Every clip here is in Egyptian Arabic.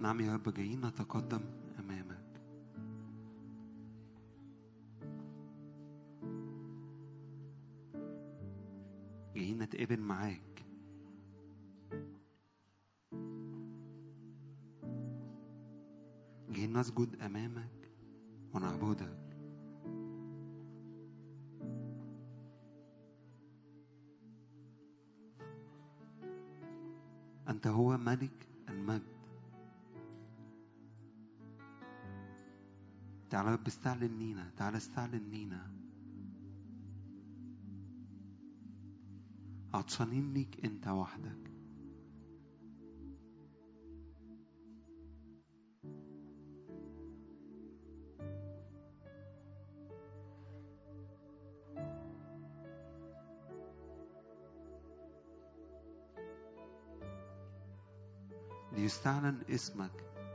نعم يا رب جايين نتقدم أمامك جايين نتقابل معاك جايين نسجد أمامك ونعبدك أنت هو ملك المجد تعالى يا رب استعلن لينا تعالى استعلن لينا عطشانين ليك انت وحدك ليستعلن اسمك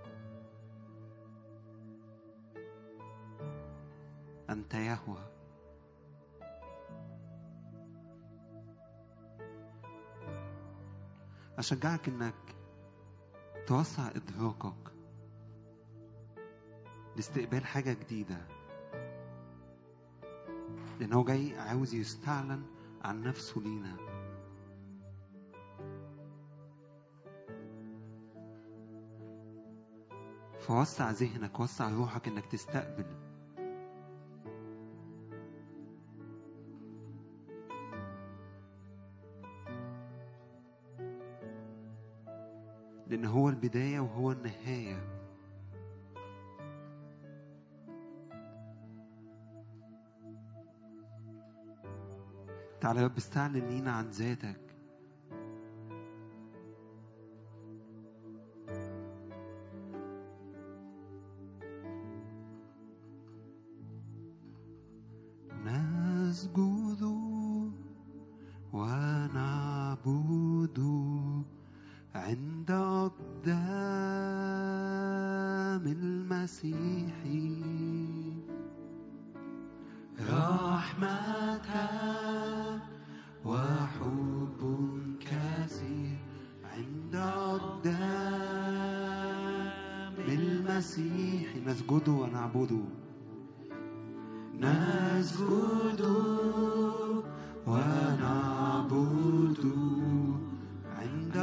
أنت يهوه أشجعك إنك توسع إدراكك لاستقبال حاجة جديدة لأن هو جاي عاوز يستعلن عن نفسه لينا فوسع ذهنك وسع روحك إنك تستقبل لأن هو البداية وهو النهاية تعالى يا رب استعلن لينا عن ذاتك نسجد ونعبد عند أقدام المسيح رحمة وحب كثير عند أقدام المسيح نسجد ونعبد نسجد ونعبد عند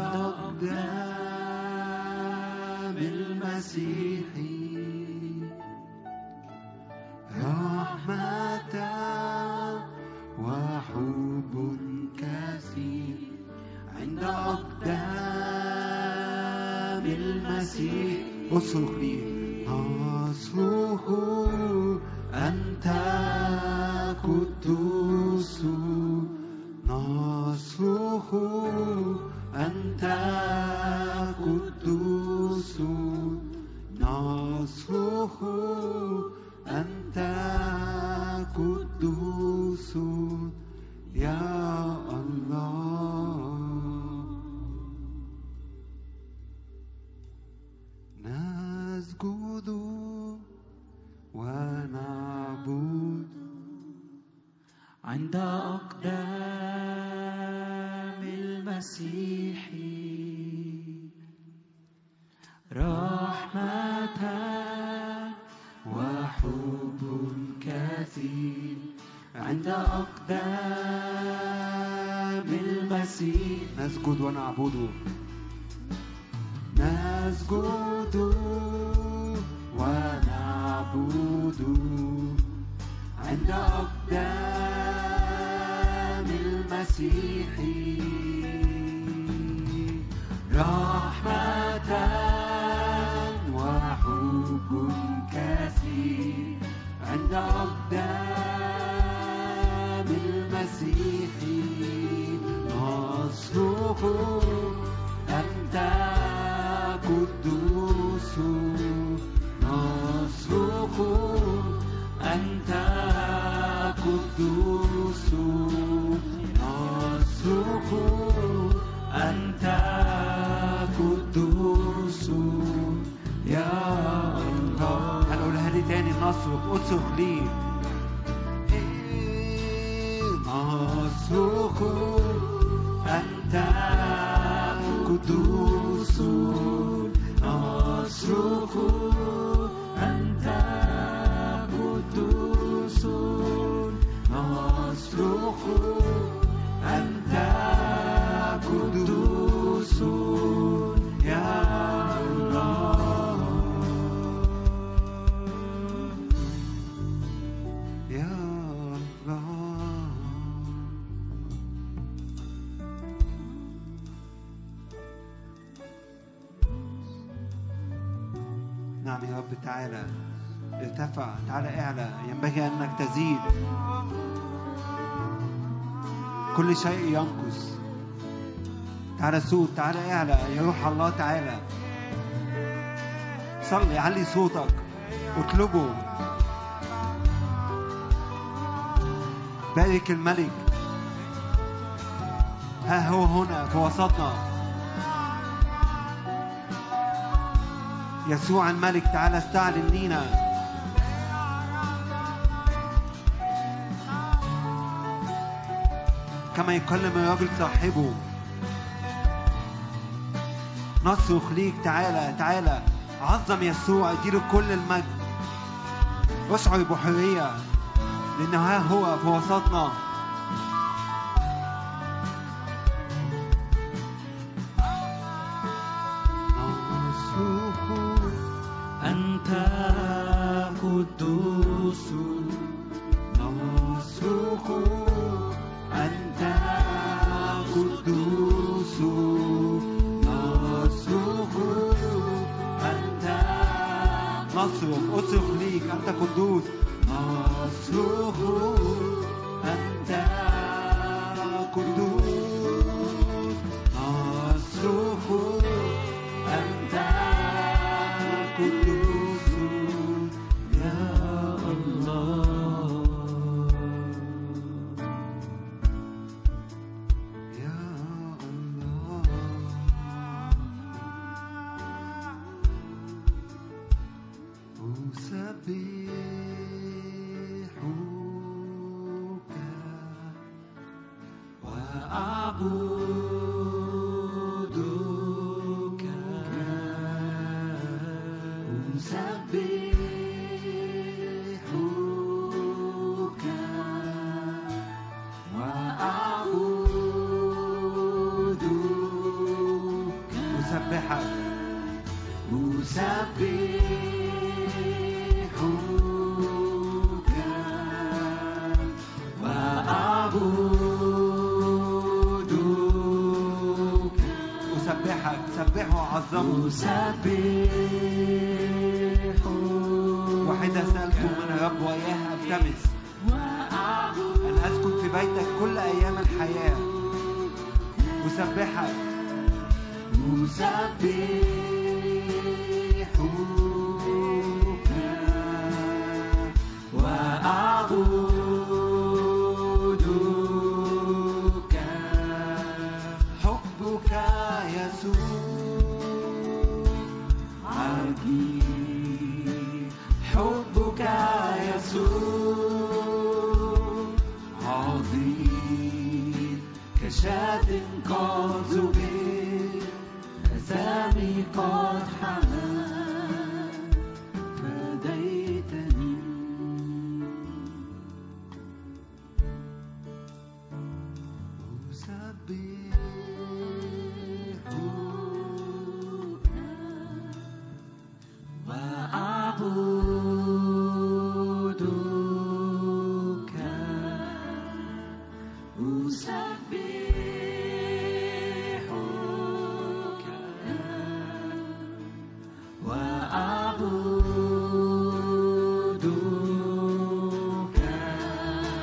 أقدام المسيح رحمة وحب كثير عند أقدام المسيح اصرخ لي نصرخ أنت قدوس نصرخ أنت قدوس نصرخ أنت قدوس يا الله نسجد ونعبد عند أقدام المسيح رحمة وحب كثير عند أقدام المسيح نسجد ونعبد نسجد ونعبد عند أقدام المسيح رحمة وحب كثير عند أقدام المسيح نصرخ أنت قدوس نصرخ أنت قدوس نصرخ أنت قدوس يا الله هنقولها لي تاني نصرخ اصرخ لي نصرخ أنت قدوس نصرخ أنت قدوس نصرخ أنت قدوس يا الله يا الله نعم يا رب تعالى ارتفع تعالى اعلى ينبغي انك تزيد كل شيء ينقص تعالى صوت تعالى اعلى يا روح الله تعالى صلي علي صوتك اطلبه بارك الملك ها هو هنا في وسطنا يسوع الملك تعالى استعلن لينا كما يكلم الرجل صاحبه نصرخ ليك تعالى تعالى عظم يسوع اديله كل المجد اشعر بحرية لأنه ها هو في وسطنا نصرخ أنت قدوس نصرخ أنت قدوس نصرخ أنت نصرخ أصرخ ليك أنت قدوس نصرخ أنت قدوس نصرخ أنت قدوس يا الله يا الله أسبحك وأعبدك أسبحك وأعبدك أسبحك أسبحك وأعبدك أسبحك سبحه وعظمه أسبح وحيدا سألت من الرب وإياه ألتمس أن أسكن في بيتك كل أيام الحياة أسبحك أسبحك وأعبدك حبك يسوع عجيب حبك يسوع عظيم كشاة قد زبير أثامي قد حمى فديتني وأعبدك أسبحك وأعبدك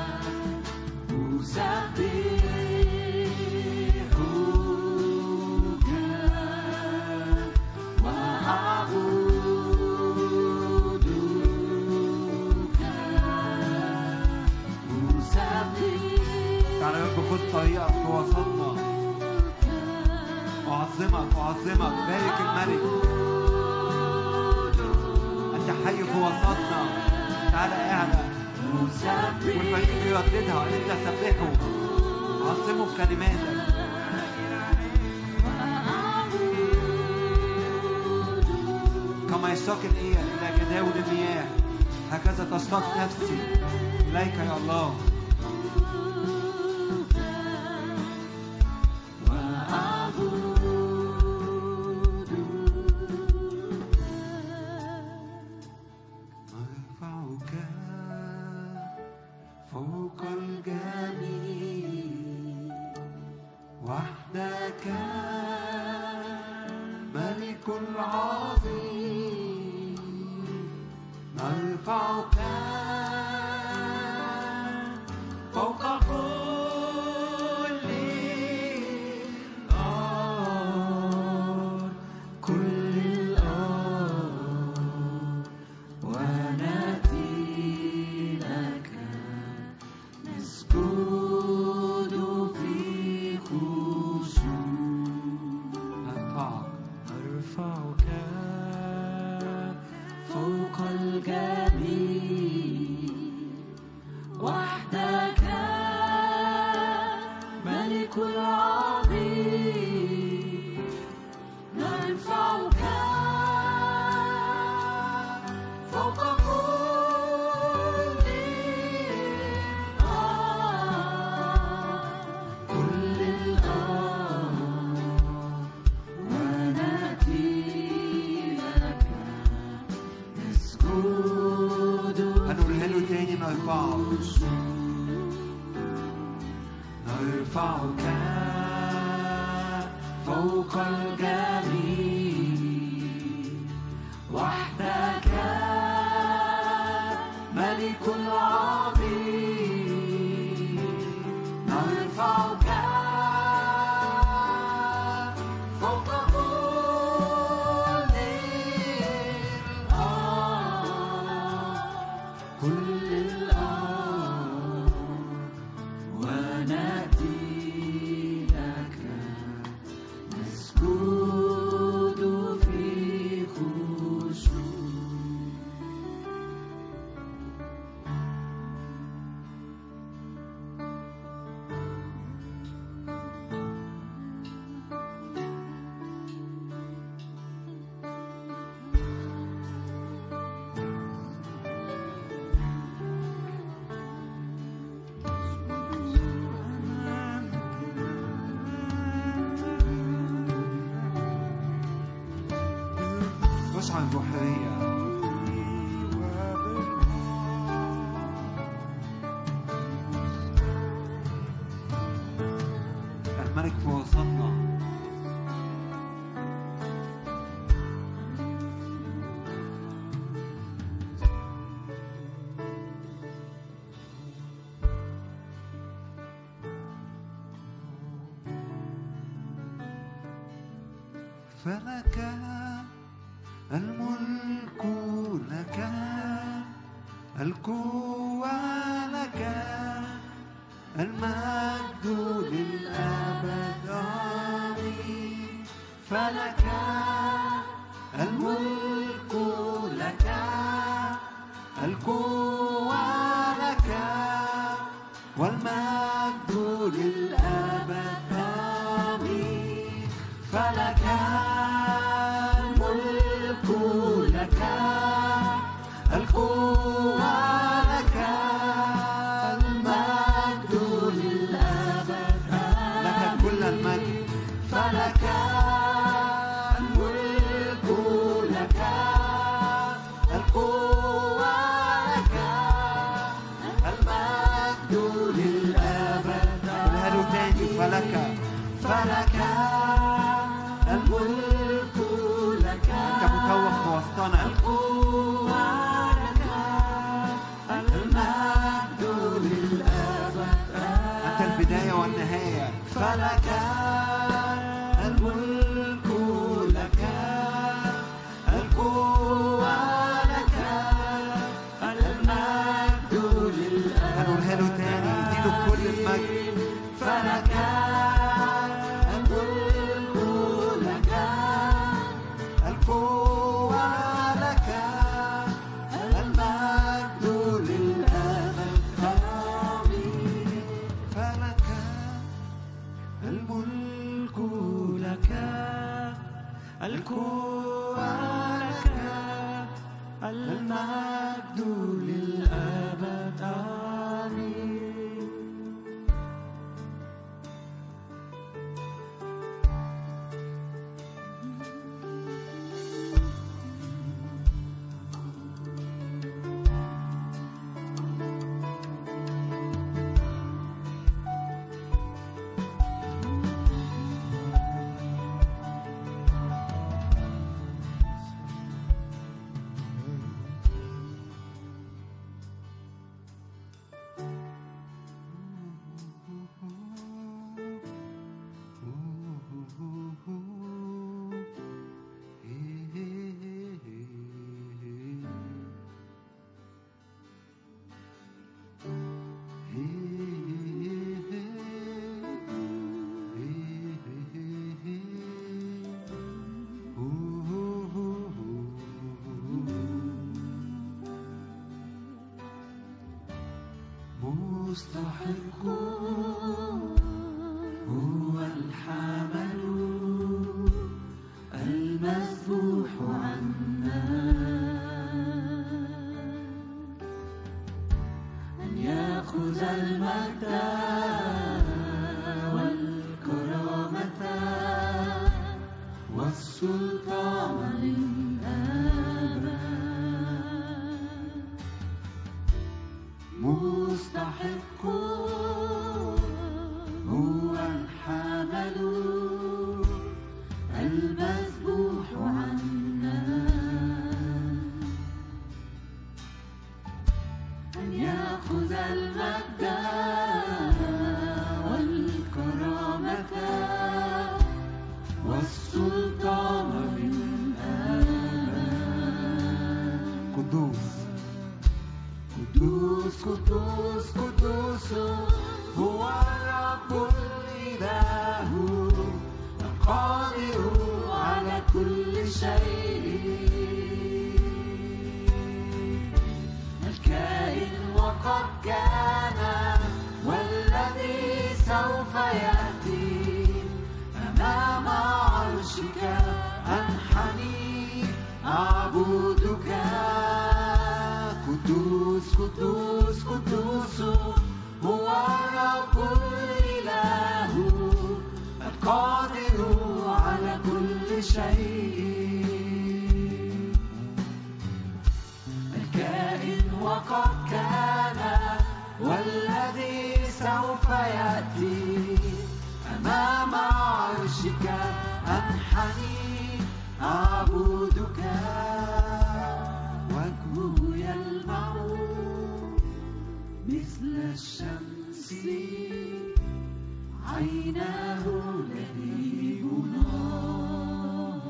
أسبحك وأعبدك تعالى يا رب خد طريقك في وسطنا أعظمك أعظمك بارك الملك أنت حي في وسطنا تعالى اعلى والفريق بيرددها أنت سبحه عظمه بكلماتك يشتاق إلي إلى جداول المياه هكذا تشتاق نفسي إليك يا الله نرفعك فوق الجميع وحدك ملك العظيم نرفعك فوق كل الأرض كل الأرض ونأتي لك نسجد في خشوع نرفعك فوق الجميع وحدك ملك العظيم نرفعك فوق كل الأرض كل الأرض ونأتي لك نسجد هنقولها له تاني نرفعه نرفعك فوق الجميع وحدك ملك العظيم نرفعك فوق كل الأرض كل الأرض ونأتي لك نسجد في خشوع واسعى البحرية الملك في وسطنا فلك الملك لك القوة لك المجد للأبد آمين فلك الملك لك القوة لك والمجد للأبد آمين فلك الملك لك القوة لك المجد للأبد لك كل المجد فلك الملك لك القوة لك المجد للأبد قولها له تاني فلك فلك الملك لك أنت متوق في وسطنا القوة لك المجد للأبد أنت البداية والنهاية فلك الملك لك القوة لك المجد للأبد هنقولها له تاني اديله كل المجد فلك الملك لك القوة لك المجد للأبد آمين فلك الملك لك القوة لك المجد للأبد آمين مستحق هو الحمل المذبوح عنا أن يأخذ المجد والكرامة والسلطان للأبد مستحق هو الحمل المذبوح عنا أن يأخذ المجد والكرامة والسلطان للأبد قدوس قدوس قدوس قدوس هو الرب الإله القادر على كل شيء الكائن وقد كان والذي سوف يأتي أمام عرشك أنحني أعبدك قدوس قدوس قدوس هو الرب الإله القادر على كل شيء الكائن وقد كان والذي سوف يأتي أمام عرشك أنحني أعبدك وجهه يلمع مثل الشمس عيناه لهيب نار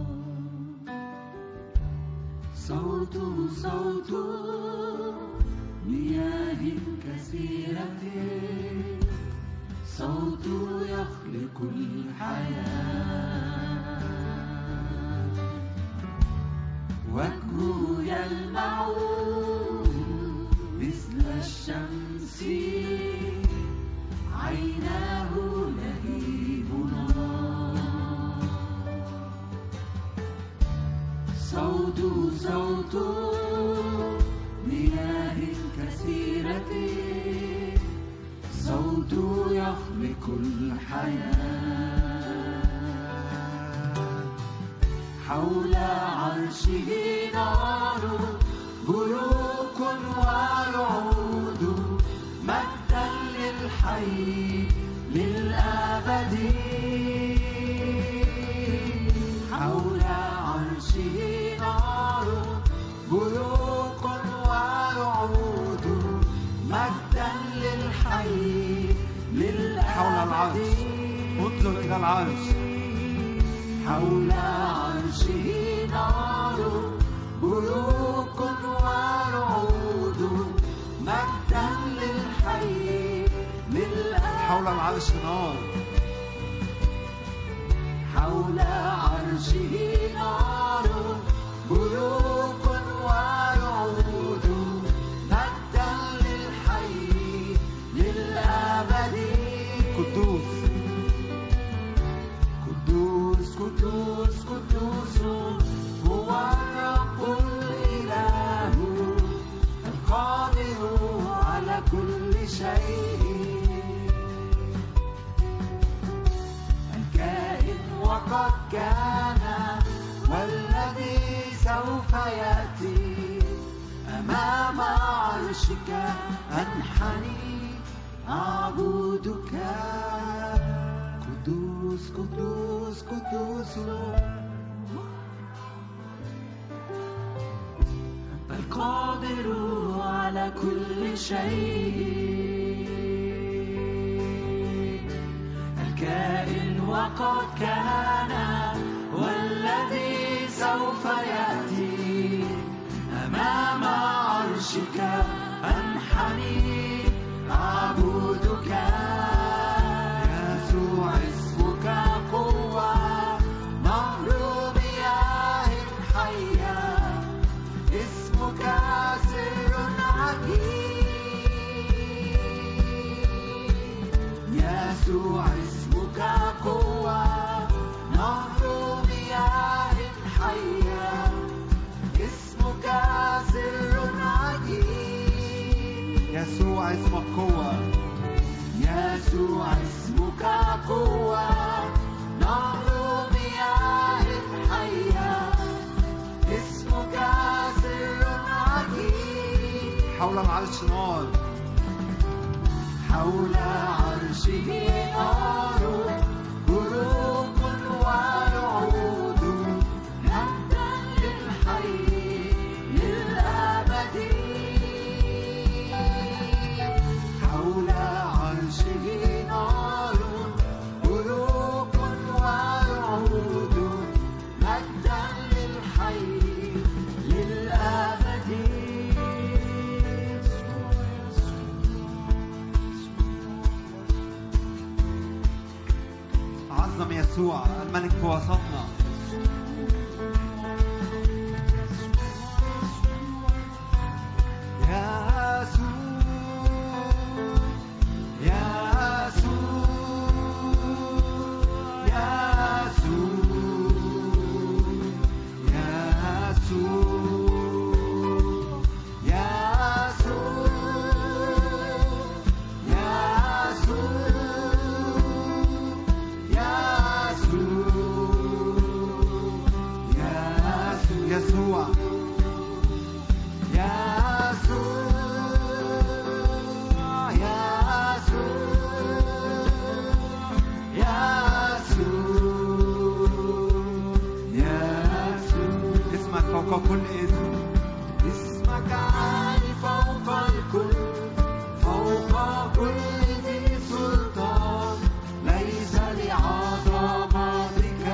صوته صوت مياه كثيرة صوت يخلق الحياة وجهه يلمع مثل الشمس عيناه لهيب نار صوت صوت مياه كثيرة صوت يخلق الحياة حول عرشه نار بروق ورعود مجدا للحي للأبد حول عرشه نار بروق ورعود مجدا للحي للأبد حول العرش. انظر إلى العرش. حول عرشه نار بروق ورعود مجدا للحي للأبد حول العرش نار حول عرشه نار بروق ورعود مجدا للحي للأبد قدوس قدوس قدوس قدوس هو الرب الإله كان والذي سوف يأتي أمام عرشك أنحني أعبدك قدوس قدوس قدوس أنت القادر على كل شيء الكائن وقد كان والذي سوف يأتي أمام عرشك أنحني أعبدك يسوع اسمك قوة نهر مياه حية اسمك سر عجيب يسوع اسمك قوة نهر مياه حية اسمك سر عجيب يسوع اسمك قوة يسوع اسمك قوة نهر مياه حية اسمك سر عجيب حول العرش نار حول عرشه نار بروق ورعود مجدا للحي للأبد حول عرشه نار بروق ورعود مجدا للحي للأبد عظم يسوع الملك في وسطنا يسوع اسمك فوق كل اسم اسمك عالي فوق الكل فوق كل ذي سلطان ليس لعظمتك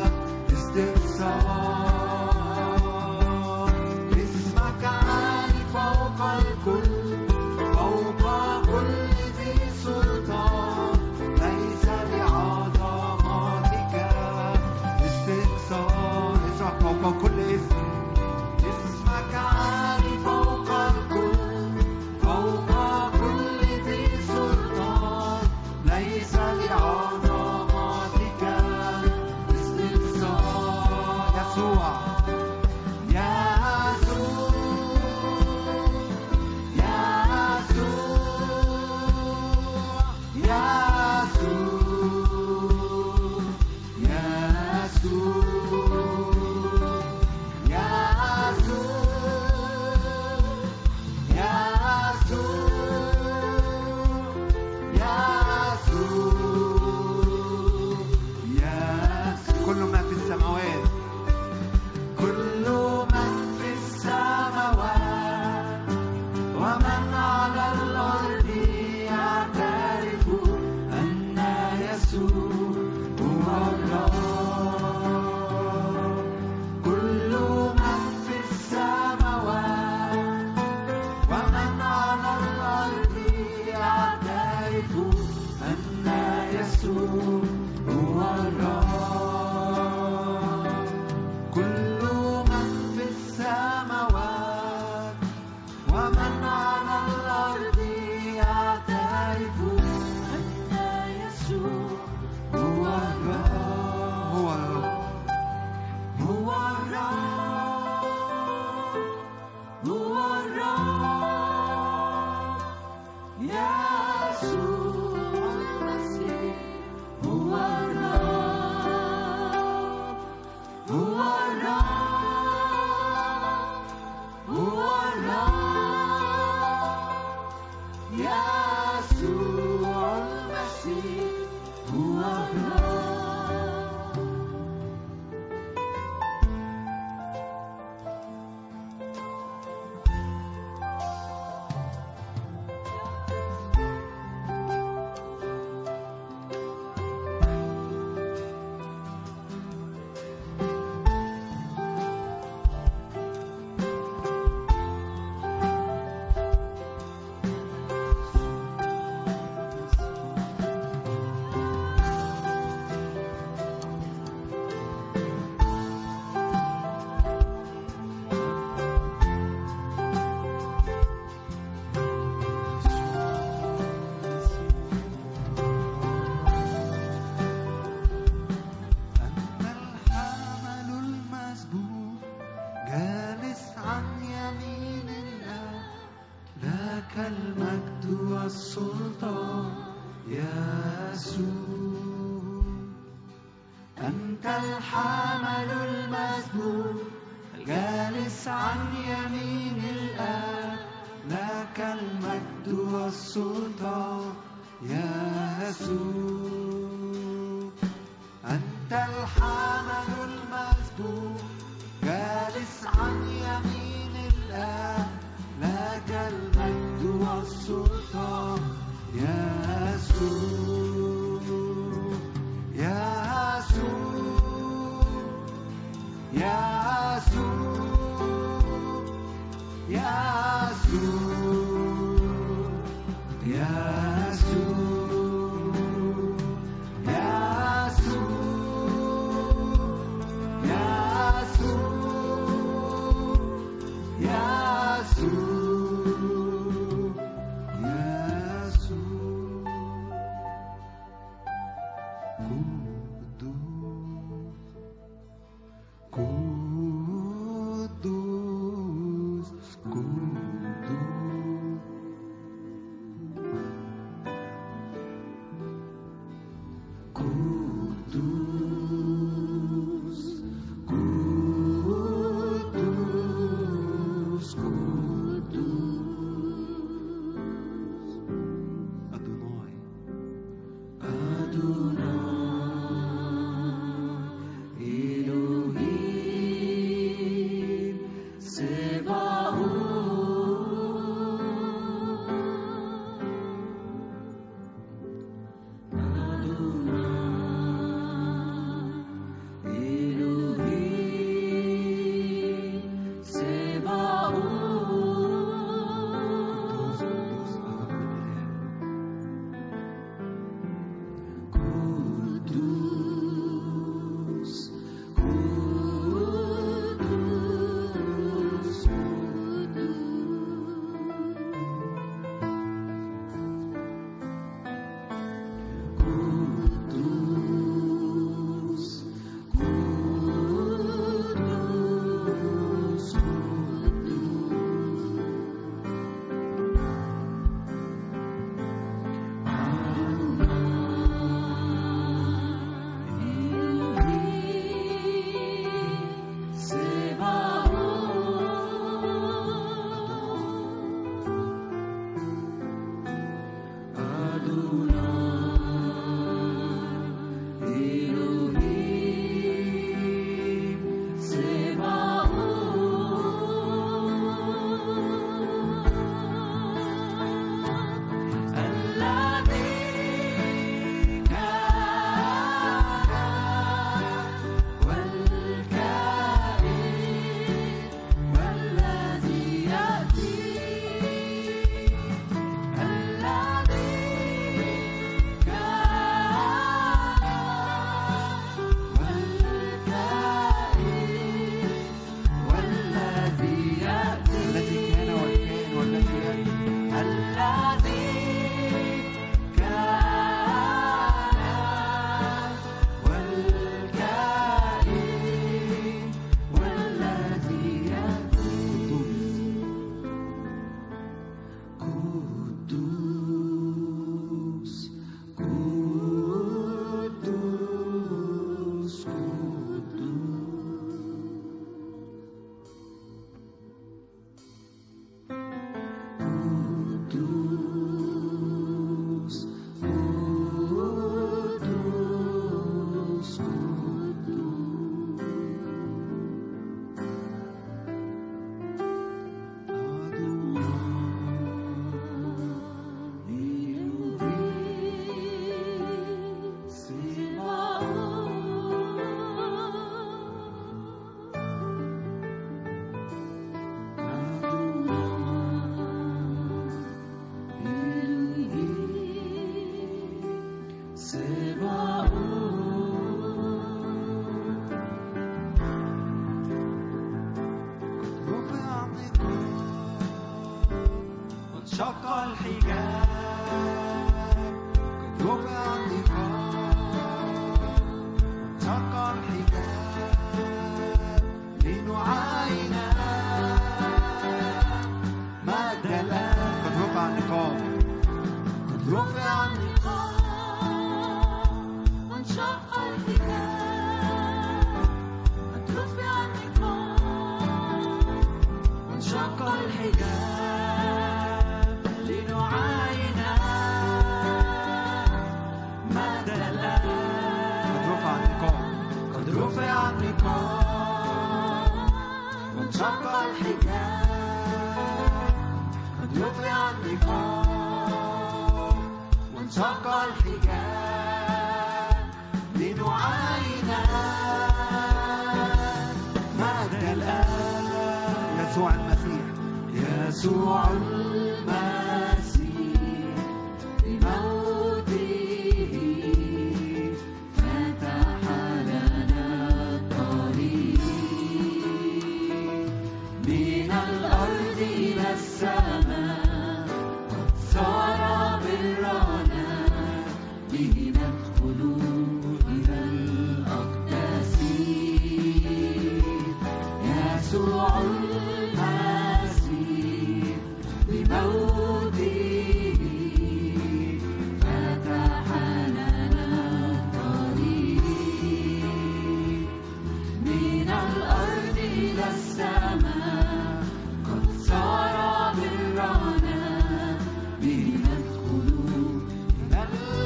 استفسار اسمك عالي فوق الكل فوق كل ذي سلطان ليس لعظمتك استئثار اسمك فوق كل اسم السلطان يسوع أنت الحمل المسبوق الجالس عن يمين الآب لك المجد والسلطان يسوع أنت الحمل المسبوق جالس عن يمين الآب لك المجد والسلطان يسوع يسوع يسوع يسوع قدوس قدوس قدوس قدوس قدوس أدوناي أدوناي إلهيم سبحان قدوس قدوس الذي كان والكائن والذي يأتي الذي كان والكائن والذي يأتي الذي كان والكائن والذي يأتي الذي كان والكائن والذي يأتي قدوس قدوس قدوس قدوس رفع النقاب وانشق الحجاب قد رفع النقاب وانشق الحجاب لنعاين مجد الآن قد رفع النقاب قد رفع الحجاب قد رفع النقاب وانشق الحجاب لنعاين مجد الآب يسوع المسيح يسوع المسيح بموته فتح لنا الطريق من الأرض إلى السماء قد صار برنا به ندخل إلى الأقداس يسوع المسيح بموته فتح لنا الطريق من الأرض إلى السماء قد صار برنا به ندخل إلى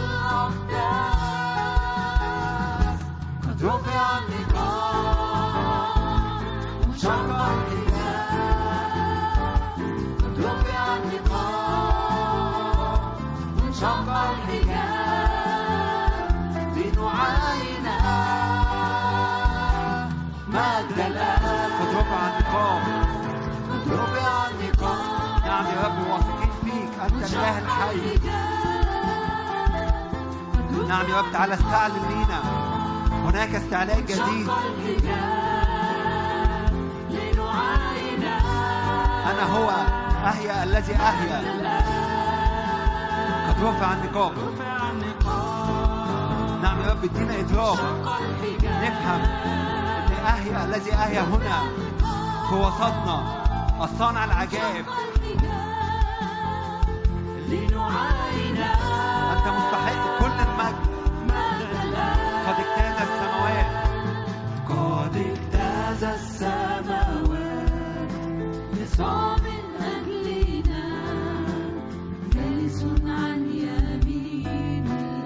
الأقداس قد رفع النقاب وانشق الحجاب قد رفع النقاب وانشق الحجاب لنعاين مجد الآب قد رفع النقاب قد رفع النقاب نعم يا رب واثقين فيك انت الاله الحي نعم يا رب تعالى استعلن لينا هناك استعلاء جديد انا هو احيا الذي احيا قد رفع النقاب نعم يا رب ادينا ادراك نفهم ان احيا الذي احيا هنا في وسطنا الصانع العجائب انت مستحق كل المجد قد اجتاز السماوات قد اجتاز السماوات يسوع من أجلنا جالس عن يمين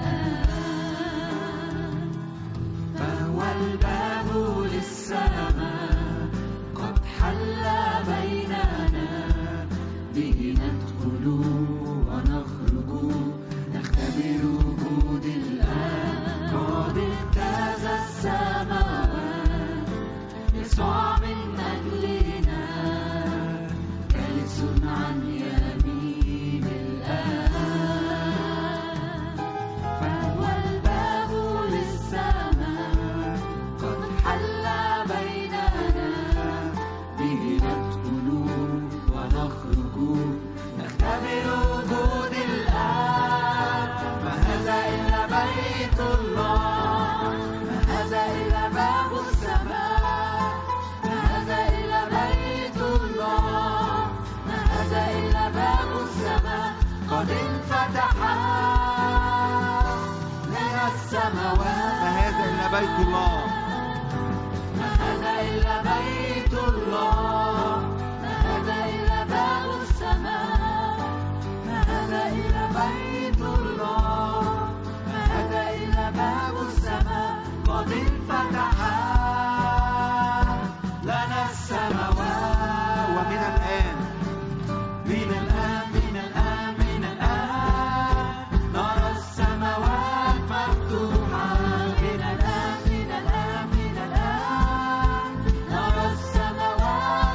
الآب فهو الباب للسماء قد حل بيننا به ندخل ونخرج نختبر وجود الآب قد اجتاز السماوات يسوع من أجلنا جالس عن يمين الآب فهو الباب للسماء قد حل بيننا به ندخل ونخرج نختبر وجود الآب ما هذا إلا بيت الله ما هذا إلا باب السماء ما هذا إلا بيت الله ما هذا إلا باب السماء قد انفتح لنا السماوات ما هذا الا بيت الله ما هذا إلا بيت الله ما هذا إلا باب السماء ما هذا إلا بيت الله ما هذا إلا باب السماء قد انفتح لنا السماوات ومن الان من الآن من الآن من الآن نرى السماوات مفتوحة من الآن من الآن من الآن نرى السماوات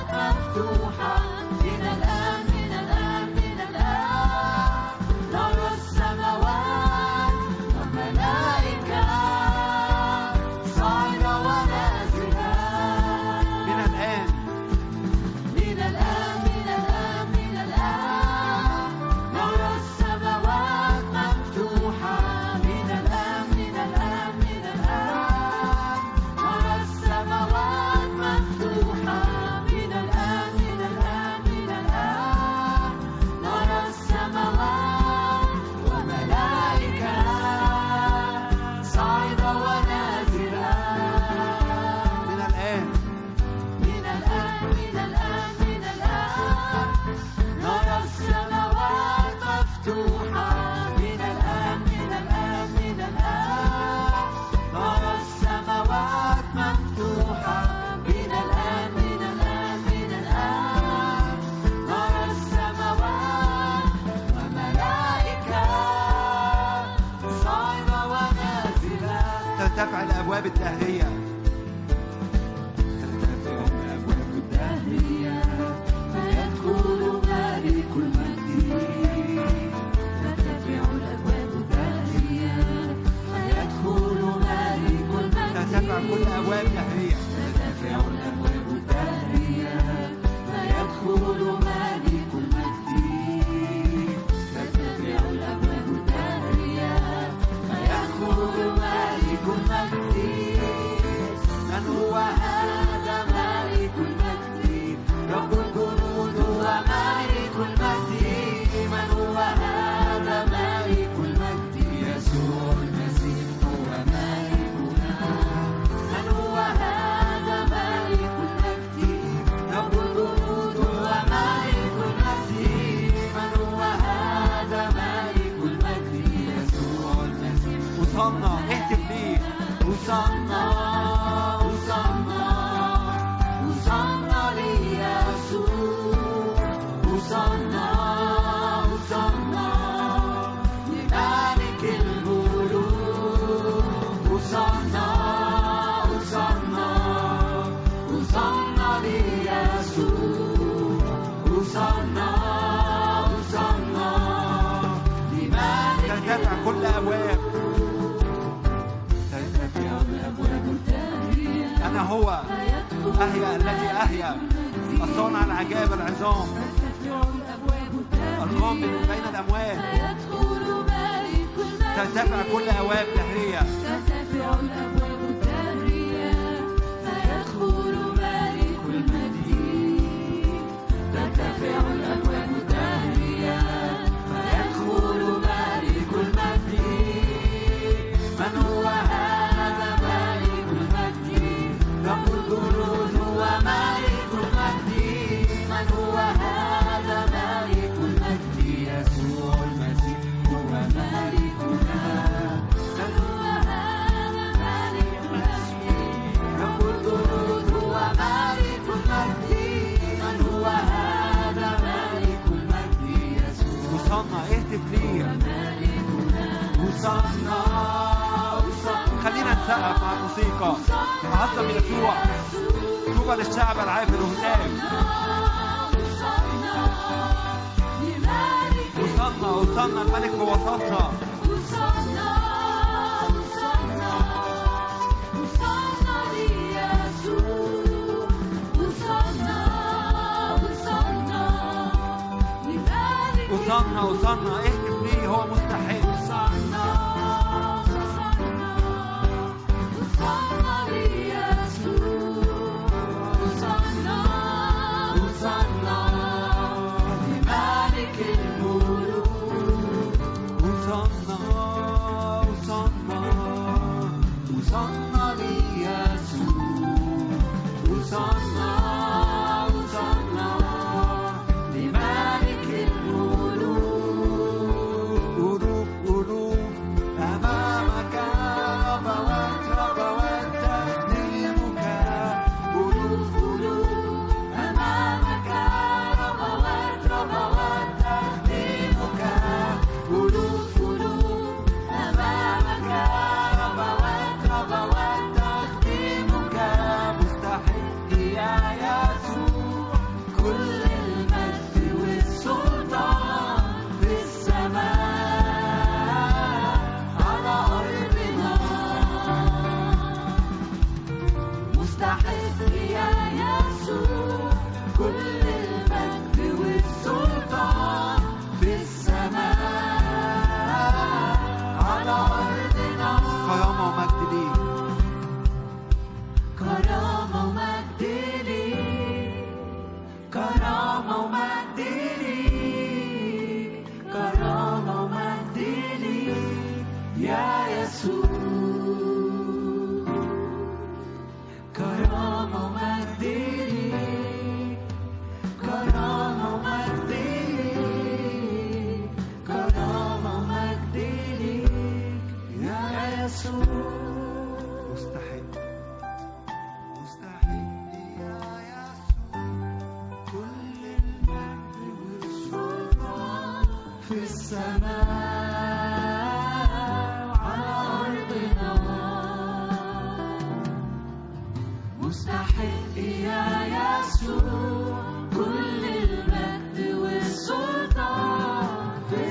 هو أهيا الذي أهيا الصانع العجائب العظام القام من بين الأموات ترتفع كل أواب دهرية ترتفع الأبواب الدهرية فيدخل مالك المجيد ترتفع الأبواب الدهرية فيدخل مالك المجيد من هو هذا مالك المجيد رب الجنود هو مالك المجيد من هو هذا مالك المجيد يسوع المسيح هو مالكنا من هو هذا مالك المجيد رب الجنود هو مالك المجيد من هو هذا مالك المجيد يسوع وصلنا اهتف ليه وصلنا وصلنا خلينا نسقف مع الموسيقى عظم يسوع طوبى للشعب العافر هناك وصلنا وصلنا الملك في وسطنا وصلنا وصلنا اهتف ليه هو مستحيل وصلنا وصلنا وصلنا ليسوع وصلنا وصلنا لملك الملوك قلوب قلوب أمامك ربوات ربوات تسليمك قلوب قلوب أمامك ربوات ربوات تقديمك قلوب قلوب أمامك ربوات ربوات تقديمك مستحق يا يسوع كل المجد والسلطان في السماء على أرضنا مستحق يا يسوع كل المجد والسلطان في السماء على أرضنا كرامة ومجد ليك كرامة ومجد ليك كرامة ومجد ليك كرامة ومجد ليك يا يسوع كرامة ومجد ليك كرامة ومجد ليك كرامة ومجد ليك يا يسوع مستحق مستحق يا يسوع كل المجد والسلطان في السماء على أرضنا مستحق يا يسوع كل المجد والسلطان في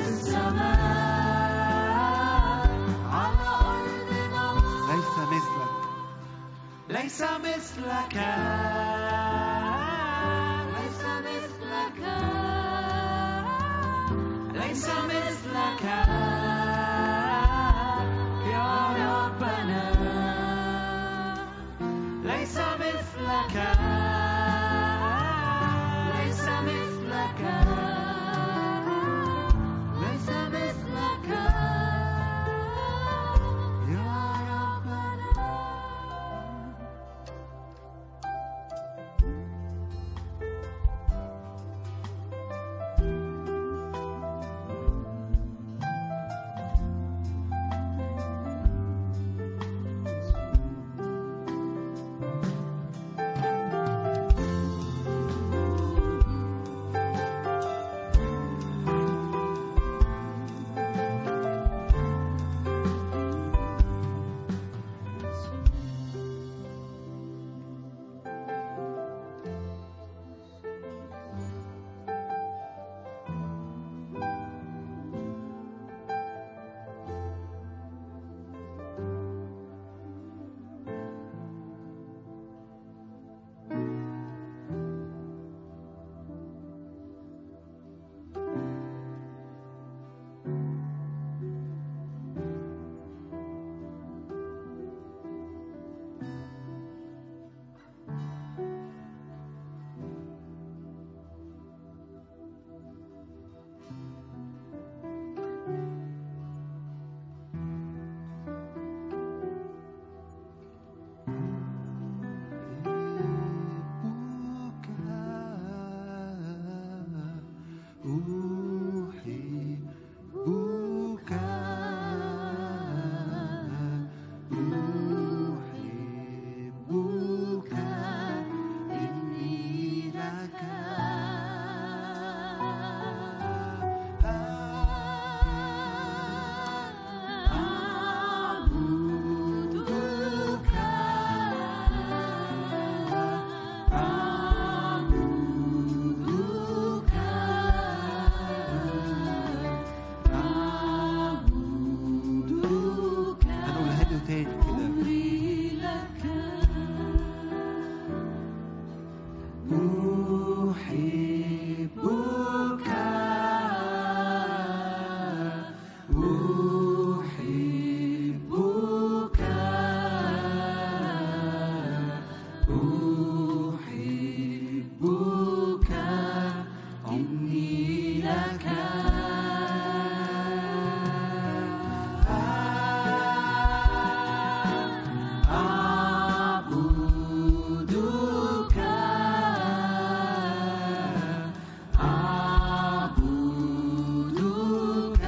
السماء على أرضنا ليس مثلك ليس مثلك ليس مثلك ليس مثلك يا ربنا ليس مثلك ليس مثلك ليس مثلك يا ربنا أحبك أحبك أحبك عمري لك أعبدك أعبدك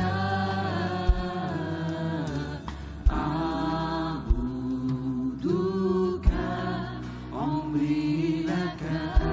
أعبدك عمري لك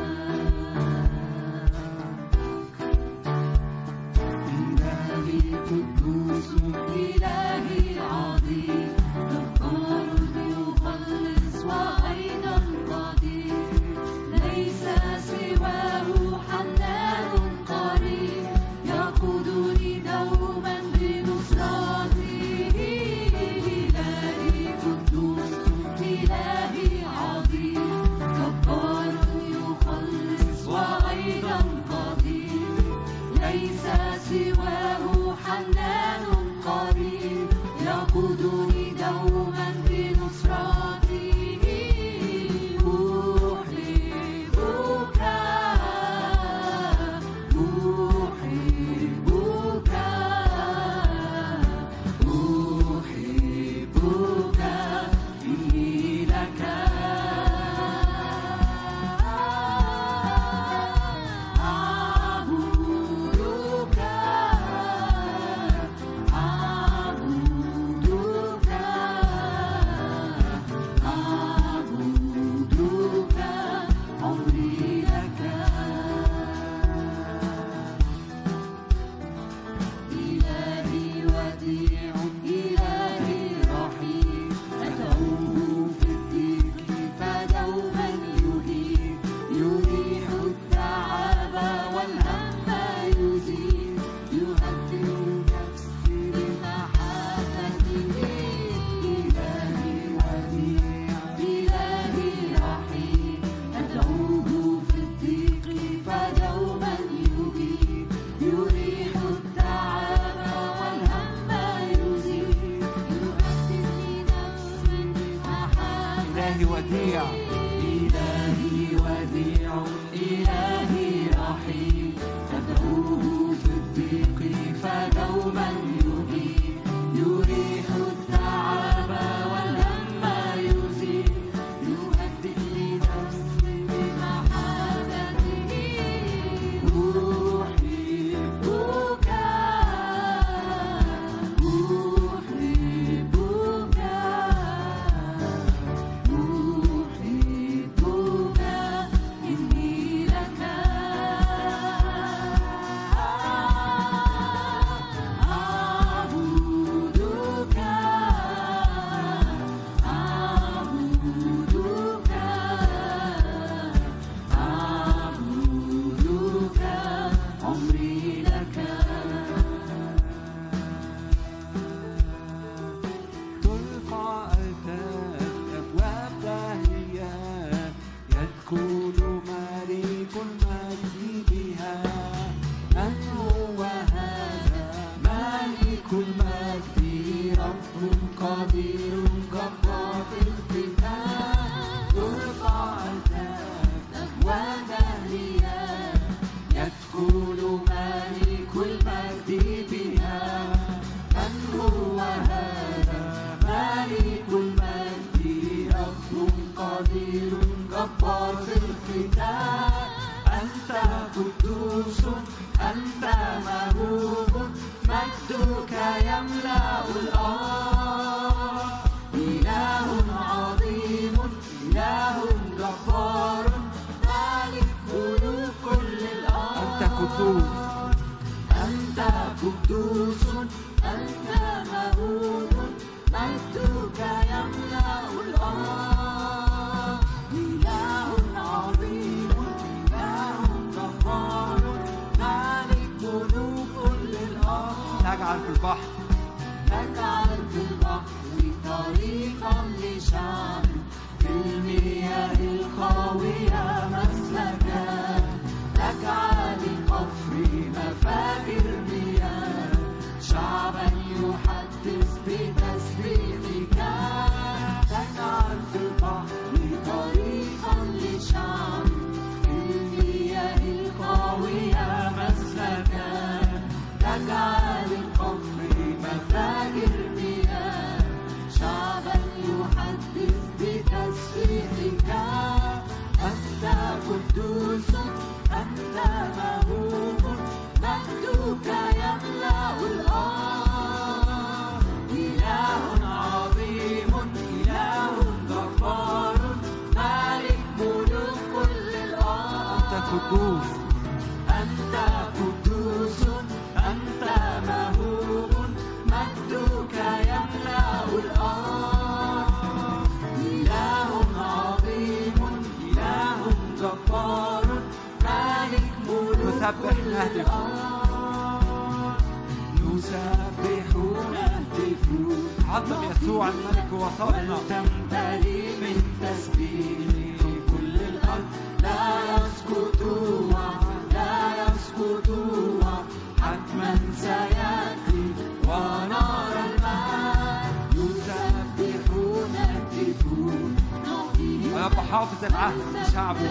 إلهي قدوس إلهي عظيم جبار يخلص وأيضا قدير ليس سواه حنان قريب يقودني دوما بنصرته إلهي قدوس إلهي عظيم جبار يخلص وأيضا قدير ليس سواه حنان قريب يقودني دوما بنصرته أحبك أحبك أحبك إني لك أعبدك أعبدك أعبدك عمري لك إلهي وديع إلهي رحيم أدعوه في الضيق فدوما يهيب يريح التعب والهم يزيل يهدئ نفسي بمحبته إلهي وديع إلهي رحيم أدعوه في الضيق فدوما يهيب يريح التعب والهم يزيل يهدئ نفسي بمحبته إلهي وديع إلهي وديع إلهي رحيم تدعوه في الضيق فدوما يهيب يريح التعب والهم يزيل يهدئ لنفسي بمحبته أحبك أحبك أحبك إني لك أعبدك أعبدك أعبدك عمري لك ترفع أكتاف أبواب دهرية يدخل ملك المجد بها من هو هذا مالك المجد رب قدير جبار في القتال ترفع الأكتاف ودهريا يدخل مالك المجد بها من هو هذا مالك المجد رب قدير جبار في القتال أنت قدوس أنت مهوب مجدك يملأ الأرض إله عظيم إله جبار مالك ملوك كل الأرض أنت قدوس أنت قدوس أنت مهوب مجدك يملأ الأرض إله عظيم إله جبار مالك ملوك كل الأرض تجعل في البحر تجعل في البحر طريقا لشعب في المياه الخاوية مسلكا أنت قدوس أنت مهوب مجدك يملأ الأرض إله عظيم إله جبار مالك ملوك كل أنت الأرض قدوس أنت قدوس أنت مهوب مجدك يملأ الأرض إله عظيم إله جبار مالك ملوك نسبح كل نهتف. الأرض نسبح نهتف عظم يسوع الملك وسطنا ولتمتلي من تسبيح كل الأرض لا يسقط وعد لا يسقط وعد حتما سيأتي ونرى المجد نسبح نهتف نعطيه ويا رب حافظ العهد لشعبه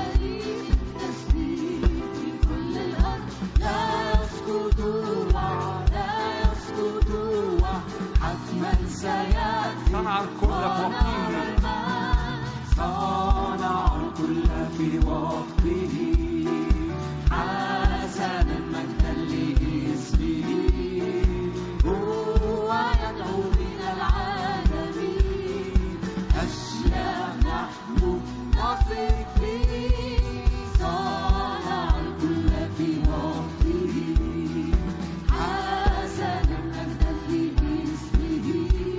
لا يسقط وعد لا يسقط وعد حتما سيأتي صنع الكل بوقته صانع الكل في وقته حسنا مجدا لاسمه هو يدعو من العالمين أشياء نحن نثق فيه صانع الكل في وقته حسنا مجدا لاسمه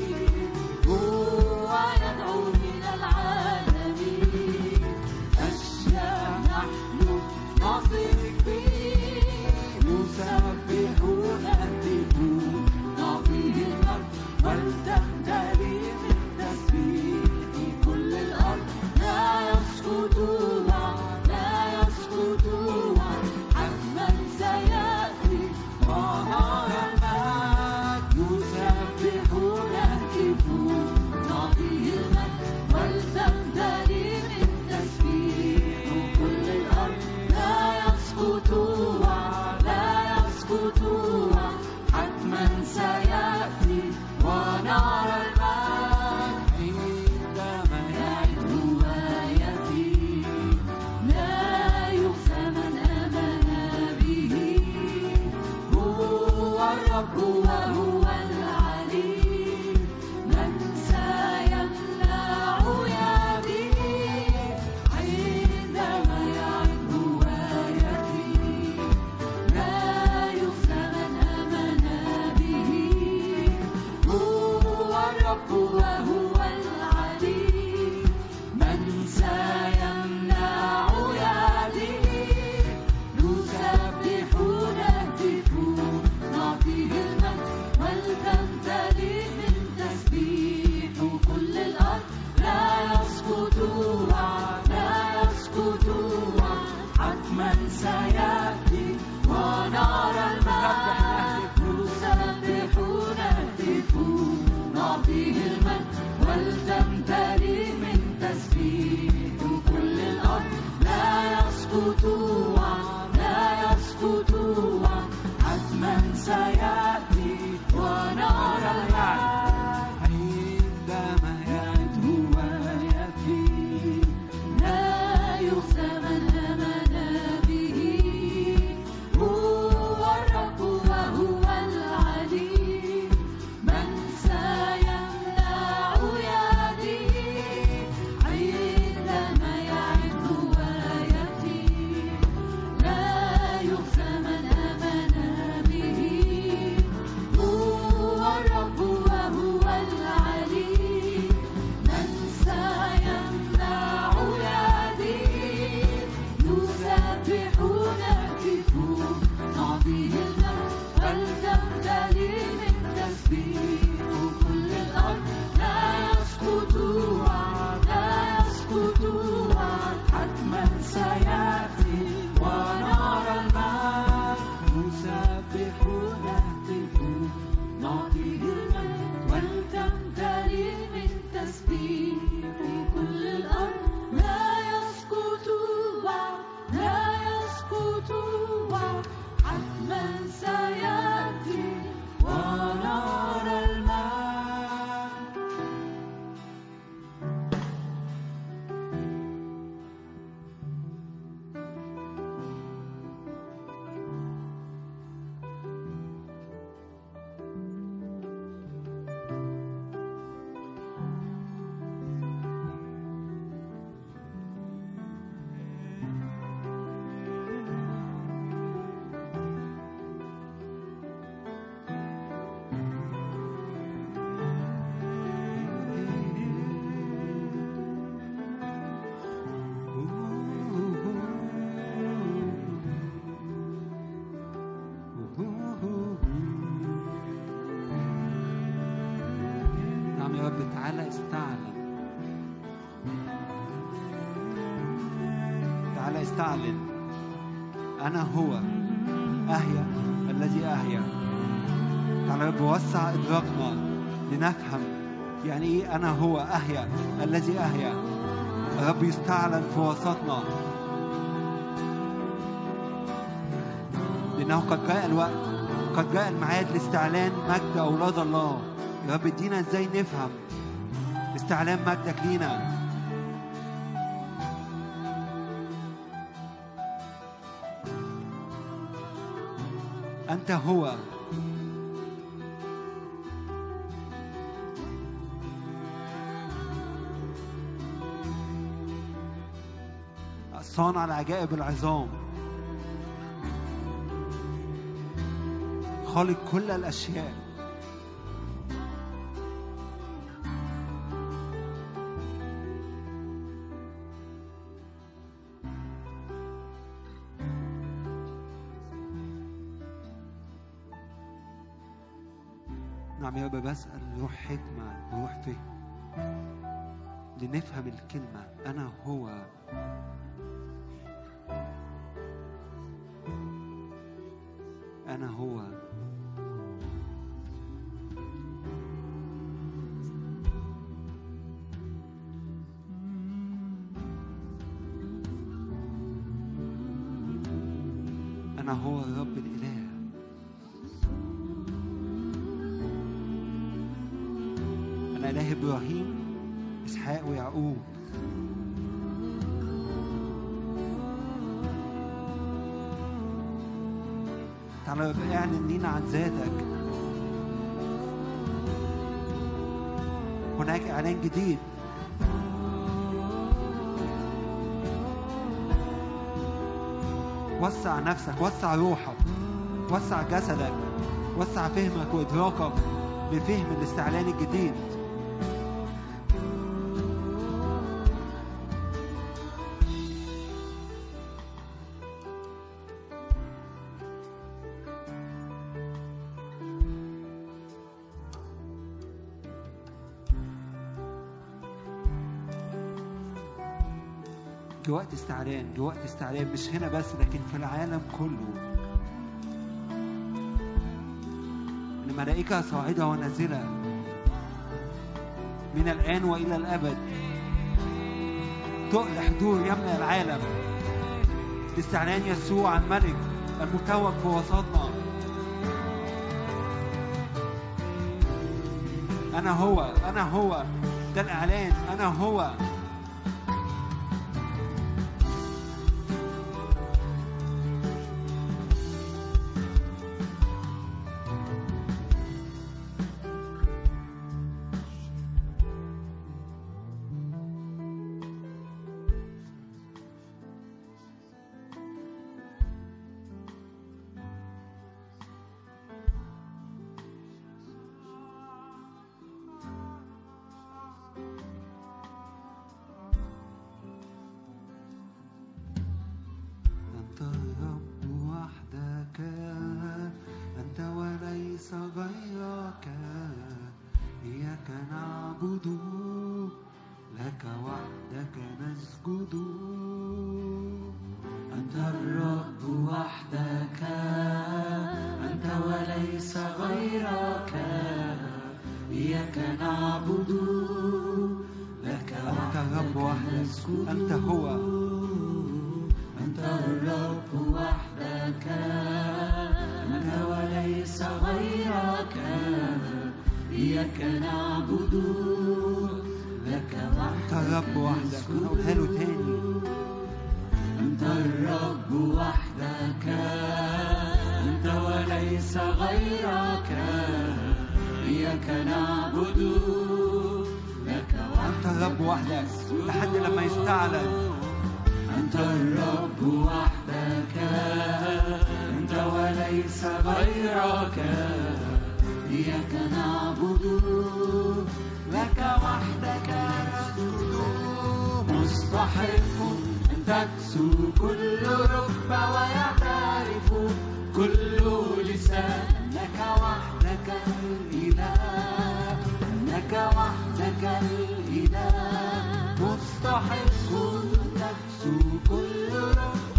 هو يدعو من العالمين أشياء نحن نثق فيه نسبح نهتف نعطيه المجد ولتمتلي من تسبيح كل الأرض لا يسقط وعد لا يسقط وعد حتما سيأتي ونرى المجد نسبح نهتف نعطيه المجد ولتمتلي من تسبيح كل الأرض لا يسقط وعد لا يسقط وعد حتما سيأتي ونرى المجد عندما يعد ويأتي لا يخزى من آمن به هو الرب وهو العليم من سيمنع يده عندما يعد ويأتي لا يخزى من آمن به هو الرب وهو العليم من سيمنع يده نسبح نهتف نعطيه المجد ولتمتلي من تسبيح كل الأرض لا يسقط وعد لا يسقط وعد حتما سيأتي ونرى المجد نسبح نهتف نعطيه المجد ولتمتلي من تسبيح كل الأرض لا يسقط وعد لا يسقط وعد حتما سيأتي ونرى المجد عندما يعد ويأتي لا يخزى من آمن به هو الرب وهو العليم من سيمنع يده عندما يعد ويأتي لا يخزى من آمن به هو الرب بيستعلن أنا هو أهيا الذي أهيا تعالى يا رب وسع إدراكنا لنفهم يعني إيه أنا هو أهيا الذي أهيا يا رب يستعلن في وسطنا لأنه قد جاء الوقت قد جاء الميعاد لاستعلان مجد أولاد الله يا رب ادينا ازاي نفهم استعلان مجدك لينا أنت هو صانع العجائب العظام خالق كل الأشياء نعم يا رب بسأل روح حكمة وروح فهم لنفهم الكلمة أنا هو أنا هو أنا هو الرب الإله أنا إله إبراهيم إسحاق ويعقوب تعالى يا رب اعلن لينا عن ذاتك هناك إعلان جديد وسع نفسك وسع روحك وسع جسدك وسع فهمك وإدراكك بفهم الاستعلان الجديد جه وقت استعلان جه وقت استعلان مش هنا بس لكن في العالم كله ان ملائكة صاعدة ونازلة من الآن وإلى الأبد تقل حضور يملأ العالم لاستعلان يسوع الملك المتوج في وسطنا أنا هو أنا هو ده الإعلان أنا هو أنت الرب وحدك أنت وليس غيرك إياك نعبد لك وحدك نسجد أنت الرب وحدك أنت وليس غيرك إياك نعبد لك أنت الرب وحدك نسجد أنت هو أنت الرب وحدك أنت وليس غيرك إياك نعبد لك أنت الرب وحدك أنا أقولها له تاني أنت الرب وحدك أنت وليس غيرك إياك نعبد لك أنت الرب وحدك لحد لما يستعلن أنت الرب وحدك أنت وليس غيرك إياك نعبد لك وحدك نسجد مستحق أن تكسو كل ركبة ويعترف كل لسان أنك وحدك الإله أنك وحدك الإله مستحق أن تكسو كل ركبة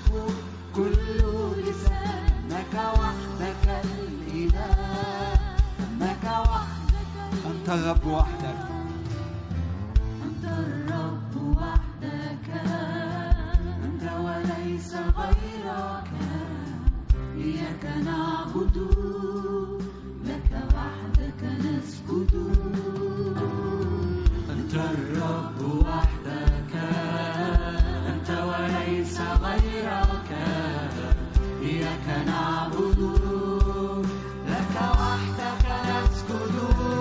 ويعترف كل لسان أنك وحدك الإله أنك وحدك أنت الرب وحدك أنت الرب وحدك أنت وليس غيرك إياك نعبد لك وحدك نسجد أنت الرب وحدك أنت وليس غيرك إياك نعبد لك وحدك نسجد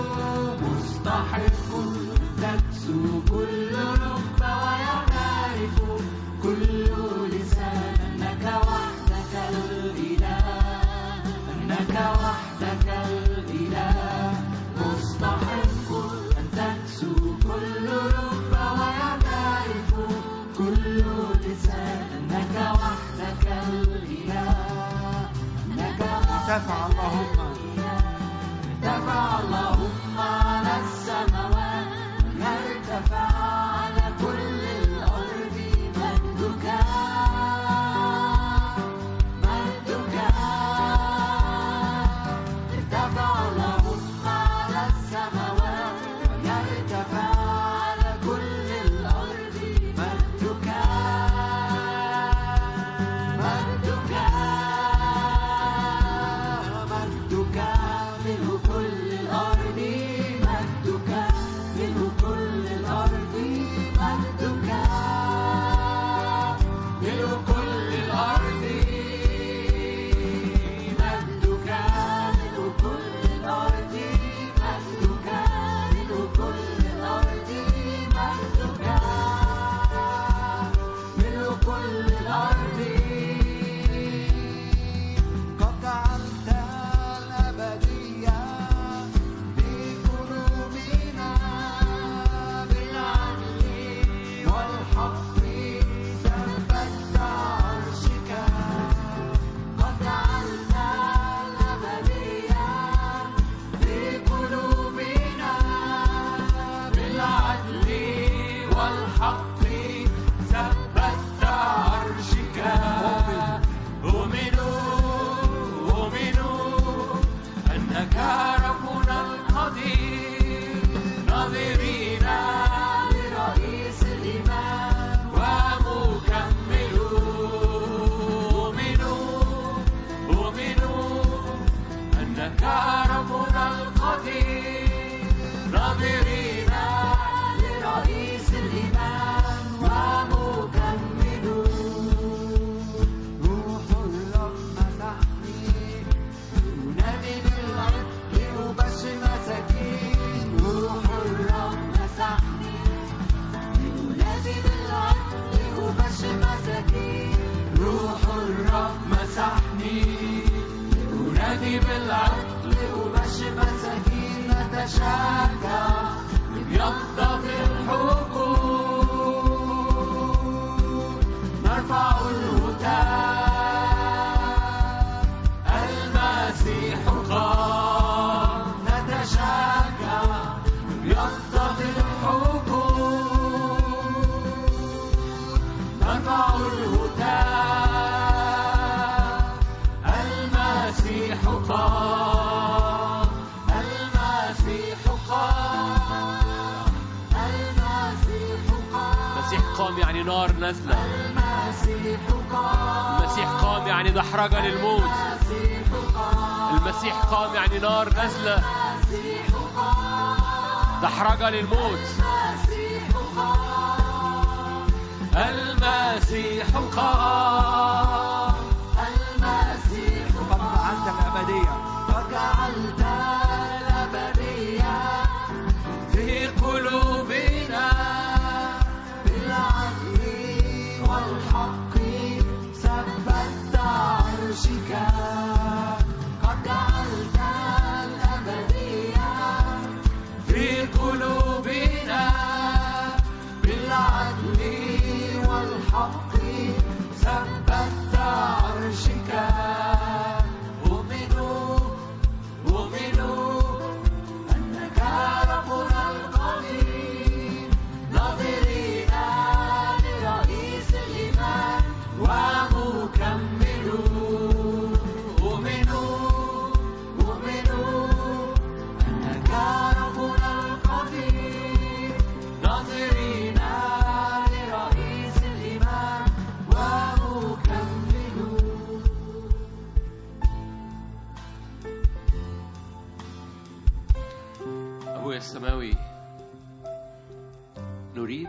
مستحق تكسو كل رب ويعترف كل لسان أنك وحدك الإله أنك وحدك الإله مستحق أن تكسو كل رب ويعترف كل لسان أنك وحدك الإله أنك ارتفع اللهم ارتفع اللهم على السماوات ارتفع على كل الأرض مجدك مجدك ارتفع اللهم على السماوات يرتفع على كل الأرض مجدك مجدك مجدك منه كل الأرض مجدك منه كل الأرض مجدك منه كل الأرض مجدك منه كل الأرض مجدك منه كل الأرض مجدك منه كل الأرض قد جعلت الأبدية بقلوبنا بالعدل والحق ثبت عرشك قد جعلت الأبدية بقلوبنا بالعدل والحق ثبت عرشك أؤمنوا أؤمنوا أنك ربنا القدير ناظرين لرئيس الإيمان ومكمل أؤمنوا أؤمنوا أنك ربنا القدير ناظرين لرئيس الإيمان ومكمل روح الرب مسحني ينادي بالعتق لأبشر مساكين روح الرب مسحني ينادي بالعتق لأبشر مساكين روح الرب مسحني ينادي بالعتق لأبشر مساكين نتشجع لبيضة الحقوق نرفع الهتاف المسيح قام نتشجع بيضة الحقوق نرفع الهتاف المسيح قام المسيح قام المسيح قام المسيح قام يعني نار نازلة المسيح قام المسيح قام يعني دحرجة للموت المسيح قام المسيح قام يعني نار نازلة المسيح قام دحرجة للموت المسيح قام المسيح قام المسيح وقد جعلت الأبدية وجعلت الأبدية في قلوبنا بالعدل والحق ثبت عرشك قد جعلت الأبدية في قلوبنا بالعدل والحق ثبت عرشك أؤمنوا أؤمنوا أنك ربنا القدير ناظرين لرئيس الإيمان ومكمل السماوي نريد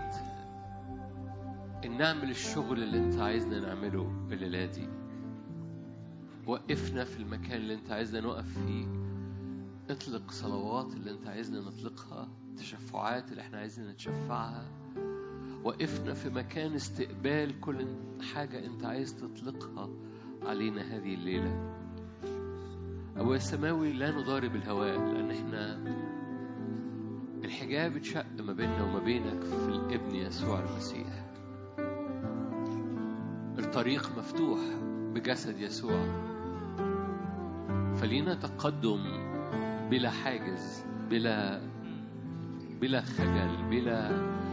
ان نعمل الشغل اللي انت عايزنا نعمله الليله دي وقفنا في المكان اللي انت عايزنا نقف فيه اطلق صلوات اللي انت عايزنا نطلقها تشفعات اللي احنا عايزين نتشفعها وقفنا في مكان استقبال كل حاجة انت عايز تطلقها علينا هذه الليلة أبويا السماوي لا نضارب الهواء لأن احنا الحجاب اتشق ما بيننا وما بينك في الابن يسوع المسيح الطريق مفتوح بجسد يسوع فلينا تقدم بلا حاجز بلا بلا خجل بلا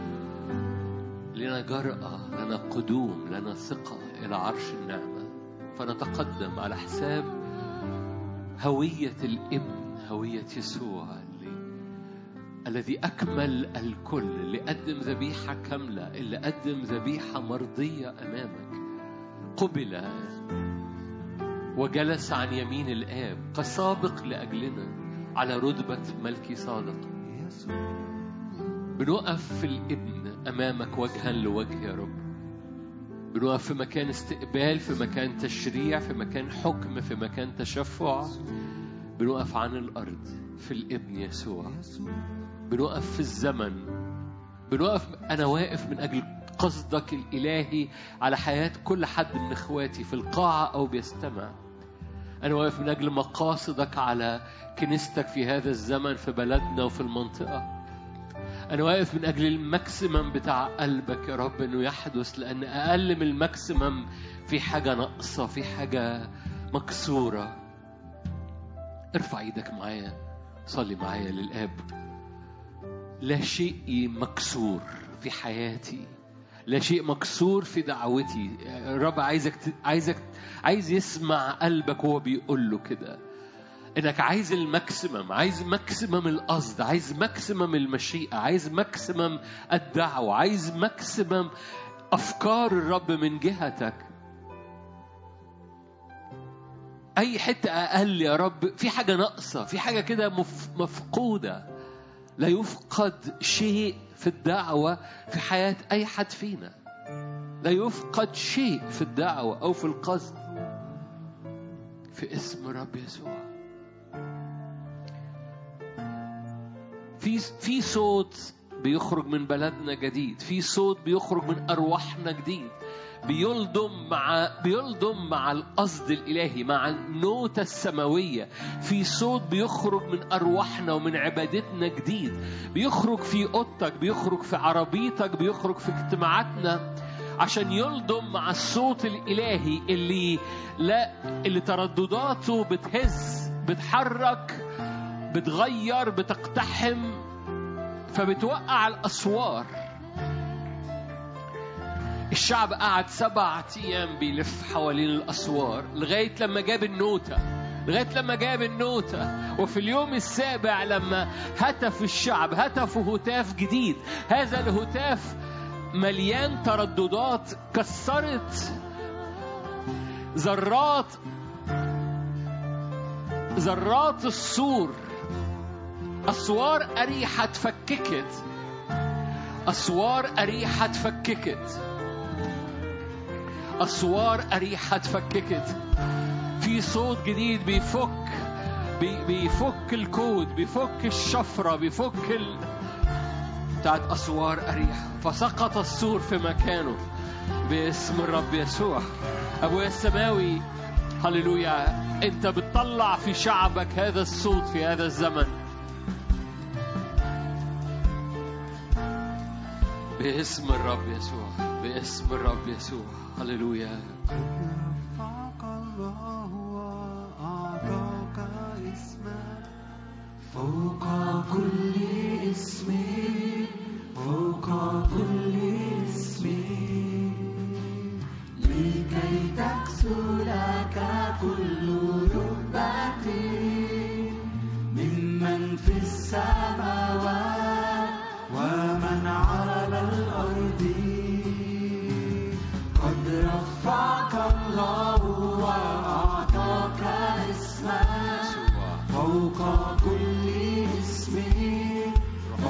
لنا جرأة لنا قدوم لنا ثقة إلى عرش النعمة فنتقدم على حساب هوية الابن هوية يسوع اللي الذي أكمل الكل اللي قدم ذبيحة كاملة اللي قدم ذبيحة مرضية أمامك قبل وجلس عن يمين الآب كسابق لأجلنا على رتبة ملكي صادق بنقف في الابن أمامك وجها لوجه يا رب بنقف في مكان استقبال في مكان تشريع في مكان حكم في مكان تشفع بنقف عن الأرض في الابن يسوع بنقف في الزمن بنقف أنا واقف من أجل قصدك الإلهي على حياة كل حد من إخواتي في القاعة أو بيستمع أنا واقف من أجل مقاصدك على كنيستك في هذا الزمن في بلدنا وفي المنطقة أنا واقف من أجل الماكسيمم بتاع قلبك يا رب إنه يحدث لأن أقل من الماكسيمم في حاجة ناقصة في حاجة مكسورة ارفع ايدك معايا صلي معايا للآب لا شيء مكسور في حياتي لا شيء مكسور في دعوتي الرب عايزك ت... عايزك عايز يسمع قلبك وهو بيقول له كده انك عايز الماكسيمم عايز ماكسيمم القصد عايز ماكسيمم المشيئة عايز ماكسيمم الدعوة عايز ماكسيمم افكار الرب من جهتك اي حتة اقل يا رب في حاجة ناقصة في حاجة كده مف... مفقودة لا يفقد شيء في الدعوة في حياة أي حد فينا لا يفقد شيء في الدعوة أو في القصد في اسم رب يسوع في في صوت بيخرج من بلدنا جديد في صوت بيخرج من أرواحنا جديد بيلضم مع بيلضم مع القصد الالهي مع النوتة السماوية في صوت بيخرج من ارواحنا ومن عبادتنا جديد بيخرج في اوضتك بيخرج في عربيتك بيخرج في اجتماعاتنا عشان يلضم مع الصوت الالهي اللي لا اللي تردداته بتهز بتحرك بتغير بتقتحم فبتوقع الاسوار الشعب قعد سبعة أيام بيلف حوالين الأسوار لغاية لما جاب النوتة لغاية لما جاب النوتة وفي اليوم السابع لما هتف الشعب هتفوا هتاف جديد هذا الهتاف مليان ترددات كسرت ذرات ذرات السور أسوار أريحة اتفككت أسوار أريحة اتفككت أسوار أريحة اتفككت في صوت جديد بيفك بي بيفك الكود بيفك الشفرة بيفك ال... بتاعت أسوار أريحة فسقط السور في مكانه باسم الرب يسوع أبويا السماوي هللويا أنت بتطلع في شعبك هذا الصوت في هذا الزمن باسم الرب يسوع باسم الرب يسوع هللويا رفعك الله وأعطاك اسما فوق كل اسم فوق كل اسم لكي تكسو لك كل ركبة ممن في السماوات ومن على الأرض قد رفعك الله وأعطاك اسما فوق كل اسم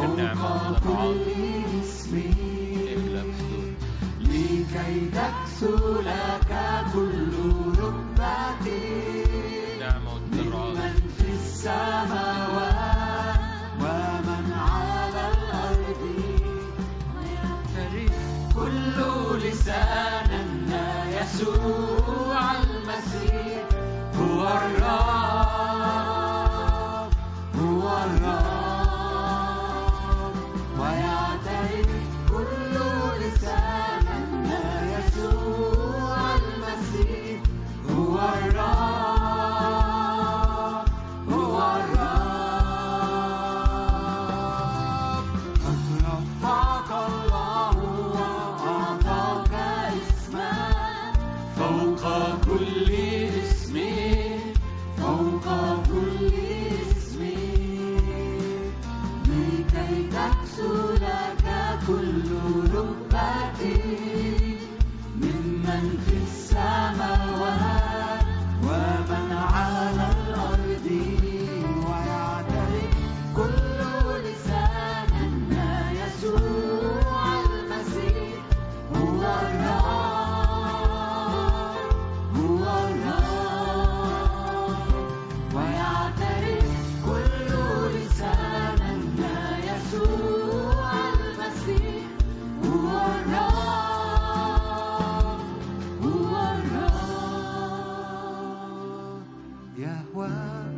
كل اسم املا بحضور لكي تكسو لك كل ركبة نعمة والتضرعات من في السماوات ومن على الأرض كل لسان أن يسوع المسيح هو الرب هو الرب ويعترف كل لسان أن يسوع المسيح هو الرب هو الرب قد رفعك الله وأعطاك اسما فوق كل اسم فوق كل اسم لكي تكسو لك كل ركبة ممن في السماوات ومن على الأرض ويعترف كل لسان أن يسوع المسيح هو الرب هو الرب ويعترف كل لسان أن يسوع المسيح هو الرب هو الرب يهوى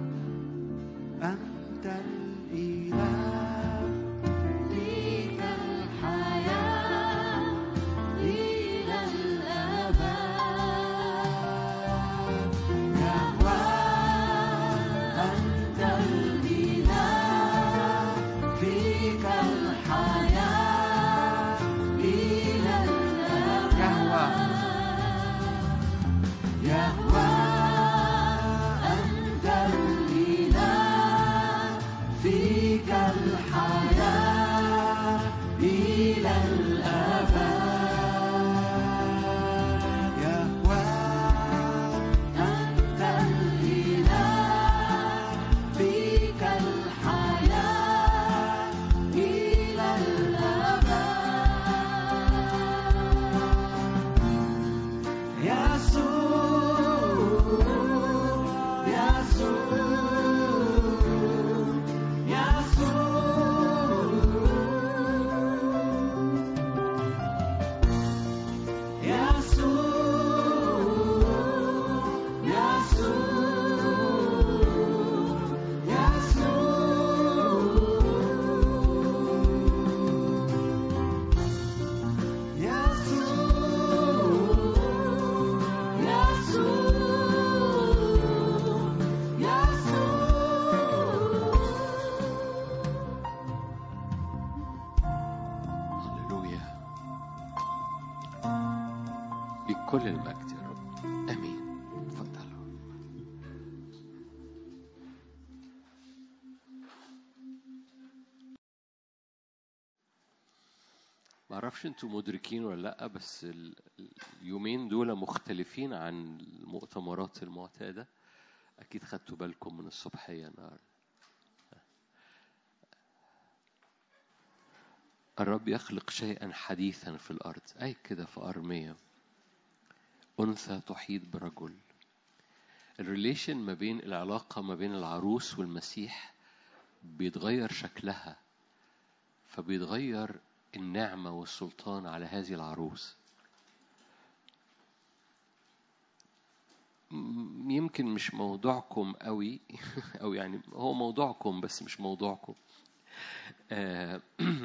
أنت الإله فيك الحياة إلى الأبد يهوى أنت الإله فيك الحياة إلى الأبد يهوى أنت الإله فيك الحياة إلى الأبد يهوى أنت الإله فيك الحياة إلى الأبد يسوع يسوع هللويا لكل المجد يا رب امين اتفضلوا ما اعرفش انتوا مدركين ولا لا بس ال- اليومين دول مختلفين عن المؤتمرات المعتاده اكيد خدتوا بالكم من الصبحيه النهارده الرب يخلق شيئا حديثا في الأرض أي كده في أرمية أنثى تحيط برجل الريليشن ما بين العلاقة ما بين العروس والمسيح بيتغير شكلها فبيتغير النعمة والسلطان على هذه العروس م- يمكن مش موضوعكم قوي أو يعني هو موضوعكم بس مش موضوعكم آه،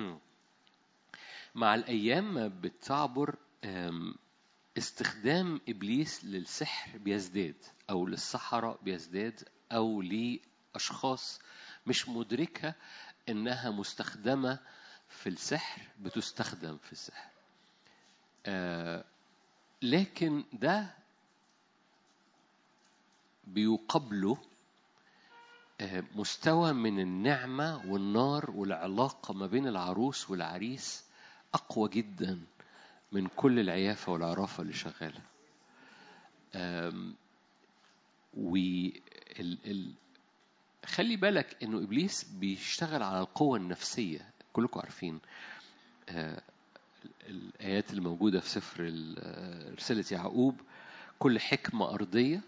مع الأيام ما بتعبر آم، استخدام إبليس للسحر بيزداد أو للسحرة بيزداد أو لأشخاص مش مدركة إنها مستخدمة في السحر بتستخدم في السحر آه، لكن ده بيقابله آه، مستوى من النعمة والنار والعلاقة ما بين العروس والعريس أقوى جدا من كل العيافة والعرافة اللي شغالة آم، وال ال... خلي بالك إنه إبليس بيشتغل على القوة النفسية كلكم عارفين آه، الآيات اللي موجودة في سفر ال- آه، رسالة يعقوب كل حكمة أرضية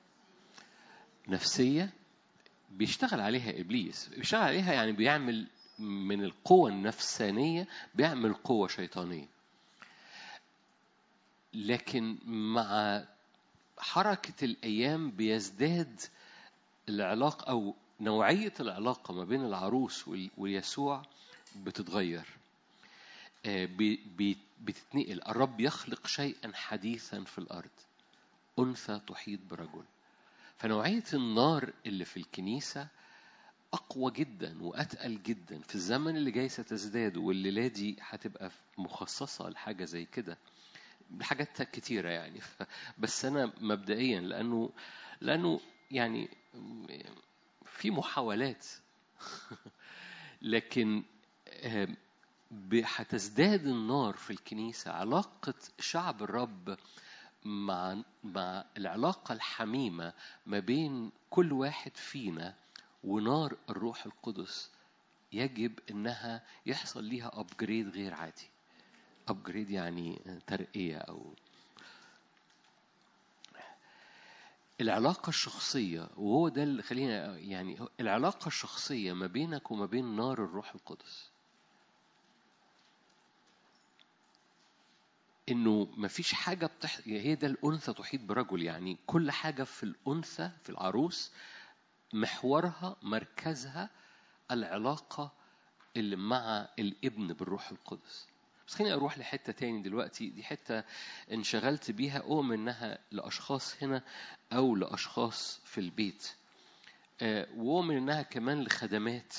نفسية بيشتغل عليها إبليس بيشتغل عليها يعني بيعمل من القوة النفسانية بيعمل قوة شيطانية لكن مع حركة الأيام بيزداد العلاقة أو نوعية العلاقة ما بين العروس وال- ويسوع بتتغير آه، بي- بي- بتتنقل الرب يخلق شيئا حديثا في الأرض أنثى تحيط برجل فنوعية النار اللي في الكنيسة أقوى جدا وأتقل جدا في الزمن اللي جاي ستزداد والليلة دي هتبقى مخصصة لحاجة زي كده حاجات كتيرة يعني ف- بس أنا مبدئيا لأنه لأنه يعني في محاولات لكن آم، ب- هتزداد النار في الكنيسة علاقة شعب الرب مع مع العلاقة الحميمة ما بين كل واحد فينا ونار الروح القدس يجب انها يحصل ليها ابجريد غير عادي ابجريد يعني ترقية او العلاقة الشخصية وهو ده اللي خلينا يعني العلاقة الشخصية ما بينك وما بين نار الروح القدس انه مفيش حاجه بتح... هي ده الانثى تحيط برجل يعني كل حاجه في الانثى في العروس محورها مركزها العلاقه اللي مع الابن بالروح القدس بس خليني اروح لحته تاني دلوقتي دي حته انشغلت بيها اؤمن انها لاشخاص هنا او لاشخاص في البيت آه، واؤمن انها كمان لخدمات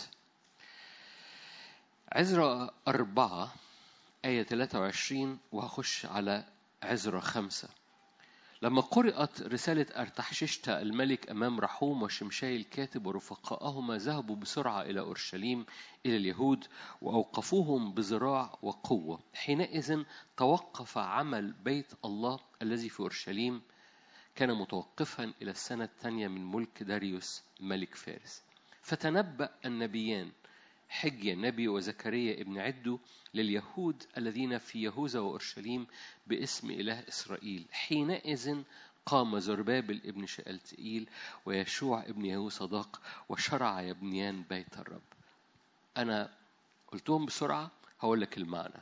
عزرا أربعة آية 23 وهخش على عزرا خمسة لما قرأت رسالة أرتحششتا الملك أمام رحوم وشمشاي الكاتب ورفقائهما ذهبوا بسرعة إلى أورشليم إلى اليهود وأوقفوهم بذراع وقوة حينئذ توقف عمل بيت الله الذي في أورشليم كان متوقفا إلى السنة الثانية من ملك داريوس ملك فارس فتنبأ النبيان حجيا نبي وزكريا ابن عدو لليهود الذين في يهوذا وأورشليم باسم إله إسرائيل حينئذ قام زربابل ابن شألتئيل ويشوع ابن يهو صداق وشرع يبنيان بيت الرب أنا قلتهم بسرعة هقول لك المعنى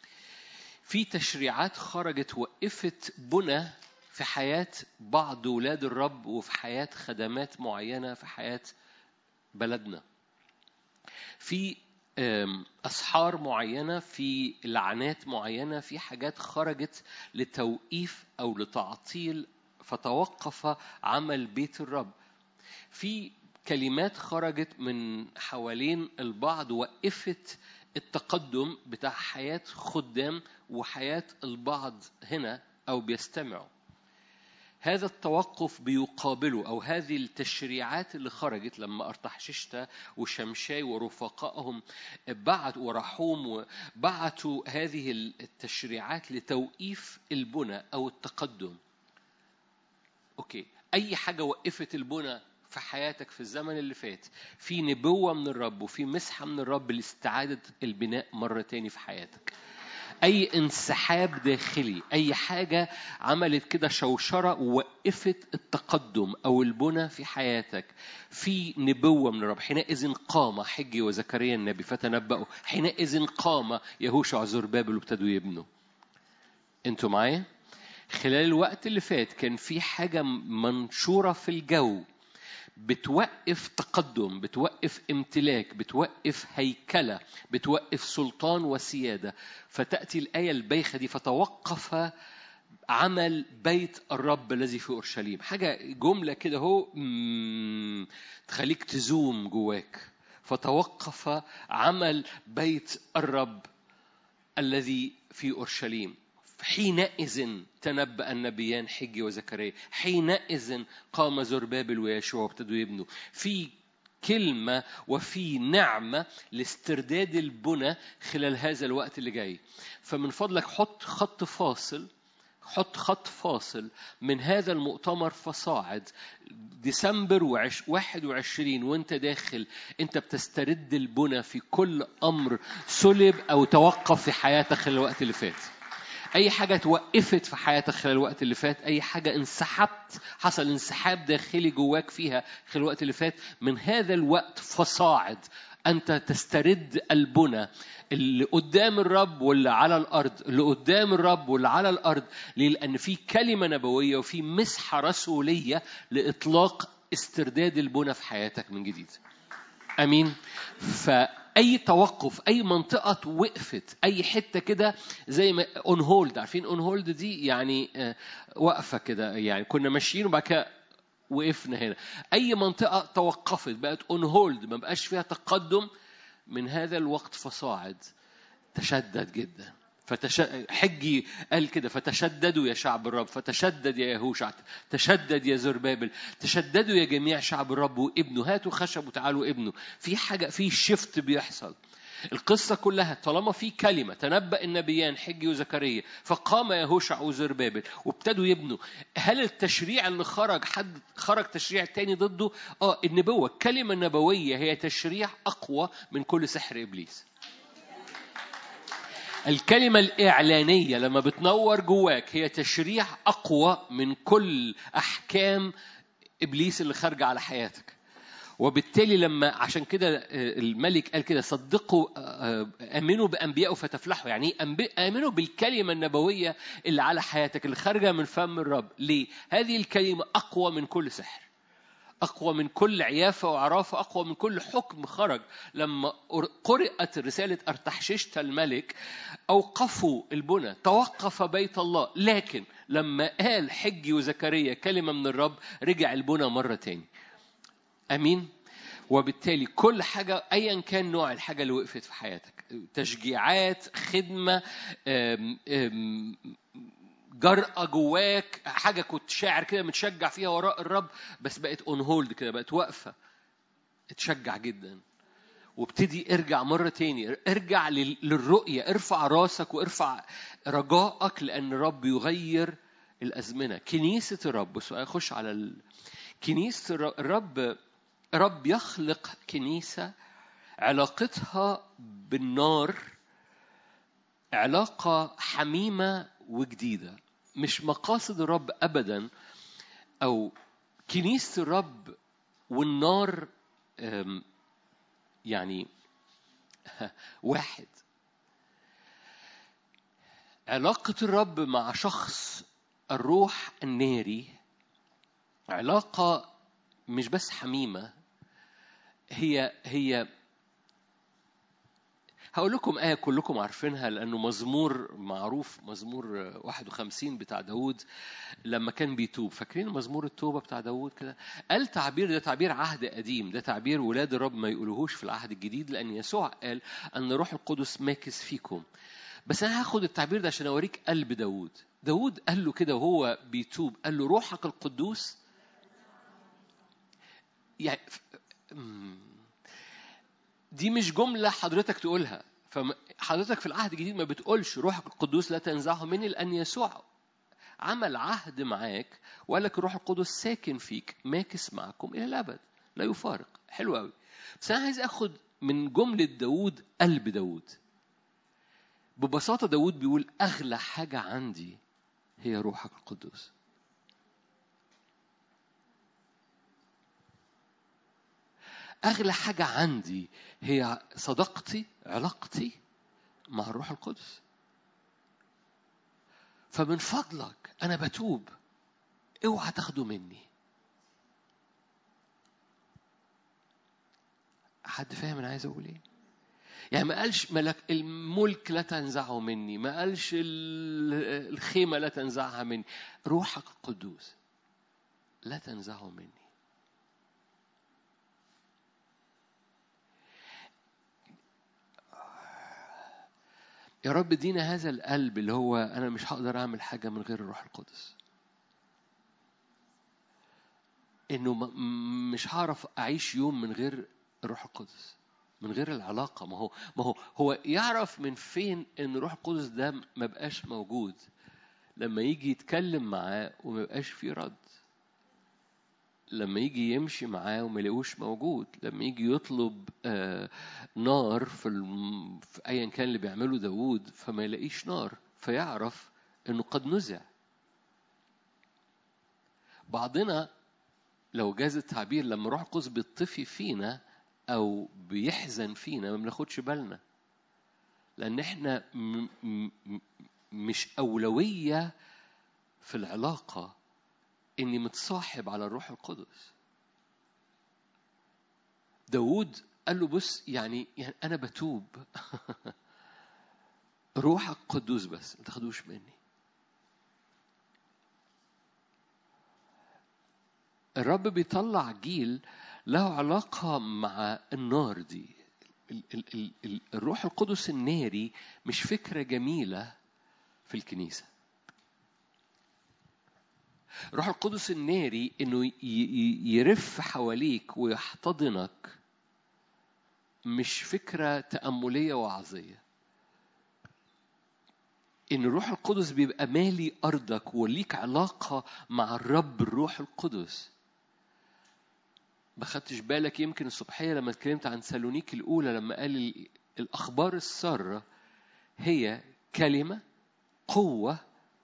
في تشريعات خرجت وقفت بنى في حياة بعض ولاد الرب وفي حياة خدمات معينة في حياة بلدنا في آم، أسحار معينة في لعنات معينة في حاجات خرجت لتوقيف أو لتعطيل فتوقف عمل بيت الرب في كلمات خرجت من حوالين البعض وقفت التقدم بتاع حياة خدام وحياة البعض هنا أو بيستمعوا هذا التوقف بيقابله أو هذه التشريعات اللي خرجت لما أرتحششتا وشمشاي ورفقائهم بعتوا ورحوم بعتوا هذه التشريعات لتوقيف البنى أو التقدم أوكي أي حاجة وقفت البنى في حياتك في الزمن اللي فات في نبوة من الرب وفي مسحة من الرب لاستعادة البناء مرة تاني في حياتك أي انسحاب داخلي أي حاجة عملت كده شوشرة ووقفت التقدم أو البنى في حياتك في نبوة من الرب حينئذ قام حجي وزكريا النبي فتنبأوا حينئذ قام يهوشع زربابل وابتدوا يبنوا انتوا معايا خلال الوقت اللي فات كان في حاجة منشورة في الجو بتوقف تقدم بتوقف امتلاك بتوقف هيكلة بتوقف سلطان وسيادة فتأتي الآية البايخة دي فتوقف عمل بيت الرب الذي في أورشليم حاجة جملة كده هو مم، تخليك تزوم جواك فتوقف عمل بيت الرب الذي في أورشليم حينئذ تنبأ النبيان حجي وزكريا حينئذ قام زربابل ويشوع وابتدوا يبنوا في كلمة وفي نعمة لاسترداد البنى خلال هذا الوقت اللي جاي فمن فضلك حط خط فاصل حط خط فاصل من هذا المؤتمر فصاعد ديسمبر وعش 21 وانت داخل انت بتسترد البنى في كل امر سلب او توقف في حياتك خلال الوقت اللي فات اي حاجه توقفت في حياتك خلال الوقت اللي فات اي حاجه انسحبت حصل انسحاب داخلي جواك فيها خلال الوقت اللي فات من هذا الوقت فصاعد انت تسترد البنى اللي قدام الرب واللي على الارض اللي قدام الرب واللي على الارض ليه لان في كلمه نبويه وفي مسحه رسوليه لاطلاق استرداد البنى في حياتك من جديد امين فاي توقف اي منطقه وقفت اي حته كده زي ما اون هولد عارفين اون هولد دي يعني آه، واقفه كده يعني كنا ماشيين وبعد كده وقفنا هنا اي منطقه توقفت بقت اون هولد ما بقاش فيها تقدم من هذا الوقت فصاعد تشدد جدا فتش... حجي قال كده فتشددوا يا شعب الرب فتشدد يا يهوشع تشدد يا زربابل تشددوا يا جميع شعب الرب وابنه هاتوا خشب وتعالوا ابنه في حاجه في شيفت بيحصل القصة كلها طالما في كلمة تنبأ النبيان حجي وزكريا فقام يهوشع وزربابل وابتدوا يبنوا هل التشريع اللي خرج حد خرج تشريع تاني ضده؟ اه النبوة الكلمة النبوية هي تشريع أقوى من كل سحر إبليس الكلمة الإعلانية لما بتنور جواك هي تشريع أقوى من كل أحكام إبليس اللي خارجة على حياتك وبالتالي لما عشان كده آه، الملك قال كده صدقوا آه، آه، امنوا بانبيائه فتفلحوا يعني إيه؟ أنبي- امنوا بالكلمه النبويه اللي على حياتك اللي خارجه من فم الرب ليه هذه الكلمه اقوى من كل سحر أقوى من كل عيافة وعرافة أقوى من كل حكم خرج لما أر- قرأت رسالة أرتحششت الملك أوقفوا البنى توقف بيت الله لكن لما قال حجي وزكريا كلمة من الرب رجع البنى مرة تاني امين وبالتالي كل حاجة أيا كان نوع الحاجة اللي وقفت في حياتك تشجيعات خدمة أم، أم، جرأة جواك حاجة كنت شاعر كده متشجع فيها وراء الرب بس بقت اون هولد كده بقت واقفة اتشجع جدا وابتدي ارجع مرة تاني ارجع لل- للرؤية ارفع راسك وارفع رجائك لأن الرب يغير الأزمنة كنيسة الرب بصوا أخش على ال... كنيسة الر- الرب رب يخلق كنيسة علاقتها بالنار علاقة حميمة وجديدة مش مقاصد الرب أبدا أو كنيسة الرب والنار أم، يعني واحد علاقة الرب مع شخص الروح الناري علاقة مش بس حميمة هي هي هقول لكم آية كلكم عارفينها لأنه مزمور معروف مزمور 51 بتاع داود لما كان بيتوب فاكرين مزمور التوبة بتاع داود كده قال تعبير ده تعبير عهد قديم ده تعبير ولاد الرب ما يقولوهوش في العهد الجديد لأن يسوع قال أن روح القدس ماكس فيكم بس أنا هاخد التعبير ده عشان أوريك قلب داود داود قال له كده وهو بيتوب قال له روحك القدوس يعني أمم. دي مش جملة حضرتك تقولها فحضرتك في العهد الجديد ما بتقولش روحك القدوس لا تنزعه مني لأن يسوع عمل عهد معاك وقال لك الروح القدس ساكن فيك ماكس معكم إلى الأبد لا يفارق حلو قوي بس أنا عايز أخد من جملة داود قلب داود ببساطة داود بيقول أغلى حاجة عندي هي روحك القدوس أغلى حاجة عندي هي صداقتي علاقتي مع الروح القدس فمن فضلك أنا بتوب اوعى تاخده مني حد فاهم أنا عايز أقول إيه؟ يعني ما قالش ملك الملك لا تنزعه مني ما قالش ال- الخيمة لا تنزعها مني روحك القدوس لا تنزعه مني يا رب ادينا هذا القلب اللي هو انا مش هقدر اعمل حاجه من غير الروح القدس انه م- م- مش هعرف اعيش يوم من غير الروح القدس من غير العلاقه ما هو ما هو هو يعرف من فين ان الروح القدس ده ما بقاش موجود لما يجي يتكلم معاه وما يبقاش فيه رد لما يجي يمشي معاه وما يلاقوش موجود لما يجي يطلب آه نار في, الم... في ايا كان اللي بيعمله داوود فما يلاقيش نار فيعرف انه قد نزع بعضنا لو جاز التعبير لما روح القدس بيطفي فينا او بيحزن فينا ما بناخدش بالنا لان احنا م... م... مش اولويه في العلاقه اني متصاحب على الروح القدس داود قال له بص يعني, يعني انا بتوب روحك قدوس بس ما تاخدوش مني الرب بيطلع جيل له علاقة مع النار دي ال- ال- ال- ال- الروح القدس الناري مش فكرة جميلة في الكنيسة الروح القدس الناري انه ي- ي- يرف حواليك ويحتضنك مش فكرة تأملية وعظية ان الروح القدس بيبقى مالي ارضك وليك علاقة مع الرب الروح القدس ما خدتش بالك يمكن الصبحية لما اتكلمت عن سالونيك الأولى لما قال ال- الأخبار السارة هي كلمة قوة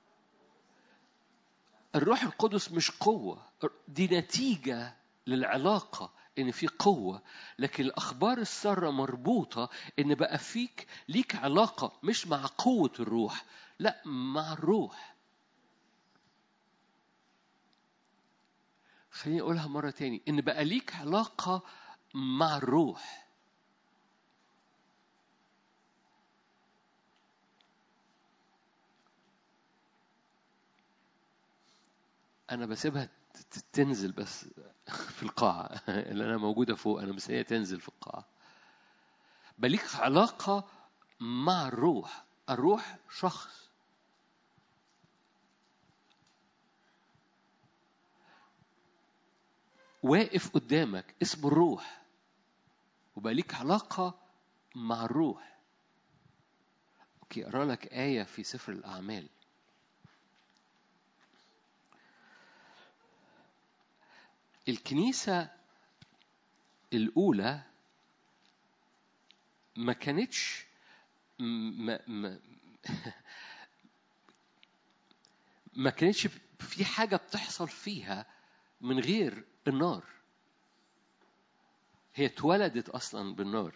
الروح القدس مش قوة دي نتيجة للعلاقة إن في قوة لكن الأخبار السارة مربوطة إن بقى فيك ليك علاقة مش مع قوة الروح لا مع الروح خليني أقولها مرة تاني إن بقى ليك علاقة مع الروح أنا بسيبها ت- ت- تنزل بس في القاعة اللي أنا موجودة فوق أنا بس هي تنزل في القاعة بليك علاقة مع الروح الروح شخص واقف قدامك اسمه الروح وبقى ليك علاقة مع الروح اوكي اقرا لك آية في سفر الأعمال الكنيسة الأولى ما كانتش ما ما ما كانتش في حاجة بتحصل فيها من غير النار هي اتولدت أصلا بالنار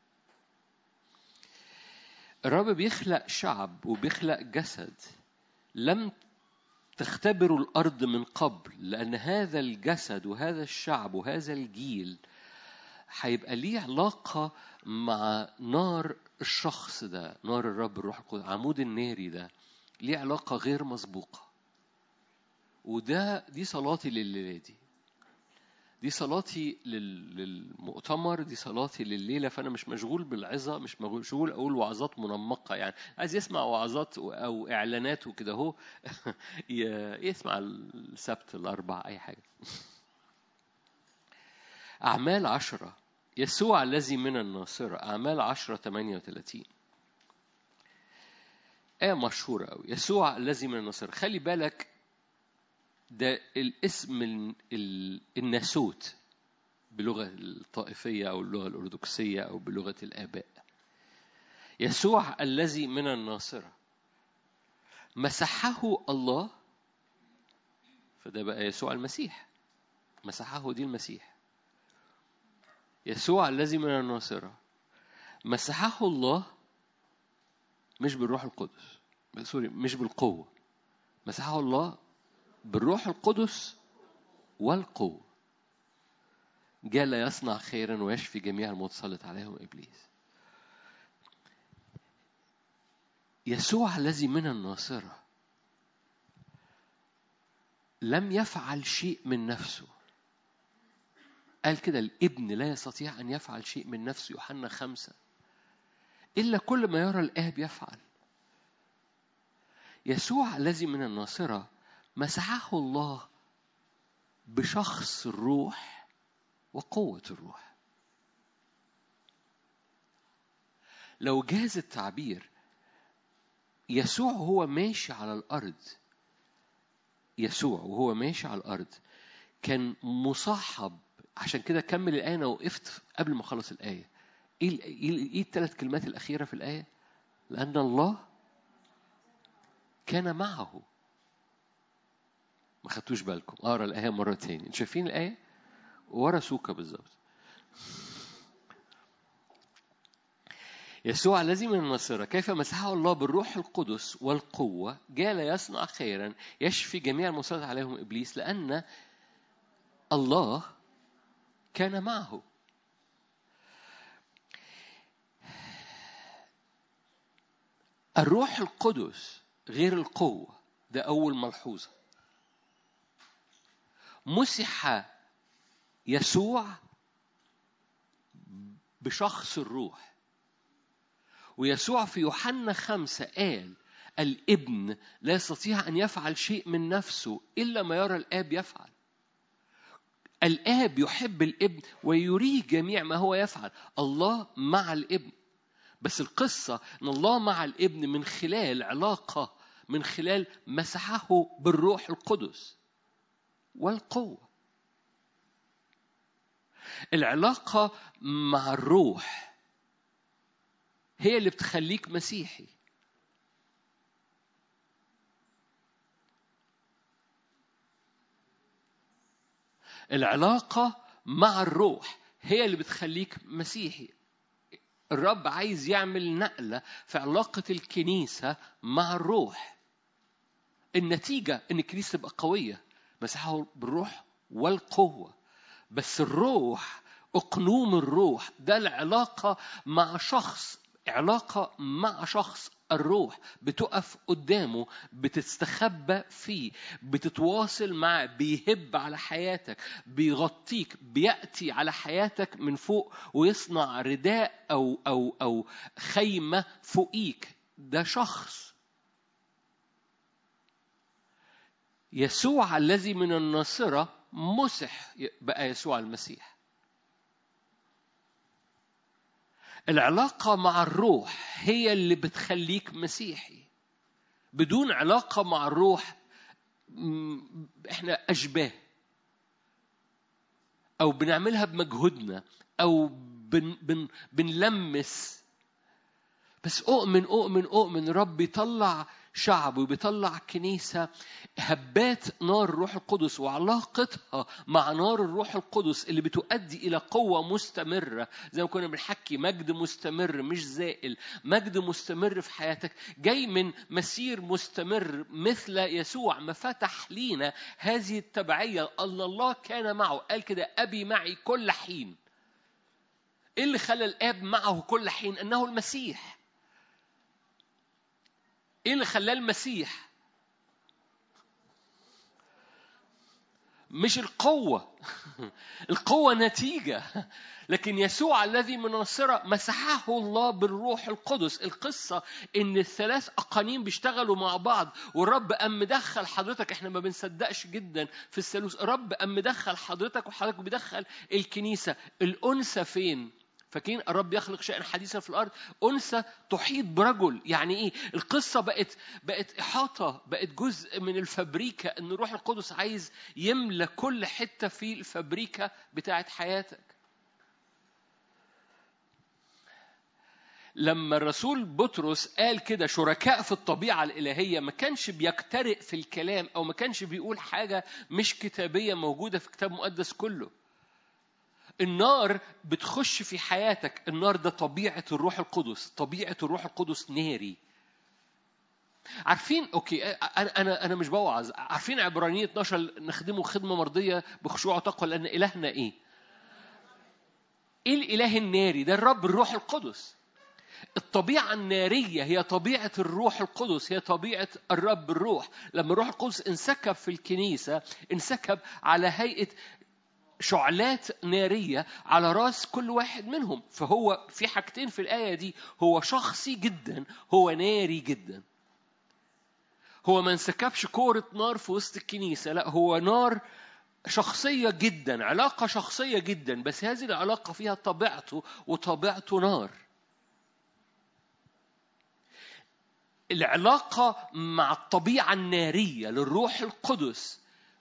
الرب بيخلق شعب وبيخلق جسد لم تختبروا الأرض من قبل لأن هذا الجسد وهذا الشعب وهذا الجيل هيبقى ليه علاقة مع نار الشخص ده نار الرب الروح القدس عمود الناري ده ليه علاقة غير مسبوقة وده دي صلاتي لليلة دي دي صلاتي لل- للمؤتمر دي صلاتي لليلة فأنا مش مشغول بالعظة مش مشغول أقول وعظات منمقة يعني عايز يسمع وعظات أو إعلانات وكده هو ي- يسمع السبت الأربع أي حاجة أعمال عشرة يسوع الذي من الناصرة أعمال عشرة 38 آية مشهورة أوي يسوع الذي من الناصرة خلي بالك ده الاسم ال- ال- الناسوت بلغة الطائفية أو اللغة الأرثوذكسية أو بلغة الآباء يسوع الذي من الناصرة مسحه الله فده بقى يسوع المسيح مسحه دي المسيح يسوع الذي من الناصرة مسحه الله مش بالروح القدس سوري مش بالقوة مسحه الله بالروح القدس والقوة جاء لا يصنع خيرا ويشفي جميع المتسلط عليهم إبليس يسوع الذي من الناصرة لم يفعل شيء من نفسه قال كده الابن لا يستطيع أن يفعل شيء من نفسه يوحنا خمسة إلا كل ما يرى الآب يفعل يسوع الذي من الناصرة مسحه الله بشخص الروح وقوة الروح لو جاز التعبير يسوع هو ماشي على الأرض يسوع وهو ماشي على الأرض كان مصاحب عشان كده كمل الآية أنا وقفت قبل ما أخلص الآية إيه ال- إيه ال- إيه الثلاث كلمات الأخيرة في الآية؟ لأن الله كان معه ما خدتوش بالكم اقرا الايه مره تاني انتوا شايفين الايه ورا سوكا بالظبط يسوع الذي من الناصرة كيف مسحه الله بالروح القدس والقوة جال يصنع خيرا يشفي جميع المسيطر عليهم إبليس لأن الله كان معه الروح القدس غير القوة ده أول ملحوظة مسح يسوع بشخص الروح ويسوع في يوحنا خمسة قال الابن لا يستطيع أن يفعل شيء من نفسه إلا ما يرى الآب يفعل الآب يحب الابن ويريه جميع ما هو يفعل الله مع الابن بس القصة أن الله مع الابن من خلال علاقة من خلال مسحه بالروح القدس والقوة العلاقة مع الروح هي اللي بتخليك مسيحي العلاقة مع الروح هي اللي بتخليك مسيحي الرب عايز يعمل نقلة في علاقة الكنيسة مع الروح النتيجة إن الكنيسة تبقى قوية مسحه بالروح والقوة بس الروح أقنوم الروح ده العلاقة مع شخص علاقة مع شخص الروح بتقف قدامه بتستخبى فيه بتتواصل معاه بيهب على حياتك بيغطيك بيأتي على حياتك من فوق ويصنع رداء أو أو أو خيمة فوقيك ده شخص يسوع الذي من الناصرة مسح بقى يسوع المسيح العلاقة مع الروح هي اللي بتخليك مسيحي بدون علاقة مع الروح م- احنا أشباه أو بنعملها بمجهودنا أو بن بن بنلمس بس أؤمن أؤمن أؤمن رب يطلع شعب وبيطلع كنيسة هبات نار الروح القدس وعلاقتها مع نار الروح القدس اللي بتؤدي إلى قوة مستمرة زي ما كنا بنحكي مجد مستمر مش زائل مجد مستمر في حياتك جاي من مسير مستمر مثل يسوع ما فتح لينا هذه التبعية أن الله كان معه قال كده أبي معي كل حين إيه اللي خلى الآب معه كل حين أنه المسيح ايه اللي خلاه المسيح مش القوة القوة نتيجة لكن يسوع الذي من الناصرة مسحه الله بالروح القدس القصة إن الثلاث أقانيم بيشتغلوا مع بعض والرب قام مدخل حضرتك إحنا ما بنصدقش جدا في الثالوث الرب قام مدخل حضرتك وحضرتك بيدخل الكنيسة الأنثى فين؟ فاكرين الرب يخلق شيئا حديثا في الارض انثى تحيط برجل يعني ايه القصه بقت بقت احاطه بقت جزء من الفبريكه ان الروح القدس عايز يملى كل حته في الفبريكه بتاعت حياتك لما الرسول بطرس قال كده شركاء في الطبيعة الإلهية ما كانش بيقترئ في الكلام أو ما كانش بيقول حاجة مش كتابية موجودة في كتاب مقدس كله النار بتخش في حياتك النار ده طبيعة الروح القدس طبيعة الروح القدس ناري عارفين اوكي انا انا انا مش بوعظ عارفين عبرانية 12 نخدمه خدمة مرضية بخشوع وتقوى لان الهنا ايه ايه الاله الناري ده الرب الروح القدس الطبيعة النارية هي طبيعة الروح القدس هي طبيعة الرب الروح لما الروح القدس انسكب في الكنيسة انسكب على هيئة شعلات نارية على راس كل واحد منهم فهو في حاجتين في الآية دي هو شخصي جدا هو ناري جدا هو ما انسكبش كورة نار في وسط الكنيسة لا هو نار شخصية جدا علاقة شخصية جدا بس هذه العلاقة فيها طبيعته وطبيعته نار العلاقة مع الطبيعة النارية للروح القدس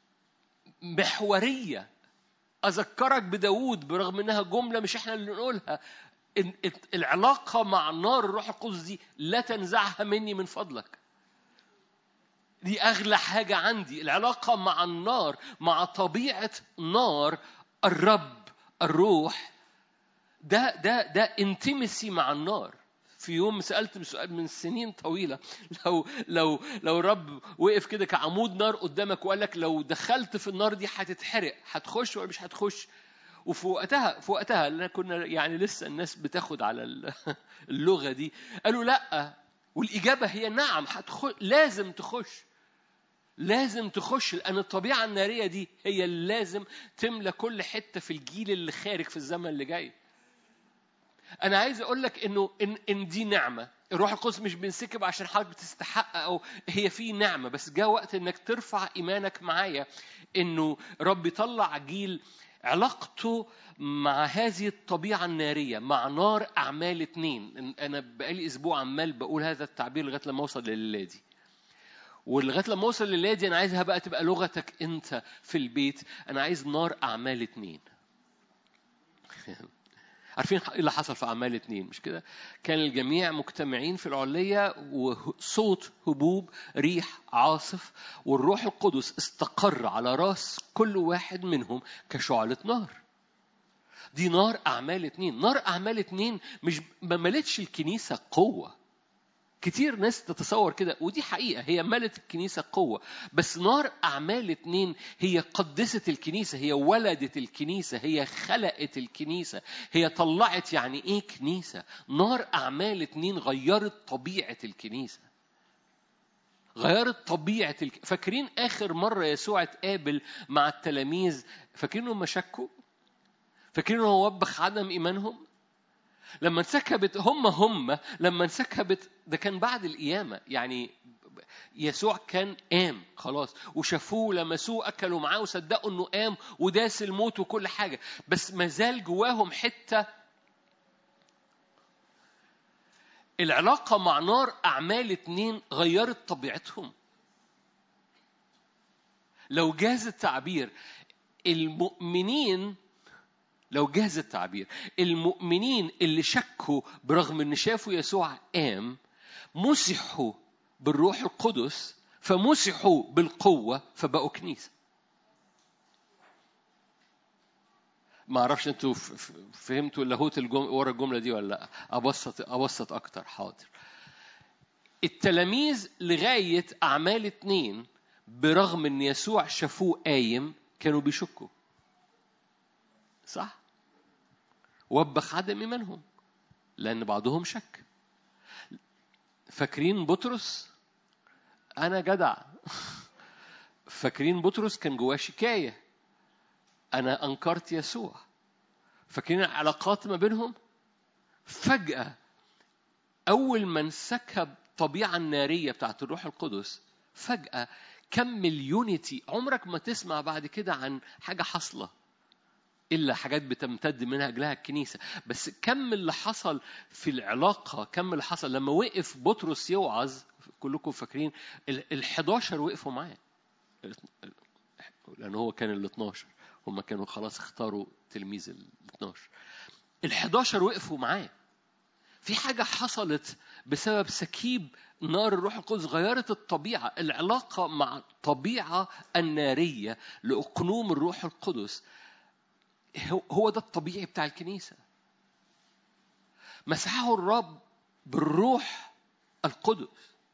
محورية أذكرك بداود برغم إنها جملة مش إحنا اللي نقولها إن- العلاقة مع نار الروح القدس دي لا تنزعها مني من فضلك دي أغلى حاجة عندي العلاقة مع النار مع طبيعة نار الرب الروح ده ده ده انتمسي مع النار في يوم سألت سؤال من سنين طويلة لو لو لو الرب وقف كده كعمود نار قدامك وقال لك لو دخلت في النار دي هتتحرق هتخش ولا مش هتخش وفي وقتها في وقتها لأن كنا يعني لسه الناس بتاخد على ال- اللغة دي قالوا لا والإجابة هي نعم هتخش لازم تخش لازم تخش لأن الطبيعة النارية دي هي اللي لازم تملى كل حتة في الجيل اللي خارج في الزمن اللي جاي انا عايز اقول لك انه ان ان دي نعمه الروح القدس مش بينسكب عشان حضرتك بتستحق او هي في نعمه بس جاء وقت انك ترفع ايمانك معايا انه رب يطلع جيل علاقته مع هذه الطبيعة النارية مع نار أعمال اتنين أنا بقالي أسبوع عمال بقول هذا التعبير لغاية لما أوصل لليلة دي ولغايه لما اوصل لليلة دي انا عايزها بقى تبقى لغتك انت في البيت انا عايز نار اعمال اتنين عارفين ايه اللي حصل في اعمال اتنين مش كده كان الجميع مجتمعين في العليه وصوت هبوب ريح عاصف والروح القدس استقر على راس كل واحد منهم كشعله نار دي نار اعمال اتنين نار اعمال اتنين مش ما ملتش الكنيسه قوه كتير ناس تتصور كده ودي حقيقة هي ملت الكنيسة قوة بس نار أعمال اتنين هي قدست الكنيسة هي ولدت الكنيسة هي خلقت الكنيسة هي طلعت يعني إيه كنيسة نار أعمال اتنين غيرت طبيعة الكنيسة غيرت طبيعة الك... فاكرين آخر مرة يسوع اتقابل مع التلاميذ فاكرين هم شكوا فاكرين هو وبخ عدم إيمانهم لما انسكبت هم هم لما انسكبت ده كان بعد القيامة يعني يسوع كان قام خلاص وشافوه لمسوه اكلوا معاه وصدقوا انه قام وداس الموت وكل حاجه بس ما زال جواهم حته العلاقه مع نار اعمال اتنين غيرت طبيعتهم لو جاز التعبير المؤمنين لو جاز التعبير المؤمنين اللي شكوا برغم ان شافوا يسوع قام مسحوا بالروح القدس فمسحوا بالقوة فبقوا كنيسة ما اعرفش انتوا فهمتوا لاهوت الجملة ورا الجملة دي ولا لا ابسط ابسط اكتر حاضر التلاميذ لغاية أعمال اتنين برغم ان يسوع شافوه قايم كانوا بيشكوا صح وبخ عدم ايمانهم لان بعضهم شك فاكرين بطرس انا جدع فاكرين بطرس كان جواه شكايه انا انكرت يسوع فاكرين العلاقات ما بينهم فجاه اول ما انسكب الطبيعه الناريه بتاعت الروح القدس فجاه كم اليونيتي عمرك ما تسمع بعد كده عن حاجه حاصله الا حاجات بتمتد منها اجلها الكنيسه بس كم اللي حصل في العلاقه كم اللي حصل لما وقف بطرس يوعظ كلكم فاكرين ال 11 وقفوا معاه لان هو كان ال 12 هم كانوا خلاص اختاروا تلميذ ال 12 ال 11 وقفوا معاه في حاجة حصلت بسبب سكيب نار الروح القدس غيرت الطبيعة العلاقة مع الطبيعة النارية لأقنوم الروح القدس هو ده الطبيعي بتاع الكنيسة مسحه الرب بالروح القدس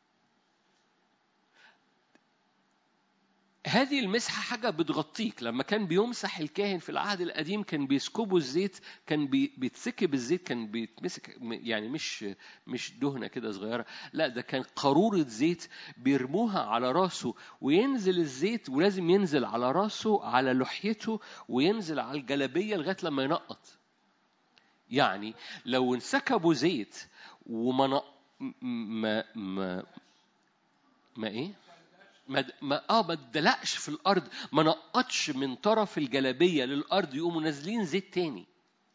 هذه المسحة حاجة بتغطيك لما كان بيمسح الكاهن في العهد القديم كان بيسكبوا الزيت كان بي بيتسكب الزيت كان بيتمسك يعني مش مش دهنة كده صغيرة لا ده كان قارورة زيت بيرموها على راسه وينزل الزيت ولازم ينزل على راسه على لحيته وينزل على الجلبية لغاية لما ينقط يعني لو انسكبوا زيت وما ما ما ما ايه؟ ما ما اه ما اتدلقش في الارض ما نقطش من طرف الجلابيه للارض يقوموا نازلين زيت تاني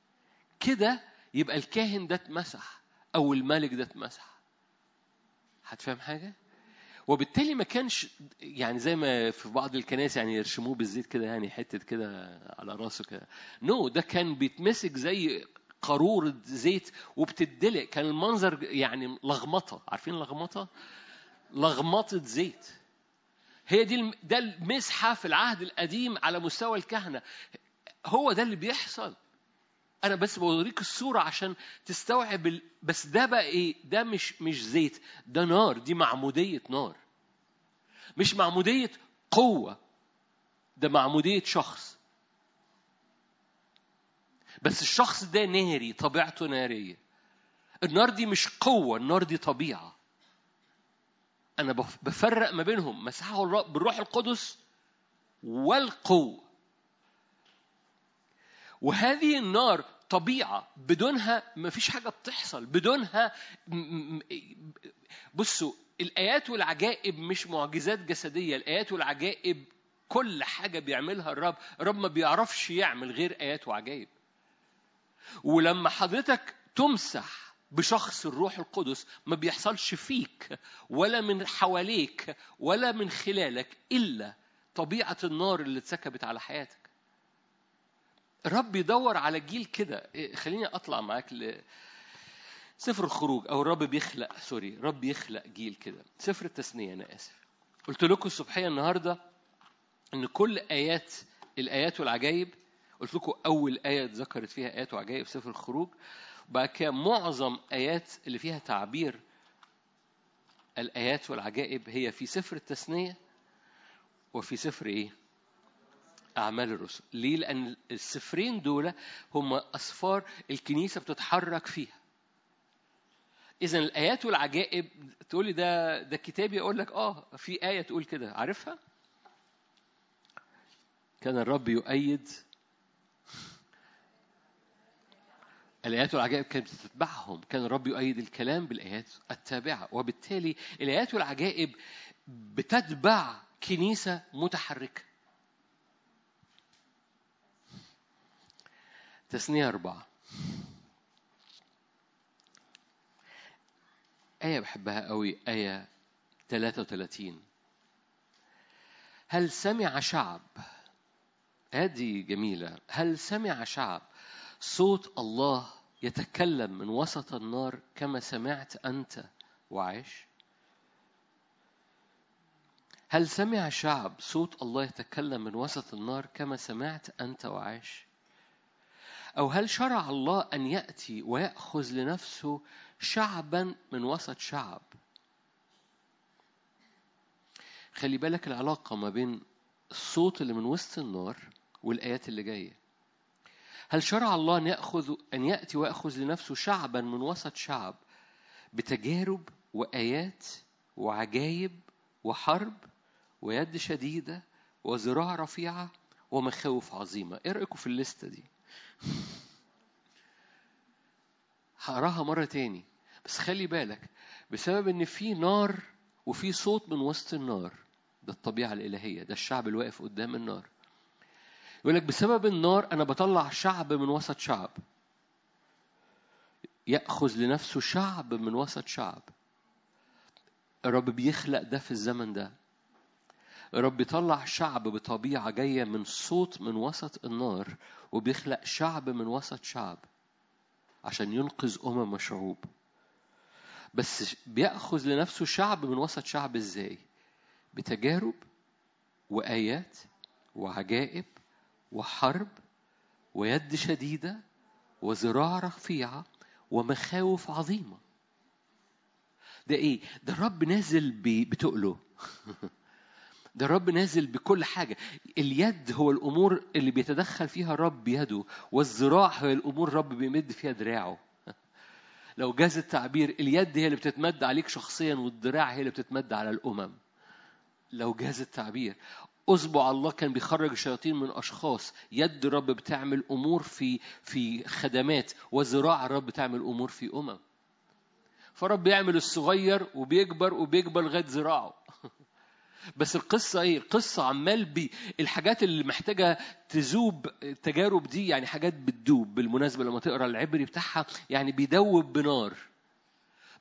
كده يبقى الكاهن ده اتمسح او الملك ده اتمسح هتفهم حاجة؟ وبالتالي ما كانش يعني زي ما في بعض الكنائس يعني يرشموه بالزيت كده يعني حتة كده على راسه كده نو no, ده كان بيتمسك زي قارورة زيت وبتدلق كان المنظر يعني لغمطة عارفين لغمطة؟ لغمطة زيت هي دي الم- ده المسحة في العهد القديم على مستوى الكهنة هو ده اللي بيحصل انا بس بوريك الصوره عشان تستوعب ال... بس ده بقى ايه ده مش مش زيت ده نار دي معموديه نار مش معموديه قوه ده معموديه شخص بس الشخص ده ناري طبيعته ناريه النار دي مش قوه النار دي طبيعه انا بف- بفرق ما بينهم مسحه الرب بالروح القدس والقوه وهذه النار طبيعة بدونها مفيش حاجة بتحصل بدونها م- م- بصوا الآيات والعجائب مش معجزات جسدية الآيات والعجائب كل حاجة بيعملها الرب الرب ما بيعرفش يعمل غير آيات وعجائب ولما حضرتك تمسح بشخص الروح القدس ما بيحصلش فيك ولا من حواليك ولا من خلالك إلا طبيعة النار اللي اتسكبت على حياتك الرب يدور على جيل كده إيه، خليني اطلع معاك ل سفر الخروج او الرب بيخلق سوري رب يخلق جيل كده سفر التثنيه انا اسف قلت لكم الصبحيه النهارده ان كل ايات الايات والعجائب قلت لكم اول ايه اتذكرت فيها ايات وعجائب سفر الخروج وبعد كده معظم ايات اللي فيها تعبير الايات والعجائب هي في سفر التثنيه وفي سفر ايه أعمال الرسل ليه؟ لأن السفرين دول هم أسفار الكنيسة بتتحرك فيها إذا الآيات والعجائب تقول لي ده ده كتابي أقول لك آه في آية تقول كده عارفها؟ كان الرب يؤيد الآيات والعجائب كانت بتتبعهم كان الرب يؤيد الكلام بالآيات التابعة وبالتالي الآيات والعجائب بتتبع كنيسة متحركة تثنية أربعة آية بحبها قوي آية 33 هل سمع شعب هذه جميلة هل سمع شعب صوت الله يتكلم من وسط النار كما سمعت أنت وعاش هل سمع شعب صوت الله يتكلم من وسط النار كما سمعت أنت وعاش أو هل شرع الله أن يأتي ويأخذ لنفسه شعبا من وسط شعب خلي بالك العلاقة ما بين الصوت اللي من وسط النار والآيات اللي جاية هل شرع الله أن يأخذ أن يأتي ويأخذ لنفسه شعبا من وسط شعب بتجارب وآيات وعجايب وحرب ويد شديدة وذراع رفيعة ومخاوف عظيمة إيه رأيكم في الليستة دي هقراها مرة تاني بس خلي بالك بسبب ان في نار وفي صوت من وسط النار ده الطبيعة الإلهية ده الشعب اللي واقف قدام النار يقول لك بسبب النار أنا بطلع شعب من وسط شعب يأخذ لنفسه شعب من وسط شعب الرب بيخلق ده في الزمن ده الرب بيطلع شعب بطبيعة جاية من صوت من وسط النار وبيخلق شعب من وسط شعب عشان ينقذ أمم وشعوب بس بيأخذ لنفسه شعب من وسط شعب ازاي بتجارب وآيات وعجائب وحرب ويد شديدة وذراع رفيعة ومخاوف عظيمة ده ايه ده الرب نازل ب- بتقله ده الرب نازل بكل حاجة اليد هو الأمور اللي بيتدخل فيها الرب بيده والذراع هي الأمور الرب بيمد فيها دراعه لو جاز التعبير اليد هي اللي بتتمد عليك شخصيا والذراع هي اللي بتتمد على الأمم لو جاز التعبير أصبع الله كان بيخرج الشياطين من أشخاص يد الرب بتعمل أمور في في خدمات وذراع الرب بتعمل أمور في أمم فرب يعمل الصغير وبيكبر وبيكبر لغاية ذراعه بس القصة إيه؟ القصة عمال بي الحاجات اللي محتاجة تذوب التجارب دي يعني حاجات بتدوب بالمناسبة لما تقرا العبري بتاعها يعني بيدوب بنار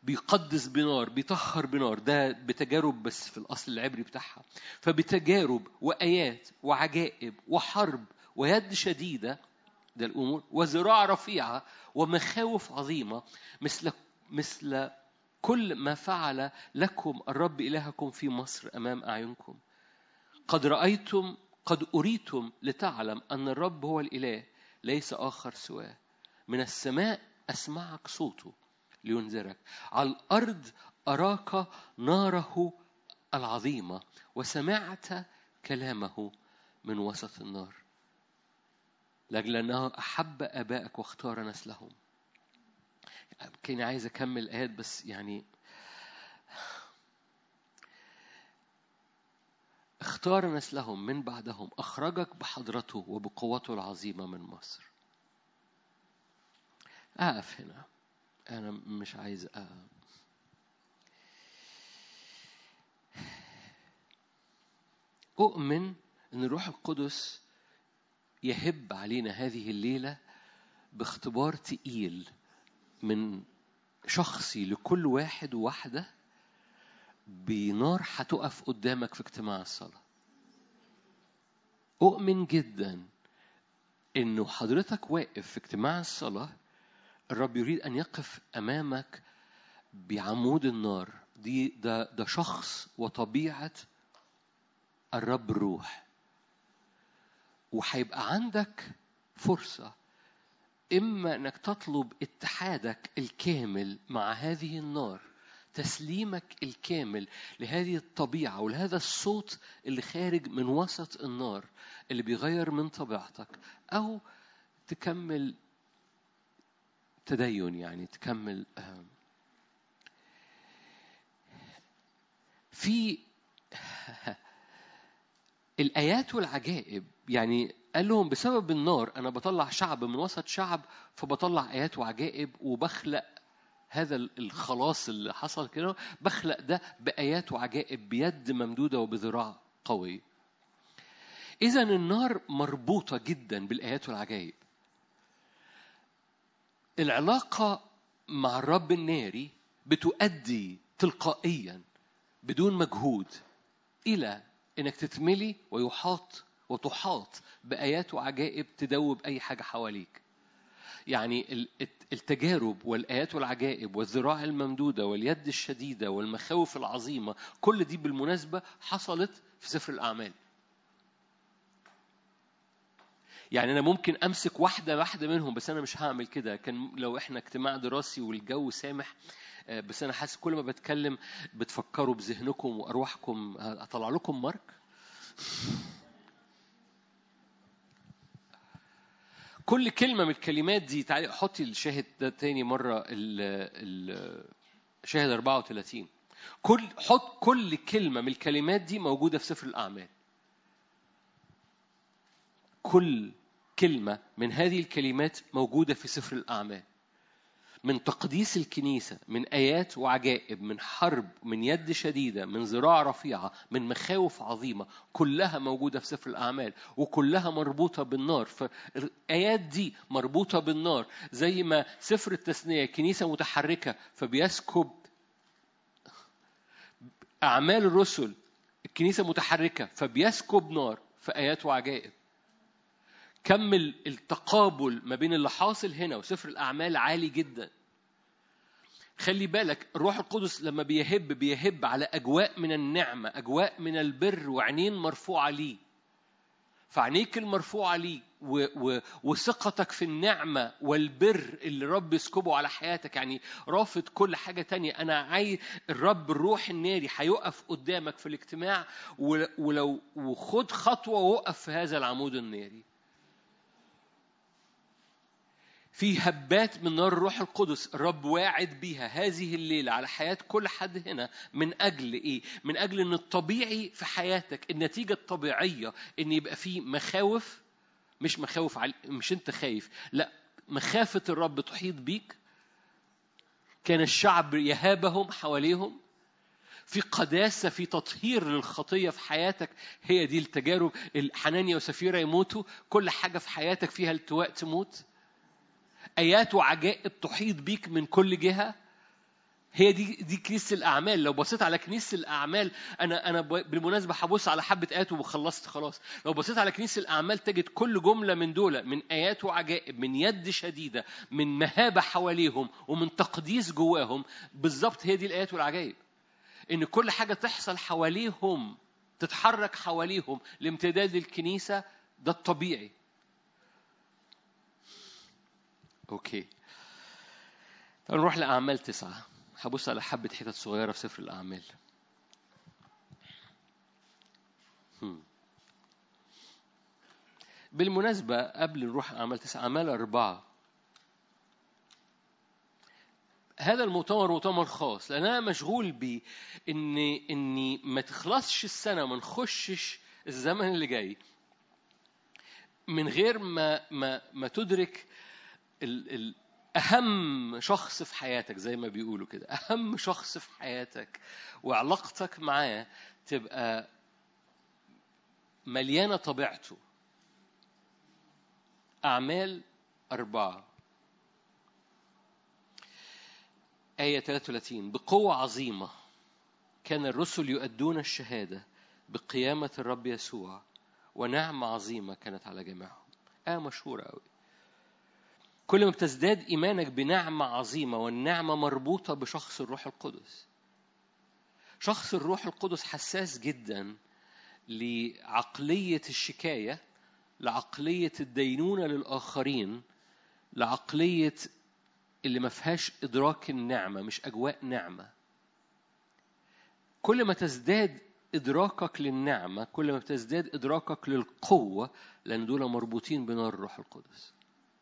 بيقدس بنار بيطهر بنار ده بتجارب بس في الأصل العبري بتاعها فبتجارب وآيات وعجائب وحرب ويد شديدة ده الأمور وذراع رفيعة ومخاوف عظيمة مثل مثل كل ما فعل لكم الرب إلهكم في مصر أمام أعينكم قد رأيتم قد أريتم لتعلم أن الرب هو الإله ليس آخر سواه من السماء أسمعك صوته لينذرك على الأرض أراك ناره العظيمة وسمعت كلامه من وسط النار لأجل أنه أحب آبائك واختار نسلهم كان عايز أكمل آيات بس يعني اختار نسلهم من بعدهم أخرجك بحضرته وبقوته العظيمة من مصر أقف هنا أنا مش عايز أقف. أؤمن أن الروح القدس يهب علينا هذه الليلة باختبار تقيل من شخصي لكل واحد وواحدة بنار هتقف قدامك في اجتماع الصلاة أؤمن جدا إنه حضرتك واقف في اجتماع الصلاة الرب يريد أن يقف أمامك بعمود النار دي ده ده شخص وطبيعة الرب الروح وهيبقى عندك فرصة إما إنك تطلب اتحادك الكامل مع هذه النار تسليمك الكامل لهذه الطبيعة ولهذا الصوت اللي خارج من وسط النار اللي بيغير من طبيعتك أو تكمل تدين يعني تكمل آم، في الآيات والعجائب يعني قال لهم بسبب النار أنا بطلع شعب من وسط شعب فبطلع آيات وعجائب وبخلق هذا الخلاص اللي حصل كده بخلق ده بآيات وعجائب بيد ممدودة وبذراع قوي إذا النار مربوطة جدا بالآيات والعجائب العلاقة مع الرب الناري بتؤدي تلقائيا بدون مجهود إلى إنك تتملي ويحاط وتحاط بآيات وعجائب تدوب أي حاجة حواليك يعني ال- الت- التجارب والآيات والعجائب والذراع الممدودة واليد الشديدة والمخاوف العظيمة كل دي بالمناسبة حصلت في سفر الأعمال يعني أنا ممكن أمسك واحدة واحدة منهم بس أنا مش هعمل كده كان لو إحنا اجتماع دراسي والجو سامح آه، بس أنا حاسس كل ما بتكلم بتفكروا بذهنكم وأرواحكم هطلع لكم مارك كل كلمة من الكلمات دي تعالي حطي الشاهد ده تاني مرة ال ال شاهد 34 كل حط كل كلمة من الكلمات دي موجودة في سفر الأعمال كل كلمة من هذه الكلمات موجودة في سفر الأعمال من تقديس الكنيسة من آيات وعجائب من حرب من يد شديدة من ذراع رفيعة من مخاوف عظيمة كلها موجودة في سفر الأعمال وكلها مربوطة بالنار فالآيات دي مربوطة بالنار زي ما سفر التثنية كنيسة متحركة فبيسكب أعمال الرسل الكنيسة متحركة فبيسكب نار في آيات وعجائب كم التقابل ما بين اللي حاصل هنا وسفر الأعمال عالي جدا خلي بالك الروح القدس لما بيهب بيهب على أجواء من النعمة أجواء من البر وعينين مرفوعة ليه فعينيك المرفوعة ليه و و وثقتك في النعمة والبر اللي رب يسكبه على حياتك يعني رافض كل حاجة تانية أنا عايز الرب الروح الناري هيقف قدامك في الاجتماع ول- ولو وخد خطوة ووقف في هذا العمود الناري في هبات من نار الروح القدس الرب واعد بيها هذه الليلة على حياة كل حد هنا من أجل إيه؟ من أجل أن الطبيعي في حياتك النتيجة الطبيعية أن يبقى في مخاوف مش مخاوف عل... مش أنت خايف لا مخافة الرب تحيط بيك كان الشعب يهابهم حواليهم في قداسة في تطهير للخطية في حياتك هي دي التجارب حنانيا وسفيرة يموتوا كل حاجة في حياتك فيها التواء تموت آيات وعجائب تحيط بيك من كل جهة هي دي دي كنيسه الاعمال لو بصيت على كنيسه الاعمال انا انا ب- بالمناسبه هبص على حبه ايات وخلصت خلاص لو بصيت على كنيسه الاعمال تجد كل جمله من دول من ايات وعجائب من يد شديده من مهابه حواليهم ومن تقديس جواهم بالظبط هي دي الايات والعجائب ان كل حاجه تحصل حواليهم تتحرك حواليهم لامتداد الكنيسه ده الطبيعي اوكي طب نروح لأعمال تسعة هبص على حبة حتت صغيرة في سفر الأعمال هم. بالمناسبة قبل نروح أعمال تسعة أعمال أربعة هذا المؤتمر مؤتمر خاص لأن أنا مشغول ب إن إني ما تخلصش السنة ما نخشش الزمن اللي جاي من غير ما ما ما تدرك ال ال أهم شخص في حياتك زي ما بيقولوا كده أهم شخص في حياتك وعلاقتك معاه تبقى مليانة طبيعته أعمال أربعة آية 33 بقوة عظيمة كان الرسل يؤدون الشهادة بقيامة الرب يسوع ونعمة عظيمة كانت على جميعهم آية مشهورة أوي كل ما بتزداد إيمانك بنعمة عظيمة والنعمة مربوطة بشخص الروح القدس شخص الروح القدس حساس جدا لعقلية الشكاية لعقلية الدينونة للآخرين لعقلية اللي ما فيهاش إدراك النعمة مش أجواء نعمة كل ما تزداد إدراكك للنعمة كل ما بتزداد إدراكك للقوة لأن دول مربوطين بنار الروح القدس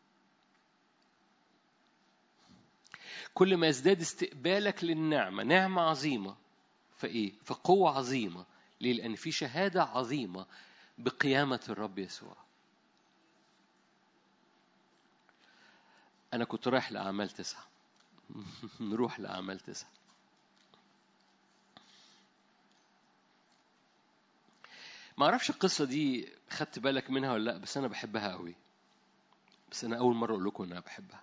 كل ما يزداد استقبالك للنعمة نعمة عظيمة فإيه؟ فقوة عظيمة ليه؟ لأن في شهادة عظيمة بقيامة الرب يسوع أنا كنت رايح لأعمال تسعة نروح لأعمال تسعة ما أعرفش القصة دي خدت بالك منها ولا لأ بس أنا بحبها قوي بس أنا أول مرة أقول لكم إن أنا بحبها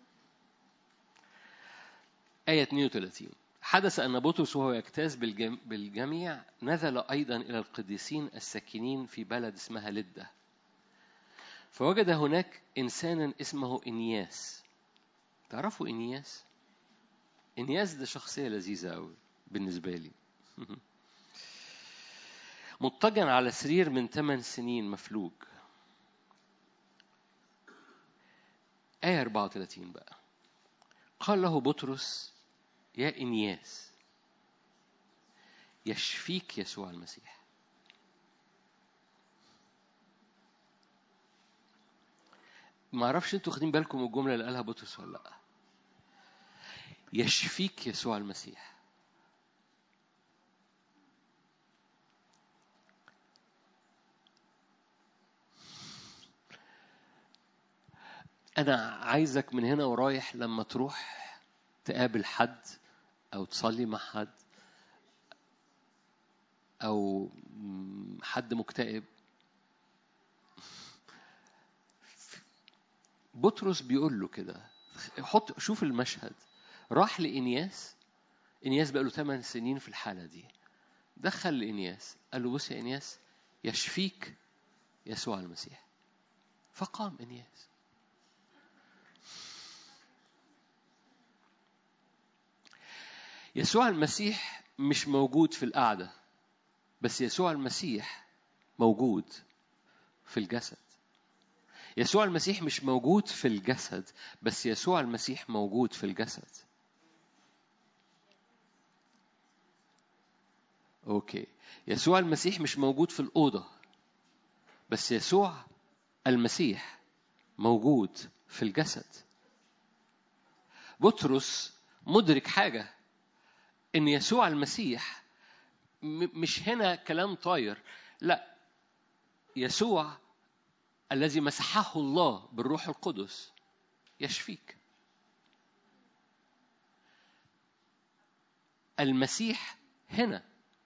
آية 32 حدث أن بطرس وهو يجتاز بالجم... بالجميع نزل أيضا إلى القديسين الساكنين في بلد اسمها لدة فوجد هناك إنسانا اسمه إنياس تعرفوا إنياس؟ إنياس ده شخصية لذيذة أوي بالنسبة لي مضطجعا على سرير من ثمان سنين مفلوج آية 34 بقى قال له بطرس يا إنياس يشفيك يسوع المسيح ما اعرفش انتوا واخدين بالكم من الجمله اللي قالها بطرس ولا لا يشفيك يسوع المسيح انا عايزك من هنا ورايح لما تروح تقابل حد او تصلي مع حد او حد مكتئب بطرس بيقول له كده حط شوف المشهد راح لإنياس إنياس بقى له 8 سنين في الحالة دي دخل لإنياس قال له بص يا إنياس يشفيك يسوع المسيح فقام إنياس يسوع المسيح مش موجود في القعدة بس يسوع المسيح موجود في الجسد يسوع المسيح مش موجود في الجسد بس يسوع المسيح موجود في الجسد اوكي يسوع المسيح مش موجود في الأوضة بس يسوع المسيح موجود في الجسد بطرس مدرك حاجة إن يسوع المسيح مش هنا كلام طاير لا يسوع الذي مسحه الله بالروح القدس يشفيك المسيح هنا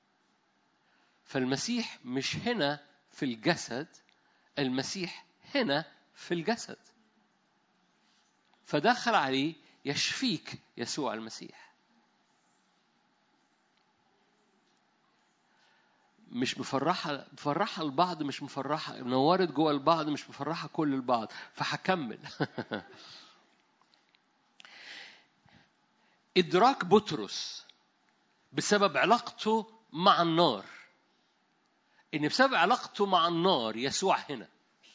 فالمسيح مش هنا في الجسد المسيح هنا في الجسد فدخل عليه يشفيك يسوع المسيح مش مفرحة مفرحة البعض مش مفرحة نورت جوه البعض مش مفرحة كل البعض فهكمل إدراك بطرس بسبب علاقته مع النار إن بسبب علاقته مع النار يسوع هنا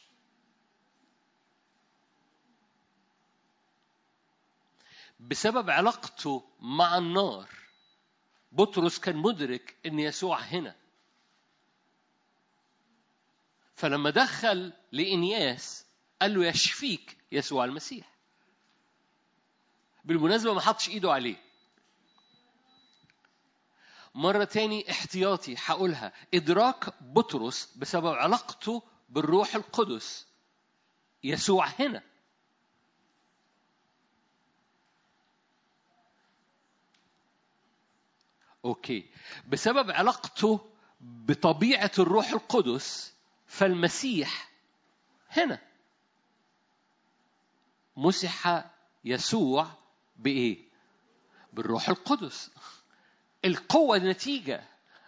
بسبب علاقته مع النار بطرس كان مدرك ان يسوع هنا فلما دخل لإنياس قال له يشفيك يسوع المسيح بالمناسبة ما حطش إيده عليه مرة تاني احتياطي هقولها إدراك بطرس بسبب علاقته بالروح القدس يسوع هنا اوكي بسبب علاقته بطبيعه الروح القدس فالمسيح هنا مسح يسوع بايه بالروح القدس القوه نتيجه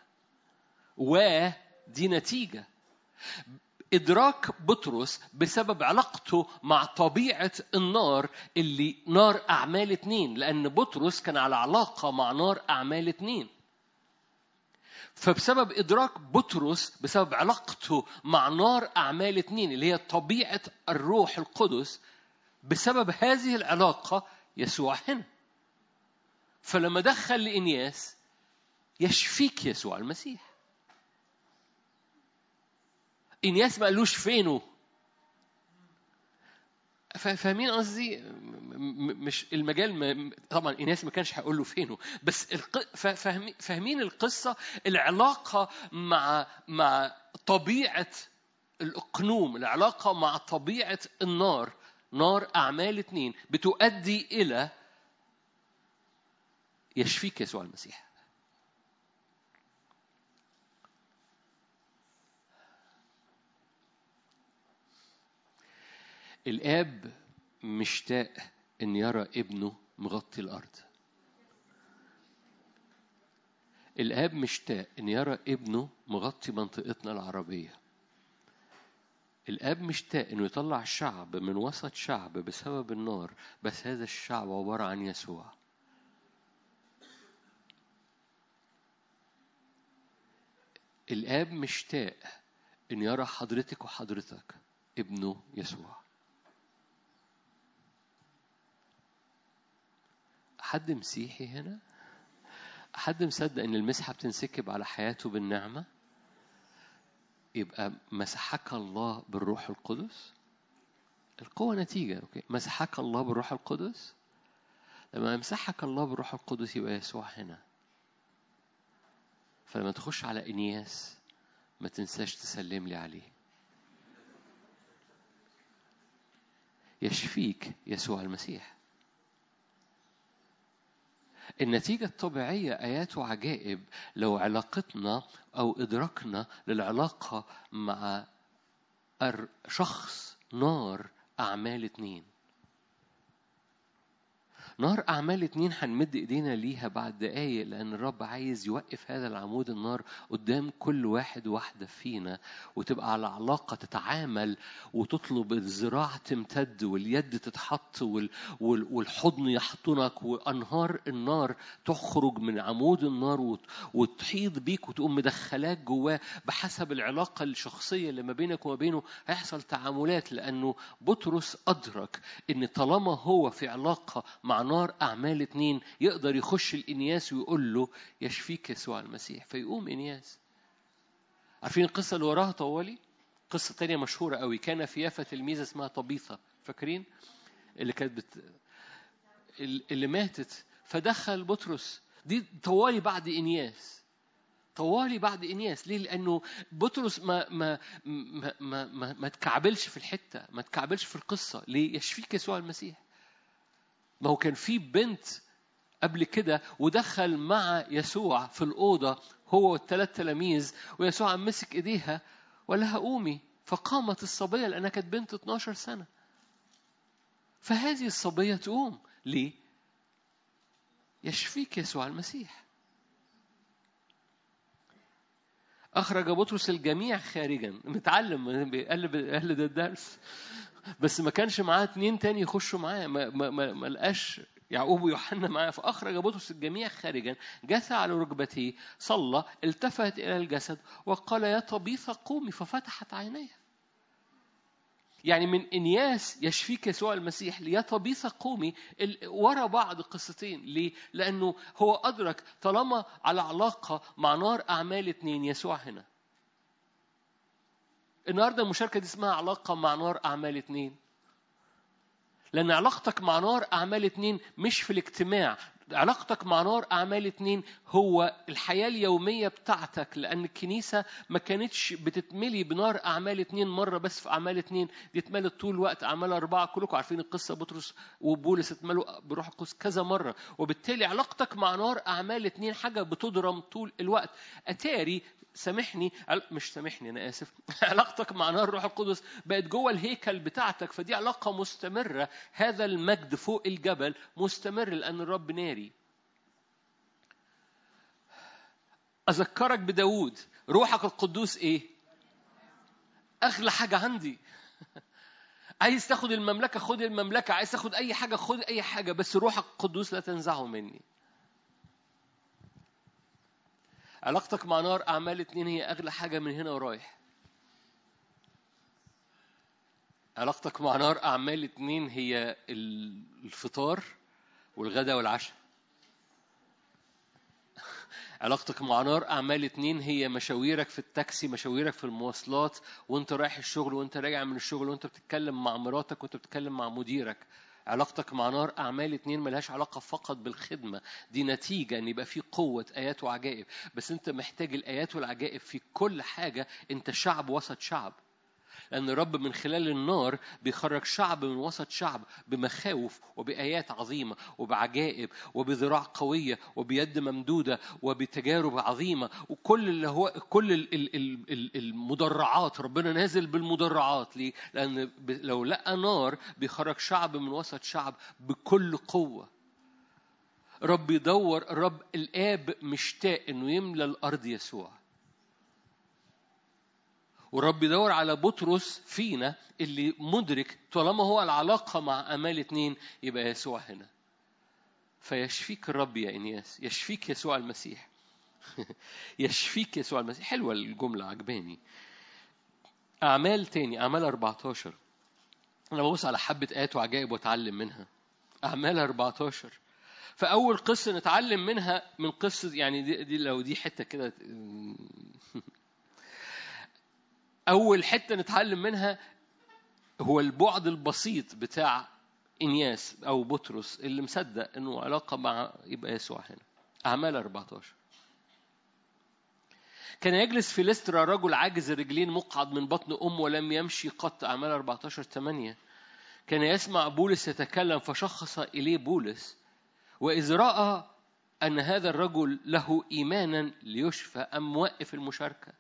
ودي نتيجه إدراك بطرس بسبب علاقته مع طبيعة النار اللي نار أعمال اتنين لأن بطرس كان على علاقة مع نار أعمال اتنين فبسبب إدراك بطرس بسبب علاقته مع نار أعمال اتنين اللي هي طبيعة الروح القدس بسبب هذه العلاقة يسوع هنا فلما دخل لإنياس يشفيك يسوع المسيح إنياس ما قالوش فينه فاهمين قصدي مش المجال ما طبعا إنياس ما كانش هيقول له فينه بس الق... فاهمين فاهمين القصه العلاقه مع مع طبيعه الاقنوم العلاقه مع طبيعه النار نار اعمال اتنين بتؤدي الى يشفيك يسوع المسيح الآب مشتاق إن يرى ابنه مغطي الأرض. الآب مشتاق إن يرى ابنه مغطي منطقتنا العربية. الآب مشتاق إنه يطلع شعب من وسط شعب بسبب النار، بس هذا الشعب عبارة عن يسوع. الآب مشتاق إن يرى حضرتك وحضرتك ابنه يسوع. حد مسيحي هنا؟ حد مصدق ان المسحه بتنسكب على حياته بالنعمه؟ يبقى مسحك الله بالروح القدس؟ القوة نتيجة أوكي مسحك الله بالروح القدس؟ لما يمسحك الله بالروح القدس يبقى يسوع هنا فلما تخش على إنياس ما تنساش تسلم لي عليه يشفيك يسوع المسيح النتيجة الطبيعية آيات وعجائب لو علاقتنا أو إدراكنا للعلاقة مع شخص نار أعمال اتنين نار أعمال اتنين هنمد إيدينا ليها بعد دقايق لأن الرب عايز يوقف هذا العمود النار قدام كل واحد واحدة فينا وتبقى على علاقة تتعامل وتطلب الذراع تمتد واليد تتحط وال وال والحضن يحضنك وأنهار النار تخرج من عمود النار وت وتحيط بيك وتقوم مدخلاك جواه بحسب العلاقة الشخصية اللي ما بينك وما بينه هيحصل تعاملات لأنه بطرس أدرك إن طالما هو في علاقة مع نار أعمال اتنين يقدر يخش الإنياس ويقول له يشفيك يسوع المسيح فيقوم إنياس عارفين القصة اللي وراها طوالي قصة تانية مشهورة قوي كان في يافا تلميذة اسمها طبيثة فاكرين اللي كانت بت... اللي ماتت فدخل بطرس دي طوالي بعد إنياس طوالي بعد انياس ليه لانه بطرس ما ما ما ما ما, ما تكعبلش في الحته ما تكعبلش في القصه ليه يشفيك يسوع المسيح ما هو كان في بنت قبل كده ودخل مع يسوع في الأوضة هو والثلاث تلاميذ ويسوع مسك إيديها وقال لها قومي فقامت الصبية لأنها كانت بنت 12 سنة فهذه الصبية تقوم ليه؟ يشفيك يسوع المسيح أخرج بطرس الجميع خارجا متعلم قال قال ده الدرس بس ما كانش معاه اتنين تاني يخشوا معاه ما, ما, ما, ما لقاش يعقوب ويوحنا معاه فأخرج بطرس الجميع خارجا جثى على ركبتيه صلى التفت إلى الجسد وقال يا طبيثة قومي ففتحت عينيها يعني من انياس يشفيك يسوع المسيح يا طبيثة قومي ال- ورا بعض قصتين ليه؟ لأنه هو أدرك طالما على علاقة مع نار أعمال اتنين يسوع هنا النهاردة المشاركة دي اسمها علاقة مع نار أعمال اتنين لأن علاقتك مع نار أعمال اتنين مش في الاجتماع علاقتك مع نار أعمال اتنين هو الحياة اليومية بتاعتك لأن الكنيسة ما كانتش بتتملي بنار أعمال اتنين مرة بس في أعمال اتنين دي اتملت طول الوقت أعمال أربعة كلكم عارفين القصة بطرس وبولس اتملوا بروح القدس كذا مرة وبالتالي علاقتك مع نار أعمال اتنين حاجة بتضرم طول الوقت أتاري سامحني عل- مش سامحني انا اسف علاقتك مع نار الروح القدس بقت جوه الهيكل بتاعتك فدي علاقه مستمره هذا المجد فوق الجبل مستمر لان الرب ناري اذكرك بداود روحك القدوس ايه اغلى حاجه عندي عايز تاخد المملكه خد المملكه عايز تاخد اي حاجه خد اي حاجه بس روحك القدوس لا تنزعه مني علاقتك مع نار أعمال اتنين هي أغلى حاجة من هنا ورايح علاقتك مع نار أعمال اتنين هي ال- الفطار والغداء والعشاء علاقتك مع نار أعمال اتنين هي مشاويرك في التاكسي مشاويرك في المواصلات وانت رايح الشغل وانت راجع من الشغل وانت بتتكلم مع مراتك وانت بتتكلم مع مديرك علاقتك مع نار أعمال اتنين ملهاش علاقة فقط بالخدمة دي نتيجة أن يبقى في قوة آيات وعجائب بس أنت محتاج الآيات والعجائب في كل حاجة أنت شعب وسط شعب لأن الرب من خلال النار بيخرج شعب من وسط شعب بمخاوف وبآيات عظيمة وبعجائب وبذراع قوية وبيد ممدودة وبتجارب عظيمة وكل اللي هو كل ال- ال- ال- ال- المدرعات ربنا نازل بالمدرعات ليه؟ لأن ب- لو لقى نار بيخرج شعب من وسط شعب بكل قوة رب يدور الرب الآب مشتاق إنه يملى الأرض يسوع والرب يدور على بطرس فينا اللي مدرك طالما هو العلاقة مع أمال اتنين يبقى يسوع هنا فيشفيك الرب يا إنياس يشفيك يسوع المسيح يشفيك يسوع المسيح حلوة الجملة عجباني أعمال تاني أعمال 14 أنا ببص على حبة آيات وعجائب وأتعلم منها أعمال 14 فأول قصة نتعلم منها من قصة يعني دي, دي لو دي حتة كده أول حتة نتعلم منها هو البعد البسيط بتاع إنياس أو بطرس اللي مصدق إنه علاقة مع يبقى يسوع هنا أعمال 14 كان يجلس في لسترا رجل عاجز الرجلين مقعد من بطن أم ولم يمشي قط أعمال 14 8 كان يسمع بولس يتكلم فشخص إليه بولس وإذ رأى أن هذا الرجل له إيمانا ليشفى أم وقف المشاركة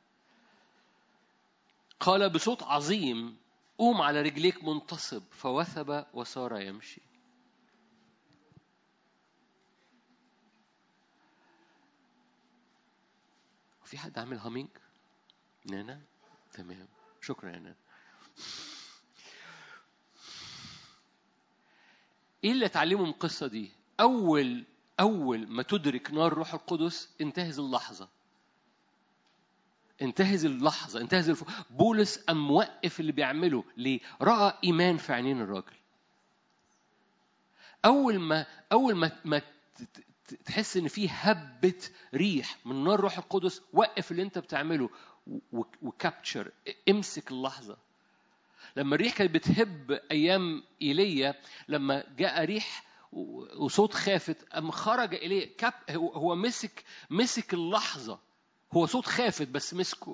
قال بصوت عظيم قوم على رجليك منتصب فوثب وصار يمشي في حد عامل هامينج نانا تمام شكرا يا نانا ايه اللي اتعلمه من القصه دي اول اول ما تدرك نار روح القدس انتهز اللحظه انتهز اللحظه انتهز الف... بولس قام موقف اللي بيعمله ليه راى ايمان في عينين الراجل اول ما اول ما ما ت- ت- تحس ان في هبه ريح من نار روح القدس وقف اللي انت بتعمله و- وكابتشر امسك اللحظه لما الريح كانت بتهب ايام ايليا لما جاء ريح و- وصوت خافت أم خرج إليه كاب هو هو مسك مسك اللحظة هو صوت خافت بس مسكه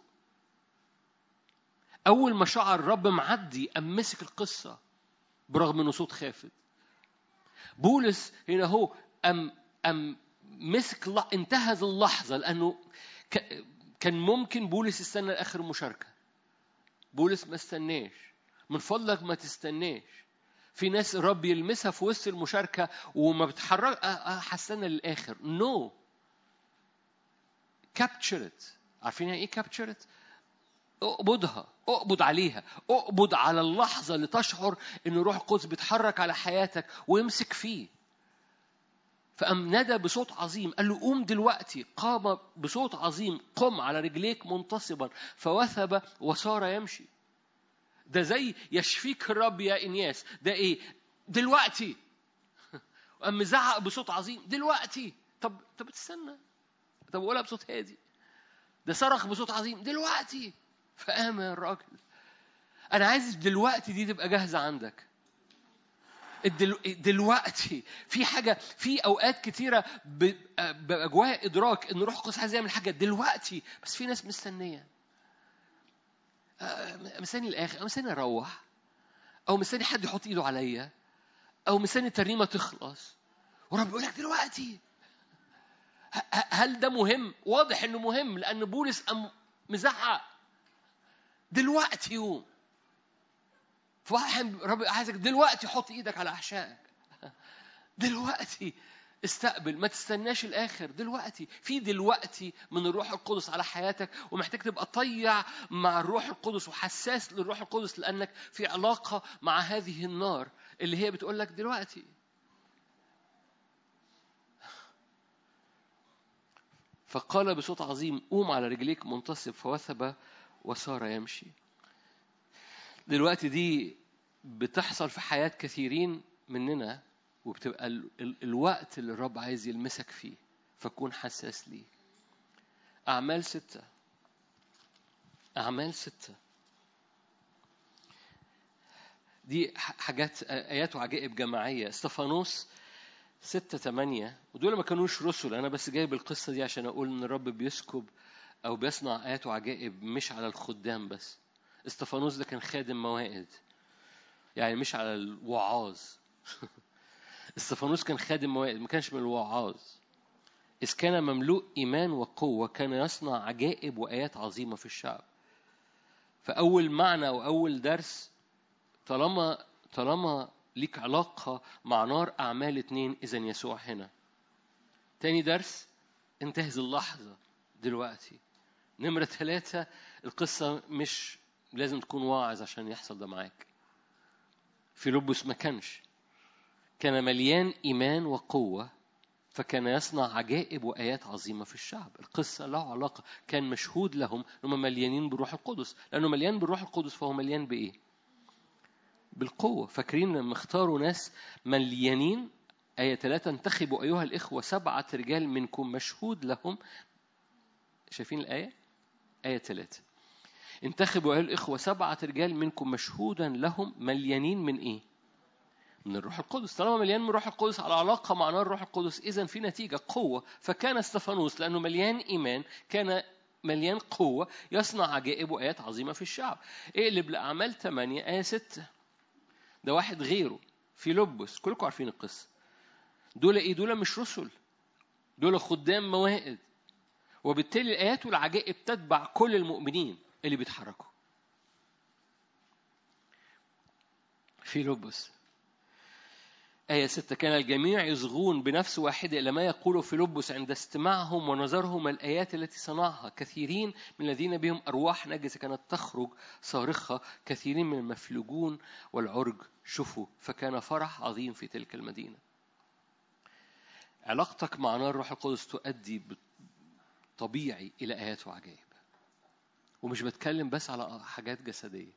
أول ما شعر الرب معدي أم مسك القصة برغم إنه صوت خافت بولس هنا هو أم أم مسك الل- انتهز اللحظة لأنه ك- كان ممكن بولس يستنى لآخر المشاركة بولس ما استناش من فضلك ما تستناش في ناس الرب يلمسها في وسط المشاركة وما بتحرك أه، أه، هستنى للآخر نو كابتشر ات عارفين يعني ايه كابتشرت اقبضها اقبض عليها اقبض على اللحظه اللي تشعر ان روح القدس بيتحرك على حياتك ويمسك فيه فقام نادى بصوت عظيم قال له قوم دلوقتي قام بصوت عظيم قم على رجليك منتصبا فوثب وصار يمشي ده زي يشفيك الرب يا انياس ده ايه دلوقتي قام مزعق بصوت عظيم دلوقتي طب طب تستنى طب قولها بصوت هادي ده صرخ بصوت عظيم دلوقتي فقام الراجل انا عايز دلوقتي دي تبقى جاهزه عندك الدل... دلوقتي في حاجه في اوقات كتيره ب... ببقى جوايا ادراك ان روح القدس عايز يعمل حاجه دلوقتي بس في ناس مستنيه آه، مستني الاخر او مستني اروح او مستني حد يحط ايده عليا او مستني الترنيمه تخلص ورب يقول لك دلوقتي ه- ه- هل ده مهم؟ واضح انه مهم لان بولس قام مزعق دلوقتي يوم فواحد رب عايزك دلوقتي حط ايدك على احشائك دلوقتي استقبل ما تستناش الاخر دلوقتي في دلوقتي من الروح القدس على حياتك ومحتاج تبقى طيع مع الروح القدس وحساس للروح القدس لانك في علاقه مع هذه النار اللي هي بتقول لك دلوقتي فقال بصوت عظيم قوم على رجليك منتصب فوثب وصار يمشي دلوقتي دي بتحصل في حياة كثيرين مننا وبتبقى ال- ال- الوقت اللي الرب عايز يلمسك فيه فكون حساس ليه أعمال ستة أعمال ستة دي ح- حاجات آيات وعجائب جماعية استفانوس ستة تمانية ودول ما كانوش رسل أنا بس جايب القصة دي عشان أقول إن الرب بيسكب أو بيصنع آيات وعجائب مش على الخدام بس استفانوس ده كان خادم موائد يعني مش على الوعاظ استفانوس كان خادم موائد ما كانش من الوعاظ إذ كان مملوء إيمان وقوة كان يصنع عجائب وآيات عظيمة في الشعب فأول معنى وأول درس طالما طالما ليك علاقة مع نار أعمال اتنين إذا يسوع هنا تاني درس انتهز اللحظة دلوقتي نمرة ثلاثة القصة مش لازم تكون واعظ عشان يحصل ده معاك فيلبس ما كانش كان مليان إيمان وقوة فكان يصنع عجائب وآيات عظيمة في الشعب القصة له علاقة كان مشهود لهم أنهم مليانين بالروح القدس لأنه مليان بالروح القدس فهو مليان بإيه بالقوة فاكرين لما اختاروا ناس مليانين آية ثلاثة انتخبوا أيها الإخوة سبعة رجال منكم مشهود لهم شايفين الآية؟ آية ثلاثة انتخبوا أيها الإخوة سبعة رجال منكم مشهودا لهم مليانين من إيه؟ من الروح القدس طالما مليان من الروح القدس على علاقة مع نار الروح القدس إذا في نتيجة قوة فكان استفانوس لأنه مليان إيمان كان مليان قوة يصنع عجائب وآيات عظيمة في الشعب اقلب لأعمال 8 آية 6 ده واحد غيره في لبس كلكم عارفين القصة دول ايه دول مش رسل دول خدام موائد وبالتالي الآيات والعجائب تتبع كل المؤمنين اللي بيتحركوا في لبس آية ستة كان الجميع يصغون بنفس واحدة إلى ما يقول فيلبس عند استماعهم ونظرهم الآيات التي صنعها كثيرين من الذين بهم أرواح نجسة كانت تخرج صارخة كثيرين من المفلوجون والعرج شفوا فكان فرح عظيم في تلك المدينة علاقتك مع نار الروح القدس تؤدي طبيعي إلى آيات وعجائب ومش بتكلم بس على حاجات جسدية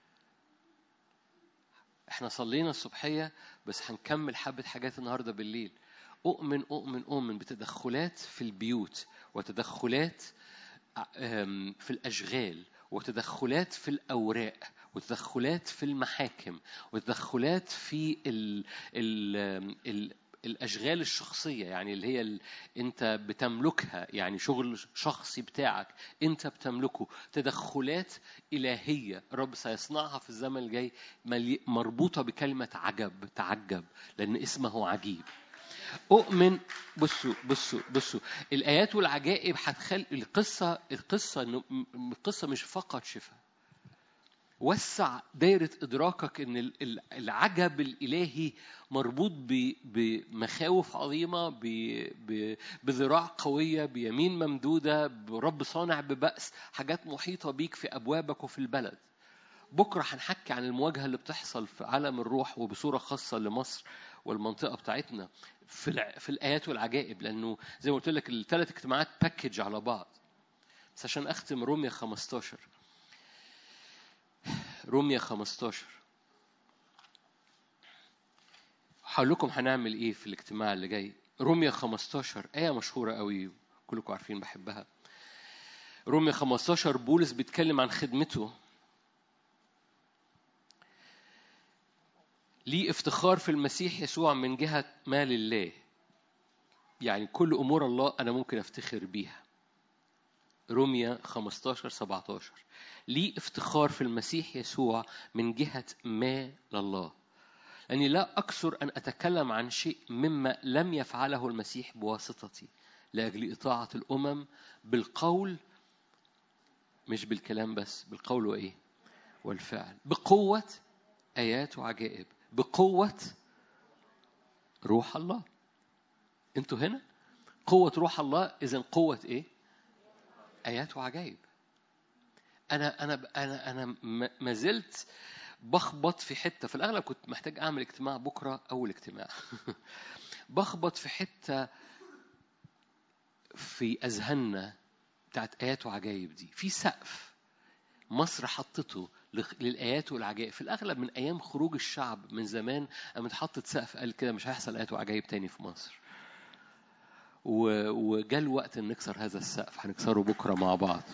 احنا صلينا الصبحية بس هنكمل حبة حاجات النهاردة بالليل أؤمن أؤمن أؤمن بتدخلات في البيوت وتدخلات آم، في الأشغال وتدخلات في الأوراق وتدخلات في المحاكم وتدخلات في ال ال ال الأشغال الشخصية يعني اللي هي ال... أنت بتملكها يعني شغل شخصي بتاعك أنت بتملكه تدخلات إلهية رب سيصنعها في الزمن الجاي ملي... مربوطة بكلمة عجب تعجب لأن اسمه عجيب أؤمن بصوا بصوا بصوا الآيات والعجائب هتخلي القصة القصة إنه م- القصة مش فقط شفاء وسع دايرة إدراكك إن ال- ال- العجب الإلهي مربوط ب- بمخاوف عظيمة ب- ب- بذراع قوية بيمين ممدودة برب صانع ببأس حاجات محيطة بيك في أبوابك وفي البلد بكرة هنحكي عن المواجهة اللي بتحصل في عالم الروح وبصورة خاصة لمصر والمنطقة بتاعتنا في, الع... في الآيات والعجائب لأنه زي ما قلت لك الثلاث اجتماعات باكج على بعض بس عشان أختم روميا 15 روميا 15 هقول لكم هنعمل ايه في الاجتماع اللي جاي روميا 15 آية مشهورة قوي كلكم عارفين بحبها روميا 15 بولس بيتكلم عن خدمته ليه افتخار في المسيح يسوع من جهة ما لله يعني كل أمور الله أنا ممكن أفتخر بيها روميا 15 17 ليه افتخار في المسيح يسوع من جهة ما لله لأني لا أكثر أن أتكلم عن شيء مما لم يفعله المسيح بواسطتي لأجل إطاعة الأمم بالقول مش بالكلام بس بالقول وإيه والفعل بقوة آيات وعجائب بقوة روح الله انتوا هنا قوة روح الله إذا قوة إيه آيات وعجائب أنا أنا أنا أنا ما- ما زلت بخبط في حتة في الأغلب كنت محتاج أعمل اجتماع بكرة أول اجتماع بخبط في حتة في أذهاننا بتاعت آيات وعجائب دي في سقف مصر حطته لخ- للآيات والعجائب في الأغلب من أيام خروج الشعب من زمان قامت حطت سقف قال كده مش هيحصل آيات وعجائب تاني في مصر و- وجا الوقت ان نكسر هذا السقف هنكسره بكره مع بعض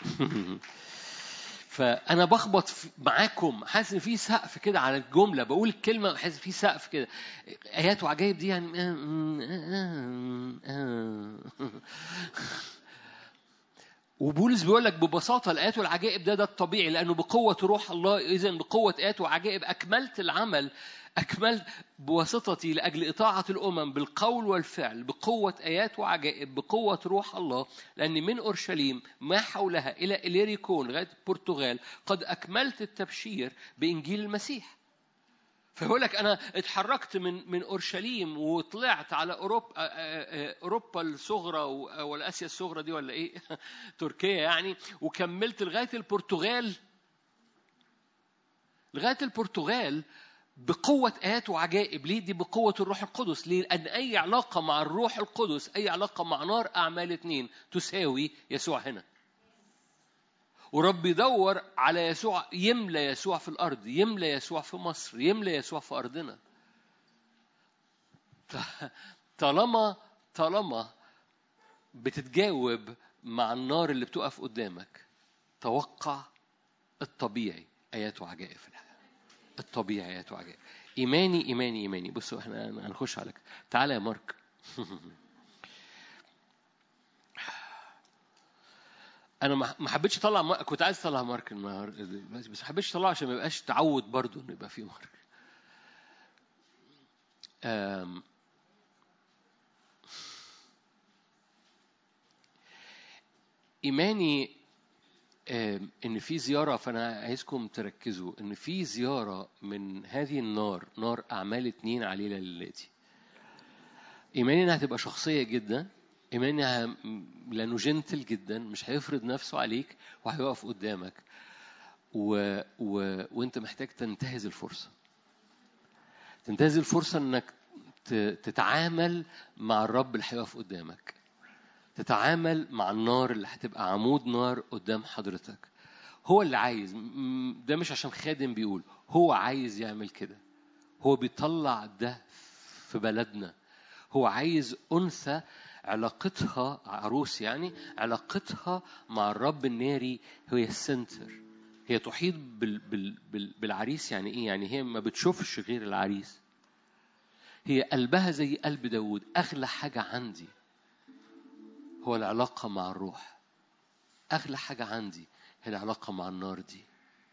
فانا بخبط في- معاكم حاسس ان في سقف كده على الجمله بقول الكلمه حاسس في سقف كده ايات وعجائب دي يعني وبولس بيقول لك ببساطه الايات والعجائب ده ده الطبيعي لانه بقوه روح الله اذا بقوه ايات وعجائب اكملت العمل اكملت بواسطتي لاجل اطاعه الامم بالقول والفعل بقوه ايات وعجائب بقوه روح الله لاني من اورشليم ما حولها الى اليريكون لغايه البرتغال قد اكملت التبشير بانجيل المسيح فيقول لك انا اتحركت من من اورشليم وطلعت على اوروبا اوروبا الصغرى و- ولا اسيا الصغرى دي ولا ايه تركيا يعني وكملت لغايه البرتغال لغايه البرتغال بقوة آيات وعجائب ليه دي بقوة الروح القدس ليه لأن أي علاقة مع الروح القدس أي علاقة مع نار أعمال اتنين تساوي يسوع هنا ورب يدور على يسوع يملى يسوع في الأرض يملى يسوع في مصر يملى يسوع في أرضنا ط- طالما طالما بتتجاوب مع النار اللي بتقف قدامك توقع الطبيعي آيات وعجائب في الحياة الطبيعي آيات وعجائب إيماني إيماني إيماني بصوا إحنا هنخش عليك تعالى يا مارك انا ما ما حبيتش اطلع مارك. كنت عايز اطلع مارك النهارده بس بس ما حبيتش اطلعه عشان ما يبقاش تعود برضه انه يبقى فيه مارك أم. ايماني آم، ان في زياره فانا عايزكم تركزوا ان في زياره من هذه النار نار اعمال اتنين علينا الليلتي ايماني انها هتبقى شخصيه جدا ايماني انها لانه جنتل جدا مش هيفرض نفسه عليك وهيقف قدامك و... و... وانت محتاج تنتهز الفرصه تنتهز الفرصه انك ت... تتعامل مع الرب اللي هيقف قدامك تتعامل مع النار اللي هتبقى عمود نار قدام حضرتك هو اللي عايز م- ده مش عشان خادم بيقول هو عايز يعمل كده هو بيطلع ده في بلدنا هو عايز أنثى علاقتها عروس يعني علاقتها مع الرب الناري هي السنتر هي تحيط بال بال بال بالعريس يعني ايه يعني هي ما بتشوفش غير العريس هي قلبها زي قلب داود اغلى حاجه عندي هو العلاقه مع الروح اغلى حاجه عندي هي العلاقه مع النار دي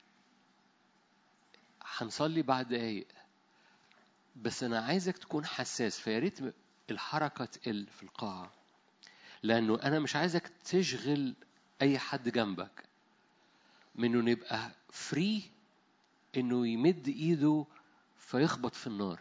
هنصلي بعد دقايق بس انا عايزك تكون حساس فيا ريت الحركه تقل في القاعه لانه انا مش عايزك تشغل اي حد جنبك من انه نبقى فري انه يمد ايده فيخبط في النار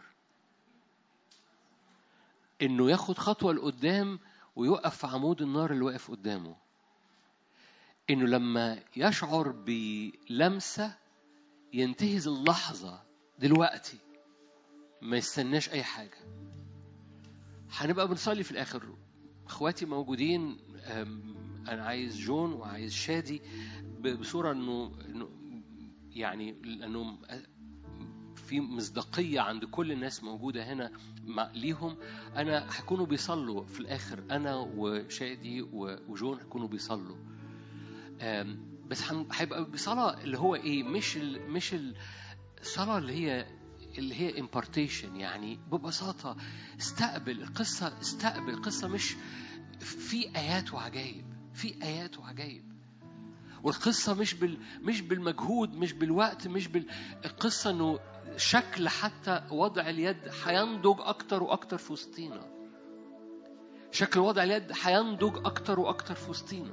انه ياخد خطوه لقدام ويقف في عمود النار اللي واقف قدامه انه لما يشعر بلمسه ينتهز اللحظه دلوقتي ما يستناش اي حاجه هنبقى بنصلي في الاخر اخواتي موجودين أم، انا عايز جون وعايز شادي ب- بصوره انه انه يعني لانه في مصداقيه عند كل الناس موجوده هنا مع ليهم انا هيكونوا بيصلوا في الاخر انا وشادي و- وجون هيكونوا بيصلوا أم، بس هن- هيبقى بصلاه اللي هو ايه مش ال مش الصلاه اللي هي اللي هي impartation يعني ببساطة استقبل القصة استقبل القصة مش في آيات وعجائب في آيات وعجائب والقصة مش بال مش بالمجهود مش بالوقت مش بال القصة إنه شكل حتى وضع اليد هينضج أكتر وأكتر في وسطينا شكل وضع اليد هينضج أكتر وأكتر في وسطينا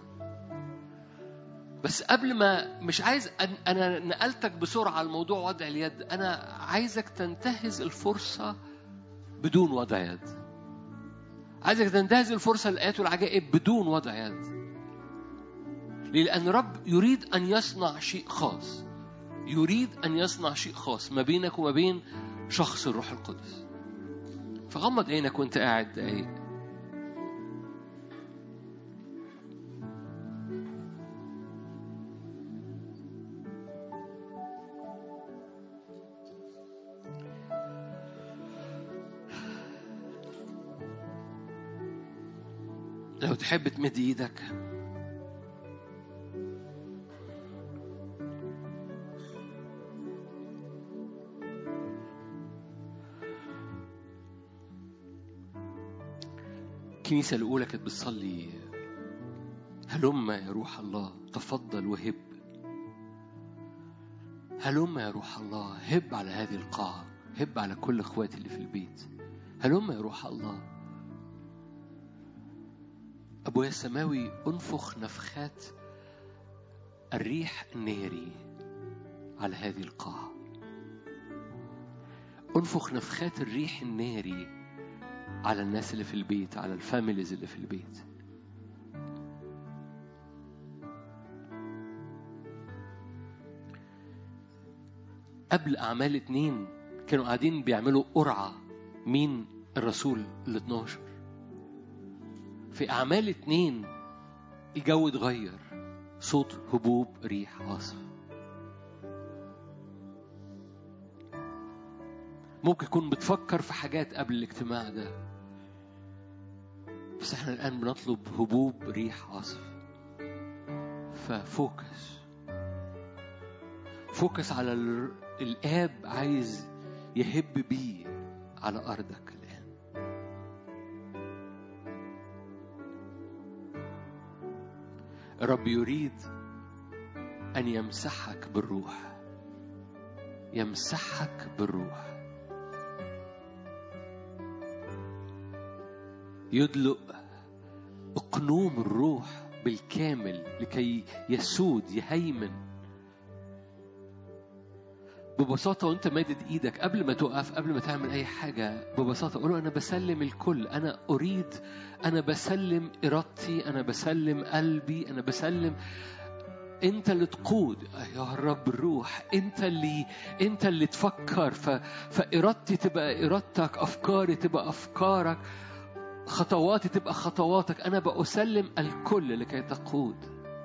بس قبل ما مش عايز أن انا نقلتك بسرعه على موضوع وضع اليد انا عايزك تنتهز الفرصه بدون وضع يد عايزك تنتهز الفرصه الايات والعجائب بدون وضع يد ليه؟ لان رب يريد ان يصنع شيء خاص يريد ان يصنع شيء خاص ما بينك وما بين شخص الروح القدس فغمض عينك وانت قاعد دقايق لو تحب تمد ايدك الكنيسة الأولى كانت بتصلي هلم يا روح الله تفضل وهب هلم يا روح الله هب على هذه القاعة هب على كل اخواتي اللي في البيت هلم يا روح الله أبويا السماوي أنفخ نفخات الريح الناري على هذه القاعة أنفخ نفخات الريح الناري على الناس اللي في البيت على الفاميليز اللي في البيت قبل أعمال اتنين كانوا قاعدين بيعملوا قرعة مين الرسول ال 12 في أعمال اتنين الجو اتغير صوت هبوب ريح عاصف ممكن تكون بتفكر في حاجات قبل الاجتماع ده بس احنا الآن بنطلب هبوب ريح عاصف ففوكس فوكس على ال- الآب عايز يهب بيه على أرضك الآن الرب يريد أن يمسحك بالروح يمسحك بالروح يدلق اقنوم الروح بالكامل لكي يسود يهيمن ببساطة وانت مادد ايدك قبل ما تقف قبل ما تعمل اي حاجة ببساطة قول له انا بسلم الكل انا اريد انا بسلم ارادتي انا بسلم قلبي انا بسلم انت اللي تقود يا رب الروح انت اللي انت اللي تفكر ف... فارادتي تبقى ارادتك افكاري تبقى افكارك خطواتي تبقى خطواتك انا بأسلم الكل لكي تقود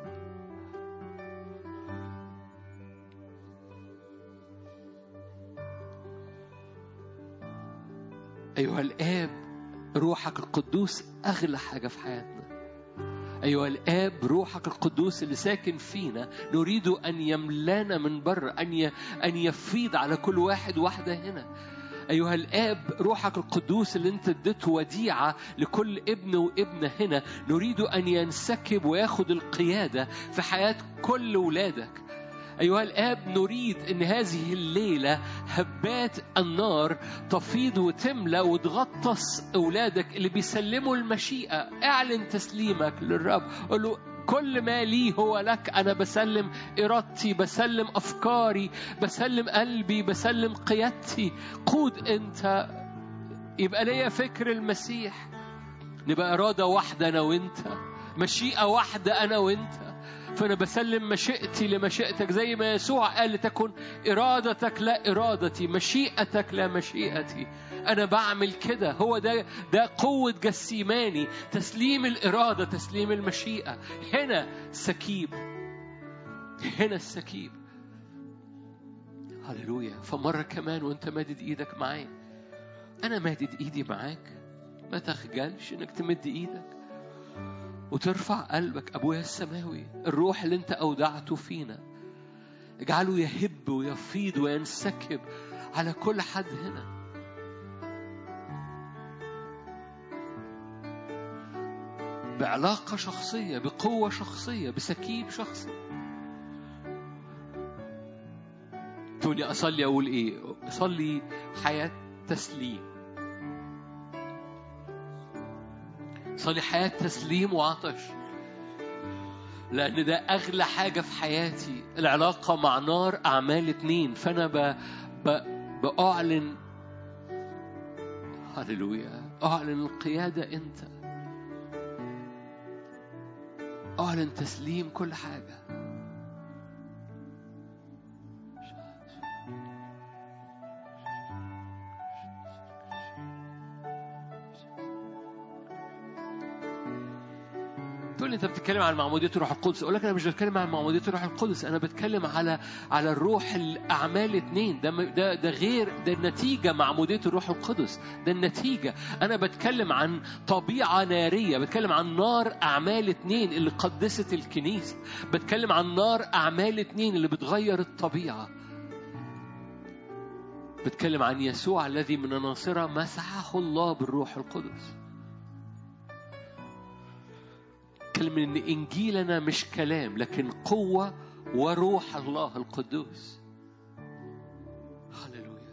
أيها الآب روحك القدوس أغلى حاجة في حياتنا أيها الآب روحك القدوس اللي ساكن فينا نريد أن يملانا من بره أن ي... أن يفيض على كل واحد واحدة هنا أيها الآب روحك القدوس اللي أنت اديته وديعة لكل ابن وابنة هنا نريد أن ينسكب وياخد القيادة في حياة كل ولادك أيها الآب نريد أن هذه الليلة هبات النار تفيض وتملى وتغطس أولادك اللي بيسلموا المشيئة اعلن تسليمك للرب قل له كل ما لي هو لك أنا بسلم إرادتي بسلم أفكاري بسلم قلبي بسلم قيادتي قود أنت يبقى ليا فكر المسيح نبقى إرادة واحدة أنا وأنت مشيئة واحدة أنا وأنت فأنا بسلم مشيئتي لمشيئتك زي ما يسوع قال لتكن إرادتك لا إرادتي مشيئتك لا مشيئتي أنا بعمل كده هو ده ده قوة جسيماني تسليم الإرادة تسليم المشيئة هنا سكيب هنا السكيب هللويا فمرة كمان وانت مادد ايدك معايا انا مادد ايدي معاك ما تخجلش انك تمد ايدك وترفع قلبك ابويا السماوي الروح اللي انت اودعته فينا اجعله يهب ويفيض وينسكب على كل حد هنا بعلاقة شخصية بقوة شخصية بسكيب شخصي تقولي أصلي أقول إيه أصلي حياة تسليم صلي حياة تسليم وعطش لأن ده أغلى حاجة في حياتي العلاقة مع نار أعمال اتنين فأنا ب... ب... بأعلن هللويا أعلن القيادة أنت أعلن تسليم كل حاجة تقول لي انت بتتكلم عن معموديه الروح القدس اقول لك انا مش بتكلم عن معموديه الروح القدس انا بتكلم على على الروح الاعمال اتنين ده ده ده غير ده النتيجه معموديه الروح القدس ده النتيجه انا بتكلم عن طبيعه ناريه بتكلم عن نار اعمال اتنين اللي قدست الكنيسه بتكلم عن نار اعمال اتنين اللي بتغير الطبيعه بتكلم عن يسوع الذي من الناصره مسحه الله بالروح القدس بتكلم ان انجيلنا مش كلام لكن قوه وروح الله القدوس هللويا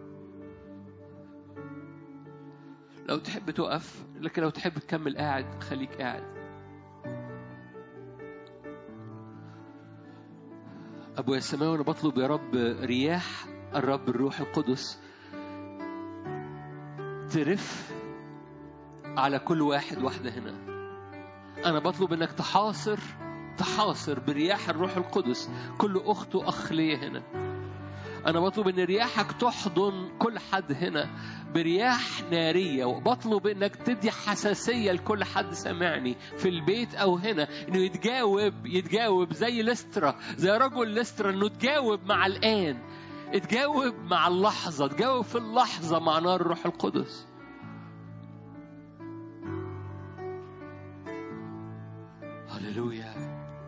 لو تحب تقف لكن لو تحب تكمل قاعد خليك قاعد ابويا السماوي انا بطلب يا رب رياح الرب الروح القدس ترف على كل واحد واحده هنا أنا بطلب إنك تحاصر تحاصر برياح الروح القدس كل أخت وأخ ليا هنا أنا بطلب إن رياحك تحضن كل حد هنا برياح نارية وبطلب إنك تدي حساسية لكل حد سامعني في البيت أو هنا إنه يتجاوب يتجاوب زي لسترا زي رجل لسترا إنه تجاوب مع الآن اتجاوب مع اللحظة تجاوب في اللحظة مع نار الروح القدس هللويا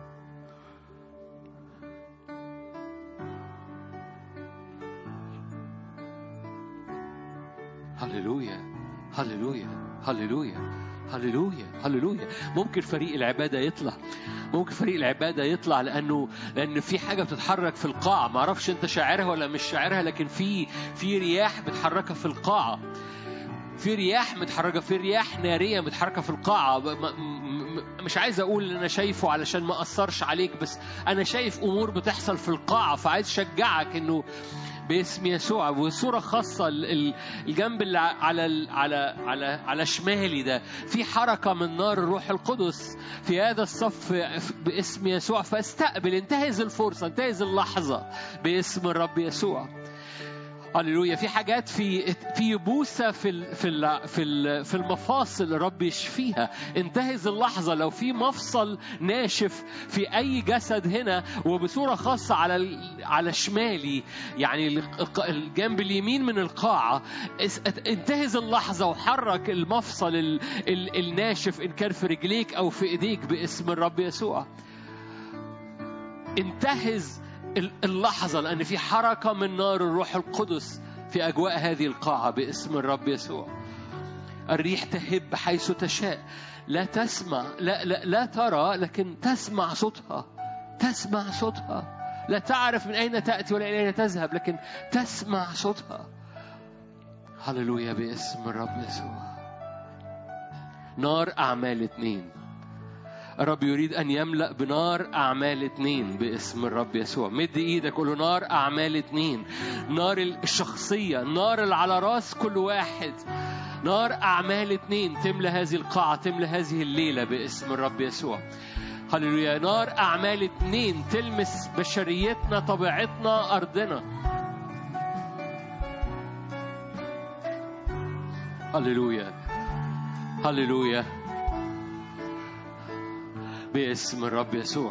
هللويا هللويا هللويا هللويا هللويا ممكن فريق العبادة يطلع ممكن فريق العبادة يطلع لأنه لأن في حاجة بتتحرك في القاعة معرفش أنت شاعرها ولا مش شاعرها لكن في في رياح بتحركها في القاعة في رياح متحركة في رياح نارية متحركة في القاعة م- م- م- مش عايز أقول اللي أنا شايفه علشان ما أثرش عليك بس أنا شايف أمور بتحصل في القاعة فعايز أشجعك إنه باسم يسوع وصورة خاصة ال- ال- الجنب اللي ع- على ال- على على على شمالي ده في حركة من نار الروح القدس في هذا الصف باسم يسوع فاستقبل انتهز الفرصة انتهز اللحظة باسم الرب يسوع هللويا في حاجات في في بوسه في ال في ال في ال في المفاصل الرب يشفيها انتهز اللحظه لو في مفصل ناشف في اي جسد هنا وبصوره خاصه على ال- على شمالي يعني الق- الجنب اليمين من القاعه اس- انتهز اللحظه وحرك المفصل ال ال الناشف ان كان في رجليك او في ايديك باسم الرب يسوع انتهز ال- اللحظة لأن في حركة من نار الروح القدس في أجواء هذه القاعة باسم الرب يسوع الريح تهب حيث تشاء لا تسمع لا, لا, لا ترى لكن تسمع صوتها تسمع صوتها لا تعرف من أين تأتي ولا إلى أين تذهب لكن تسمع صوتها هللويا باسم الرب يسوع نار أعمال اتنين الرب يريد أن يملأ بنار أعمال اتنين باسم الرب يسوع مد إيدك قول له نار أعمال اتنين نار الشخصية النار اللي على راس كل واحد نار أعمال اتنين تملى هذه القاعة تملى هذه الليلة باسم الرب يسوع هللويا نار أعمال اتنين تلمس بشريتنا طبيعتنا أرضنا هللويا هللويا باسم الرب يسوع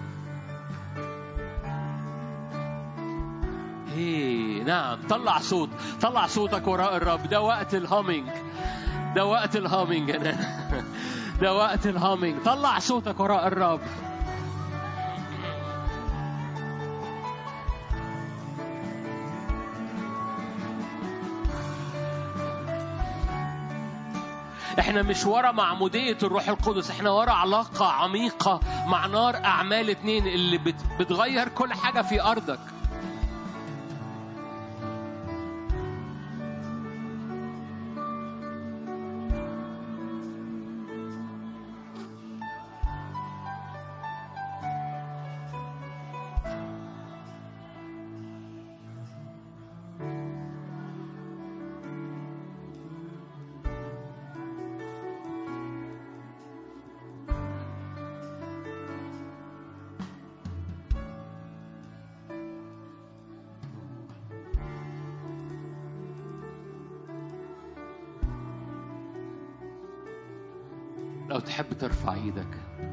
هي نعم طلع صوت طلع صوتك وراء الرب ده وقت الهامينج ده وقت الهامينج أنا ده وقت الهامينج طلع صوتك وراء الرب احنا مش ورا معمودية الروح القدس احنا ورا علاقة عميقة مع نار أعمال اتنين اللي بت- بتغير كل حاجة في أرضك لو تحب ترفع ايدك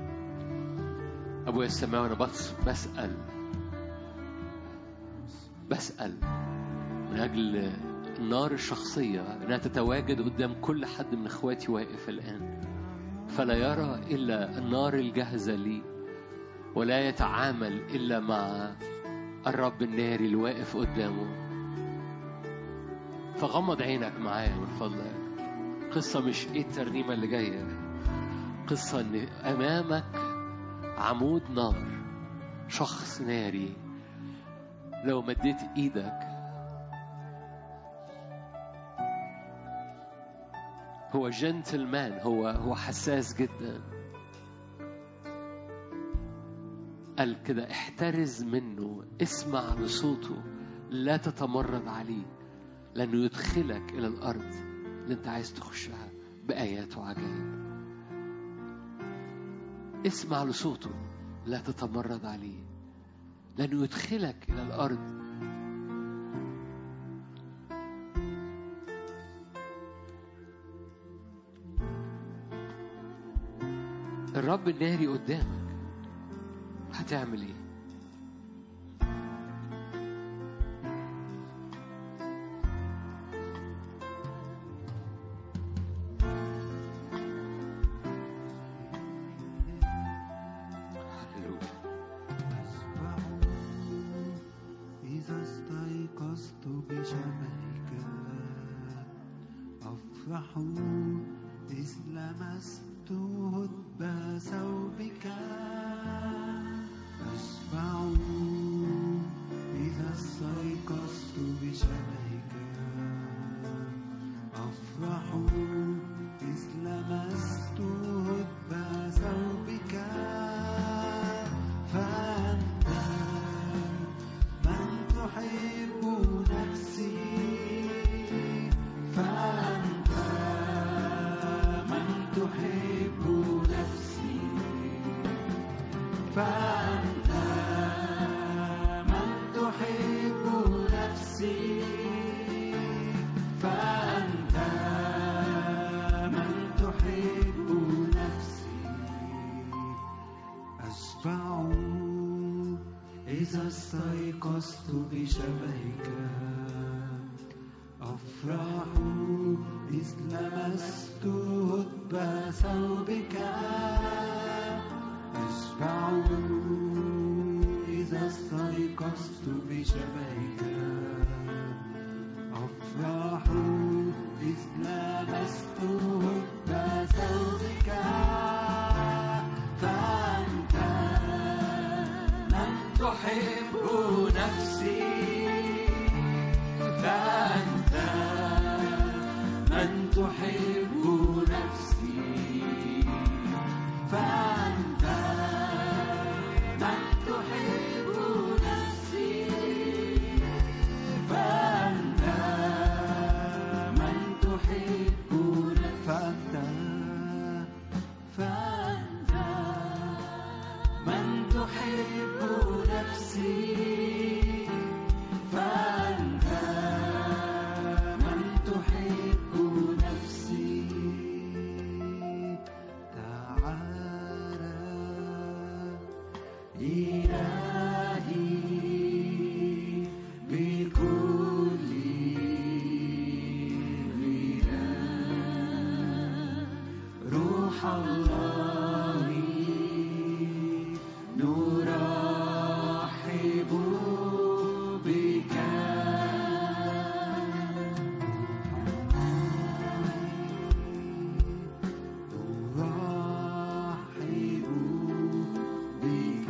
ابويا السماوي انا بس بسال بسال من اجل النار الشخصيه انها تتواجد قدام كل حد من اخواتي واقف الان فلا يرى الا النار الجاهزه لي ولا يتعامل الا مع الرب الناري اللي واقف قدامه فغمض عينك معايا من فضلك قصة مش ايه الترنيمة اللي جاية قصة ان امامك عمود نار شخص ناري لو مديت ايدك هو جنتلمان هو هو حساس جدا قال كده احترز منه اسمع لصوته لا تتمرد عليه لأنه يدخلك إلى الأرض اللي أنت عايز تخشها بآيات وعجائب اسمع لصوته لا تتمرد عليه لأنه يدخلك إلى الأرض الرب الناري قدامك هتعمل ايه هللويا إذا استيقظت بشبهك أفرح إذ لمست هدب ثوبك أشبع إذا استيقظت بشبهك أفرح إذ لمست هدب ثوبك فأنت من تحب نفسي فأنت من تحب نفسي فأنت من تحب نفسي فأنت من تحب نفسي أشبع إذا استيقظت بشبهك أفرح إذ لمست هدب ثوبك أشبع إذا استيقظت بشبهك أفرح إذ لمست هدب ثوبك فأنت من تحب نفسي فأنت من تحب نفسي فأنت روح الله نرحب بك نرحب بك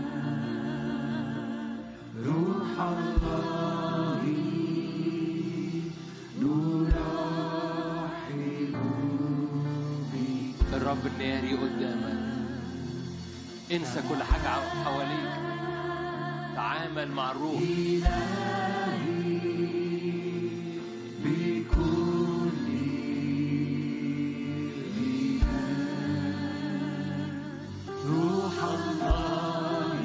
روح الله نرحب بك الرب الناري قدامك انسى كل حاجة حواليك تعامل مع الروح بكل روح الله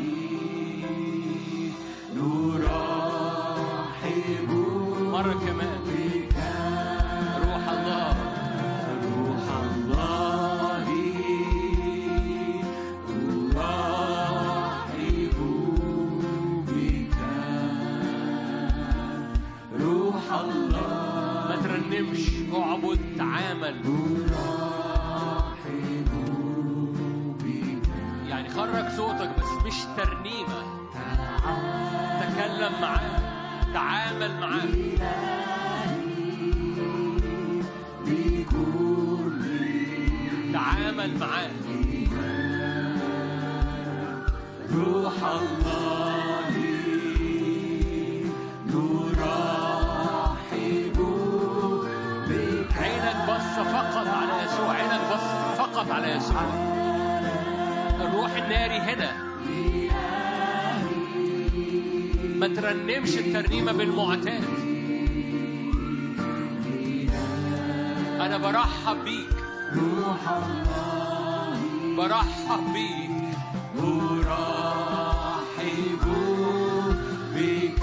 نرحب مرة كمان بك روح الله روح الله نرحب بك روح الله ما ترنمش اعبد تعامل نرحب بك يعني خرج صوتك بس مش ترنيمة تكلم معاه تعامل معاه بكل تعامل معاه روح الله نرحب بك عينك بص فقط على يسوع عينك بص فقط على يسوع الروح الناري هنا ما ترنمش الترنيمة بالمعتاد أنا برحب بيك روح الله برحب بيك أرحب بك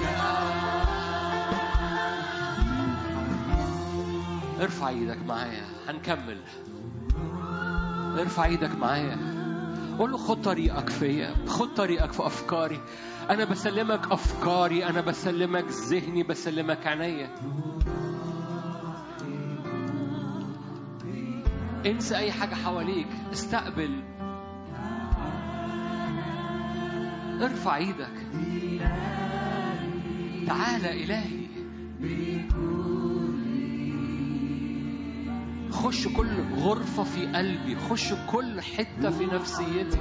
ارفع ايدك معايا هنكمل ارفع ايدك معايا قول له خد طريقك فيا خد طريقك في افكاري انا بسلمك افكاري انا بسلمك ذهني بسلمك عينيا انسى اي حاجه حواليك استقبل ارفع ايدك تعالى الهي خش كل غرفة في قلبي خش كل حتة في نفسيتي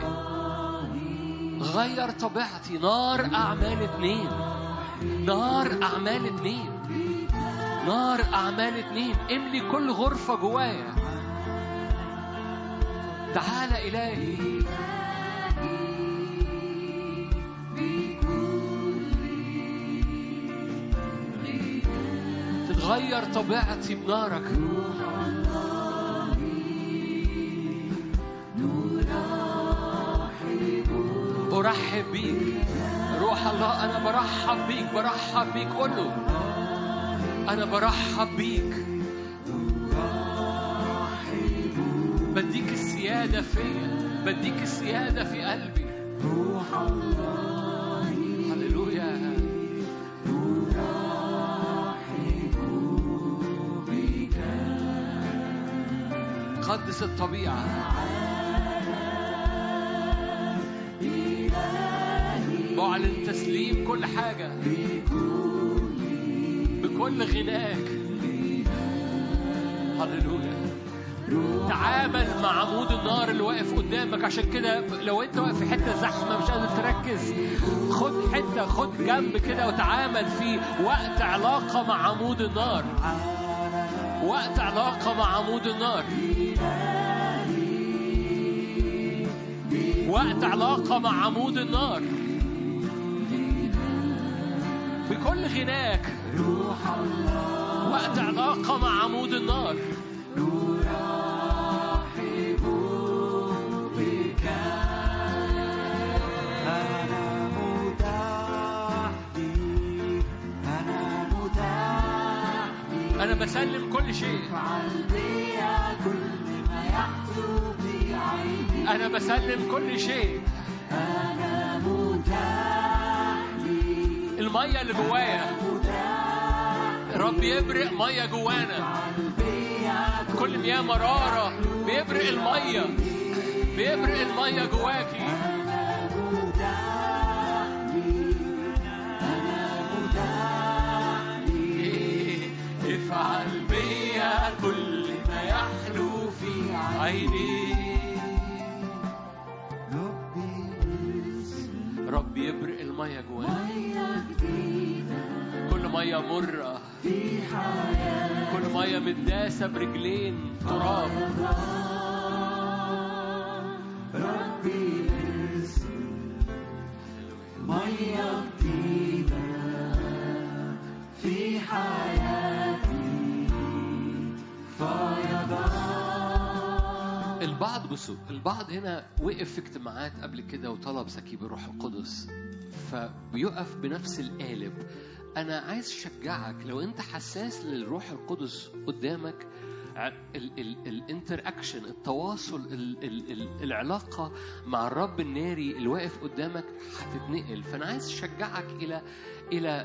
غير طبيعتي نار أعمال اتنين نار أعمال اتنين نار أعمال اتنين املي كل غرفة جوايا تعال إلهي تتغير طبيعتي بنارك أرحب بيك روح الله أنا برحب بيك برحب بيك قول له أنا برحب بيك بديك السيادة فيا بديك السيادة في قلبي روح الله هللويا نرحب بك قدس الطبيعة أعلن تسليم كل حاجة بكل غناك هللويا تعامل مع عمود النار اللي واقف قدامك عشان كده لو انت واقف في حته زحمه مش قادر تركز خد حته خد جنب كده وتعامل فيه وقت علاقه مع عمود النار وقت علاقه مع عمود النار وقت علاقه مع عمود النار بكل غناك روح الله وقت علاقه مع عمود النار نرحب بك أنا متاح لي أنا متاح لي انا بسلم كل شيء افعل بيا كل ما يحلو بعيني انا بسلم كل شيء أنا متاح لي الميه اللي جوايا متاح رب يبرق ميه جوانا كل مياه مرارة بيبرق الميه بيبرق الميه جواكي افعل بيا كل ما يحلو في عيني رب يبرق الميه جوانا كل ميه مره كل ميه متداسه برجلين تراب مية جديدة في حياتي فيضان البعض بصوا البعض هنا وقف في اجتماعات قبل كده وطلب سكيب الروح القدس فبيقف بنفس القالب انا عايز اشجعك لو انت حساس للروح القدس قدامك الانتر اكشن التواصل ال ال ال العلاقه مع الرب الناري اللي واقف قدامك هتتنقل فانا عايز اشجعك الى الى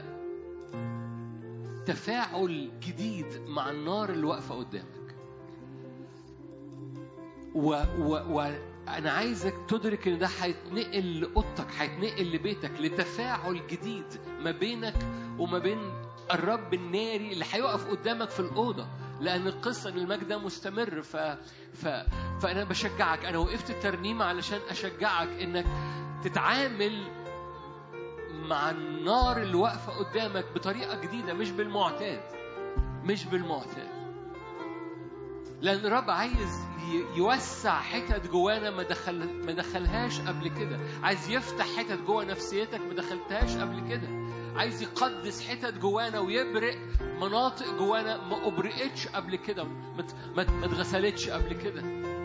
تفاعل جديد مع النار اللي واقفه قدامك و, و, و انا عايزك تدرك ان ده هيتنقل لاوضتك هيتنقل لبيتك لتفاعل جديد ما بينك وما بين الرب الناري اللي هيقف قدامك في الاوضه لان القصه ان المجد ده مستمر ف... ف... فانا بشجعك انا وقفت الترنيمه علشان اشجعك انك تتعامل مع النار اللي واقفه قدامك بطريقه جديده مش بالمعتاد مش بالمعتاد لان الرب عايز ي- يوسع حتت جوانا ما دخل ما دخلهاش قبل كده عايز يفتح حتت جوه نفسيتك ما دخلتهاش قبل كده عايز يقدس حتت جوانا ويبرق مناطق جوانا ما أبرقتش قبل كده ما ت- ما ت- ما اتغسلتش قبل كده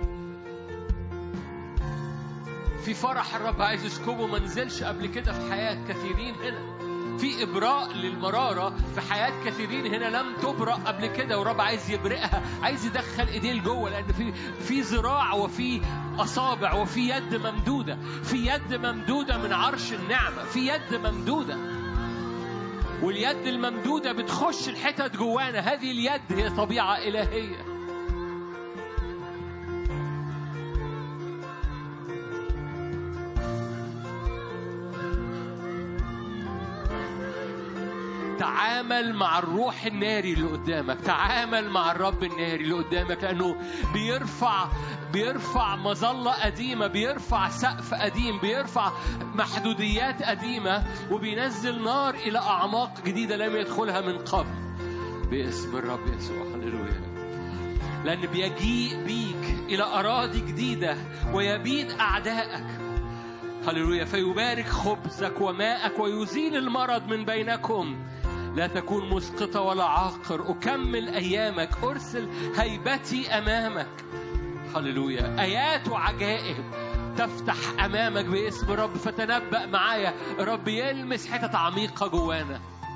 في فرح الرب عايز يسكبه ما نزلش قبل كده في حياة كثيرين هنا في إبراء للمرارة في حياة كثيرين هنا لم تبرأ قبل كده والرب عايز يبرئها عايز يدخل إيديه لجوه لأن في في ذراع وفي أصابع وفي يد ممدودة في يد ممدودة من عرش النعمة في يد ممدودة واليد الممدودة بتخش الحتت جوانا هذه اليد هي طبيعة إلهية تعامل مع الروح الناري اللي قدامك تعامل مع الرب الناري اللي قدامك لأنه بيرفع بيرفع مظلة قديمة بيرفع سقف قديم بيرفع محدوديات قديمة وبينزل نار إلى أعماق جديدة لم يدخلها من قبل باسم الرب يسوع هللويا لأن بيجيء بيك إلى أراضي جديدة ويبيد أعدائك هللويا فيبارك خبزك وماءك ويزيل المرض من بينكم لا تكون مسقطة ولا عاقر أكمل أيامك أرسل هيبتي أمامك هللويا آيات وعجائب تفتح أمامك باسم رب فتنبأ معايا رب يلمس حتت عميقة جوانا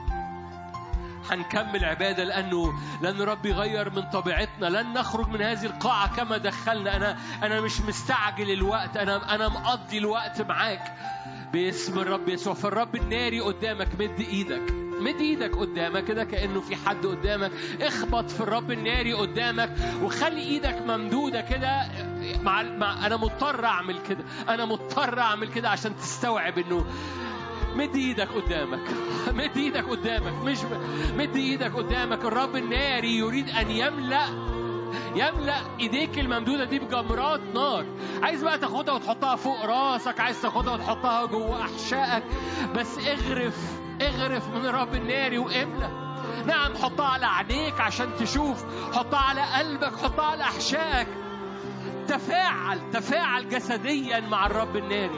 هنكمل عبادة لأنه لأن رب يغير من طبيعتنا لن نخرج من هذه القاعة كما دخلنا أنا أنا مش مستعجل الوقت أنا أنا مقضي الوقت معاك باسم الرب يسوع فالرب الناري قدامك مد إيدك مد ايدك قدامك كده كانه في حد قدامك اخبط في الرب الناري قدامك وخلي ايدك ممدوده كده مع, مع انا مضطر اعمل كده انا مضطر اعمل كده عشان تستوعب انه مد ايدك قدامك مد ايدك قدامك مش مد ايدك قدامك الرب الناري يريد ان يملا يملا ايديك الممدوده دي بجمرات نار عايز بقى تاخدها وتحطها فوق راسك عايز تاخدها وتحطها جوه احشائك بس اغرف اغرف من الرب الناري واملا نعم حطها على عينيك عشان تشوف حطها على قلبك حطها على احشائك تفاعل تفاعل جسديا مع الرب الناري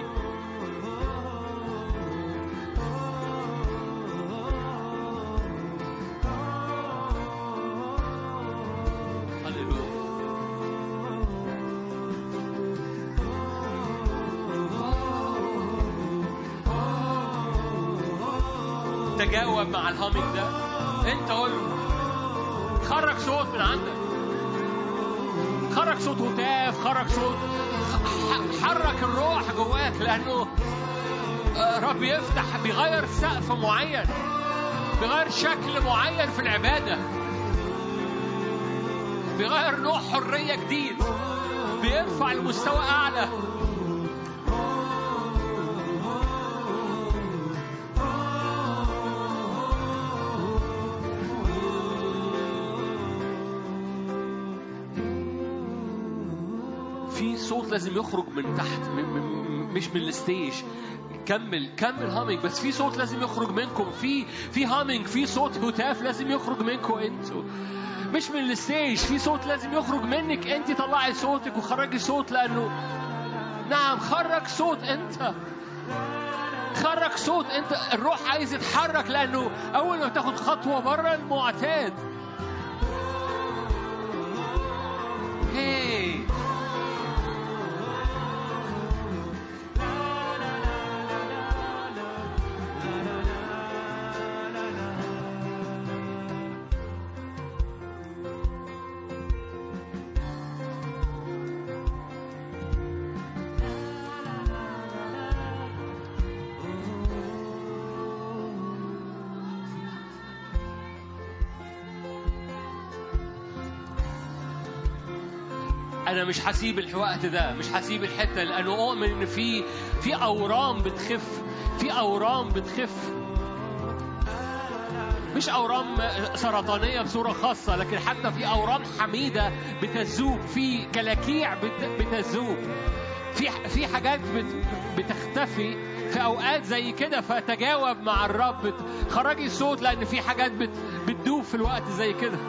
هللويا تجاوب مع الهامينج ده انت قول له خرج صوت من عندك خرج صوت هتاف خرج صوت ح- حرك الروح جواك لانه آه، رب يفتح بيغير سقف معين بيغير شكل معين في العبادة بيغير نوع حرية جديد بيرفع المستوى أعلى في صوت لازم يخرج من تحت م- م- مش من الستيج كمل كمل هامينج بس في صوت لازم يخرج منكم في في هامينج في صوت هتاف لازم يخرج منكم انتوا مش من الستيج في صوت لازم يخرج منك انت طلعي صوتك وخرجي صوت لانه نعم خرج صوت انت خرج صوت انت الروح عايز يتحرك لانه اول ما تاخد خطوه بره المعتاد هي انا مش هسيب الوقت ده مش هسيب الحته لانه اؤمن ان في في اورام بتخف في اورام بتخف مش اورام سرطانيه بصوره خاصه لكن حتى في اورام حميده بتذوب في كلاكيع بت- بتذوب في في حاجات بت- بتختفي في اوقات زي كده فتجاوب مع الرب خرجي صوت لان في حاجات بت بتدوب في الوقت زي كده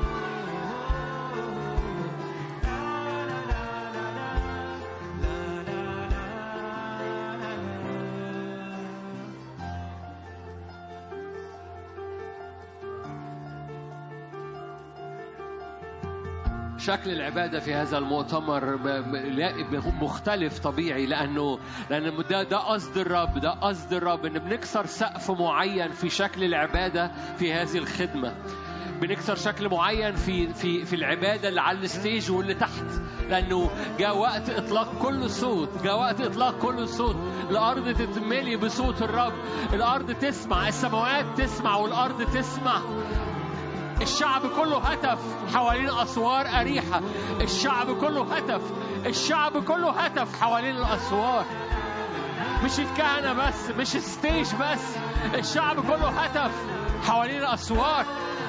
شكل العبادة في هذا المؤتمر ب- ب- لا- مختلف طبيعي لأنه لأن ده ده قصد الرب ده قصد الرب إن بنكسر سقف معين في شكل العبادة في هذه الخدمة بنكسر شكل معين في في في العبادة اللي على الستيج واللي تحت لأنه جاء وقت إطلاق كل صوت جاء وقت إطلاق كل صوت الأرض تتملي بصوت الرب الأرض تسمع السماوات تسمع والأرض تسمع الشعب كله هتف حوالين أسوار أريحة الشعب كله هتف الشعب كله هتف حوالين الأسوار مش الكهنة بس مش الستيج بس الشعب كله هتف حوالين الأسوار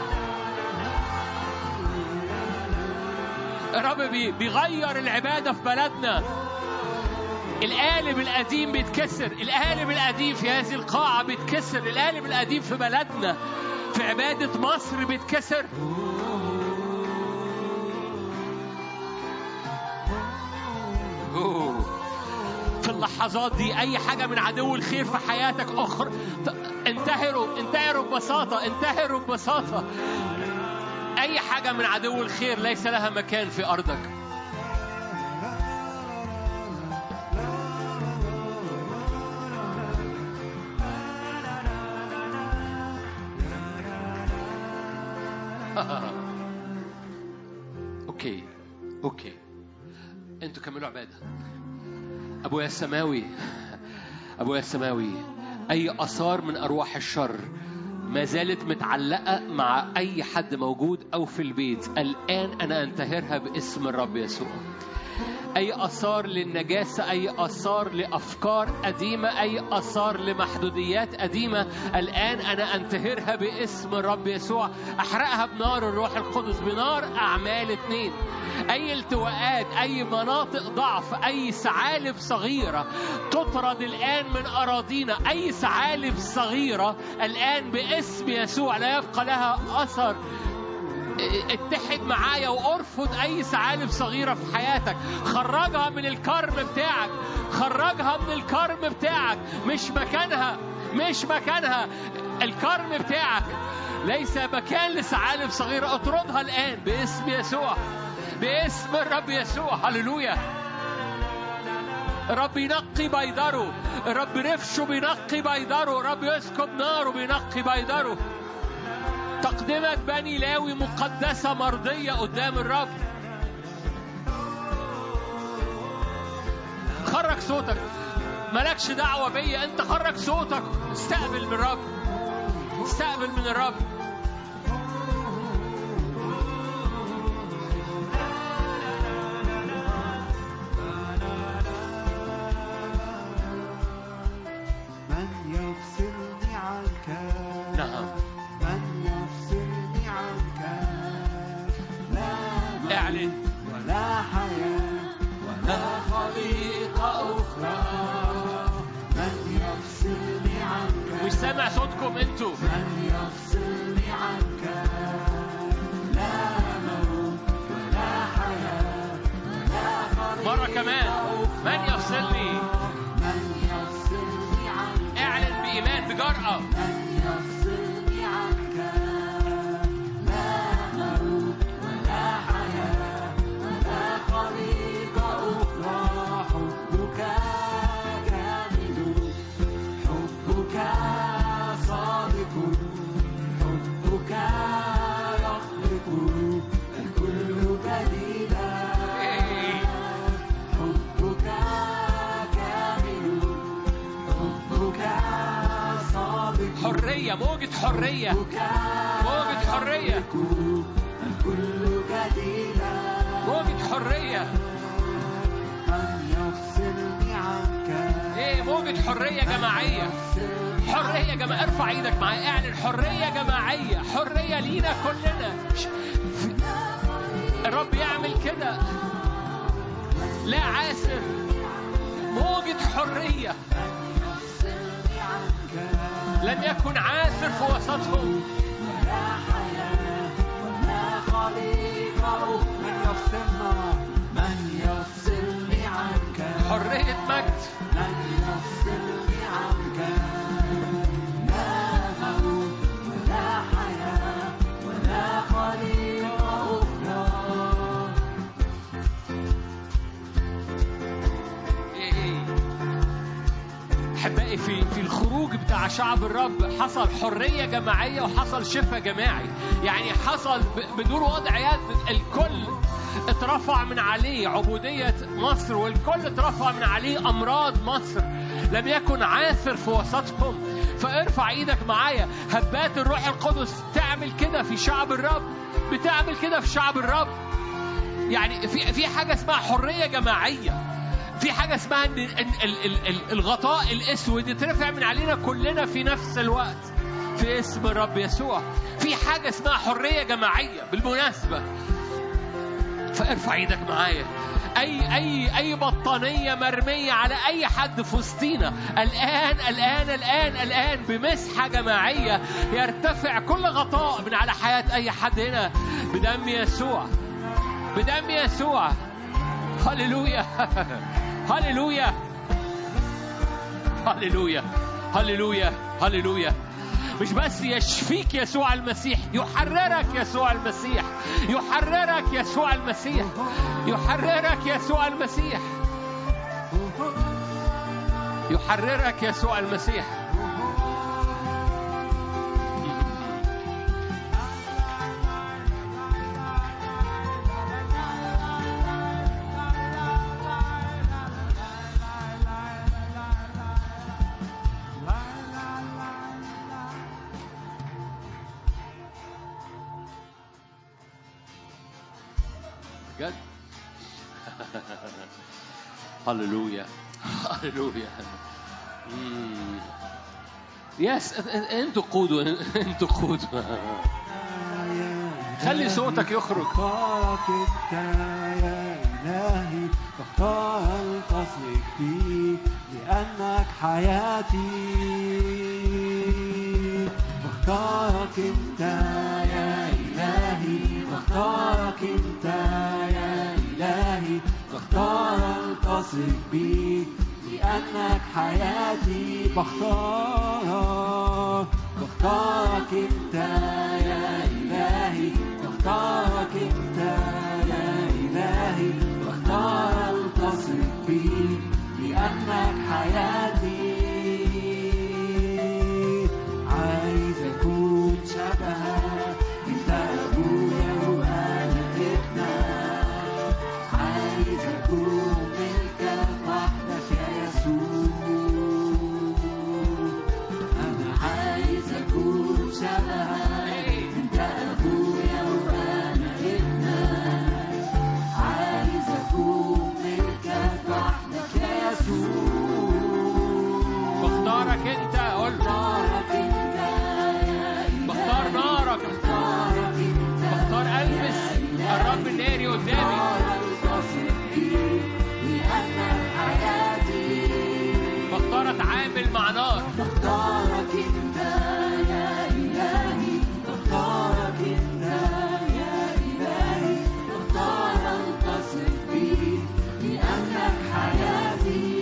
الرب بي- بيغير العبادة في بلدنا القالب القديم بيتكسر القالب القديم في هذه القاعة بيتكسر القالب القديم في بلدنا في عبادة مصر بيتكسر أوه. في اللحظات دي أي حاجة من عدو الخير في حياتك أخر ت- انتهروا انتهروا ببساطة انتهروا ببساطة أي حاجة من عدو الخير ليس لها مكان في أرضك اوكي اوكي انتوا كملوا عباده ابويا السماوي ابويا السماوي اي اثار من ارواح الشر ما زالت متعلقه مع اي حد موجود او في البيت الان انا انتهرها باسم الرب يسوع أي آثار للنجاسة أي آثار لأفكار قديمة أي آثار لمحدوديات قديمة الآن أنا أنتهرها باسم الرب يسوع أحرقها بنار الروح القدس بنار أعمال اتنين أي التواءات أي مناطق ضعف أي ثعالب صغيرة تطرد الآن من أراضينا أي ثعالب صغيرة الآن باسم يسوع لا يبقى لها أثر اتحد معايا وارفض اي ثعالب صغيره في حياتك خرجها من الكرم بتاعك خرجها من الكرم بتاعك مش مكانها مش مكانها الكرم بتاعك ليس مكان لثعالب صغيره اطردها الان باسم يسوع باسم الرب يسوع هللويا رب ينقي بيدره رب رفشه بينقي بيدره رب يسكب ناره بينقي بيدره تقدمة بني لاوي مقدسة مرضية قدام الرب خرج صوتك مالكش دعوة بيا انت خرج صوتك استقبل من الرب استقبل من الرب من يفصلني عنك نعم. من يفصلني عنك لا موت اعلن ولا حياة ولا خليقة أخرى من يفصلني عنك مش سامع صوتكم انتوا من يفصلني عنك لا موت ولا حياة ولا خليقة مرة كمان من يفصلني من يفصلني عنك اعلن بإيمان بجرأة من يفصلني عنك لا موت ولا حياة ولا خليقة أخرى حبك كامل حبك صادق حبك يخلق الكل جديدا حبك كامل حبك صادق حرية موجة حرية حبك موجة حرية الكل جديدا موجة حرية من يفصلني عنك ايه موجة حرية جماعية حرية جماعية ارفع ايدك معايا اعلن حرية جماعية حرية لينا كلنا ش- الرب يعمل كده لا عاسر موجة حرية يفصلني عنك لم يكن عاثر في وسطهم ولا حياة ولا خليقة من يفصلنا من يفصلني عنك حرية مجد من يفصلني عنك لا موت ولا حياة ولا خليقة أخرى إيه إيه. احبائي في في الخروج بتاع شعب الرب حصل حريه جماعيه وحصل شفاء جماعي يعني حصل ب- بدون وضع يد الكل اترفع من عليه عبوديه مصر والكل اترفع من عليه امراض مصر لم يكن عاثر في وسطهم فارفع ايدك معايا هبات الروح القدس تعمل كده في شعب الرب بتعمل كده في شعب الرب يعني في في حاجه اسمها حريه جماعيه في حاجه اسمها ان إن ال- ال- ال- الغطاء الاسود يترفع من علينا كلنا في نفس الوقت في اسم الرب يسوع في حاجه اسمها حريه جماعيه بالمناسبه فارفع ايدك معايا اي اي اي بطانيه مرميه على اي حد في وسطينا الان الان الان الان بمسحه جماعيه يرتفع كل غطاء من على حياه اي حد هنا بدم يسوع بدم يسوع هللويا هللويا هللويا هللويا هللويا مش بس يشفيك يسوع المسيح يحررك يسوع المسيح يحررك يسوع المسيح يحررك يسوع المسيح يحررك يسوع المسيح بجد هللويا هللويا مم. يس انتوا قودوا انتوا قودوا خلي صوتك يخرج اختارك انت يا الهي اختار التصق بيك لانك حياتي اختارك انت يا الهي اختارك انت يا الهي اختار التصق بيك لانك حياتي بختارك بختارك انت يا الهي بختارك انت يا الهي بختار التصق بيك لانك حياتي عايز اكون شبهك انت ابويا وانا ابنك عايز اكون ملكك وحدك يا يسوع انا عايز اكون الرب الناري قدامي اختار التصل بيك لأنك حياتي بختار اتعامل مع نار بختارك انت يا إلهي بختارك انت يا إلهي بختار التصل بيك لأنك حياتي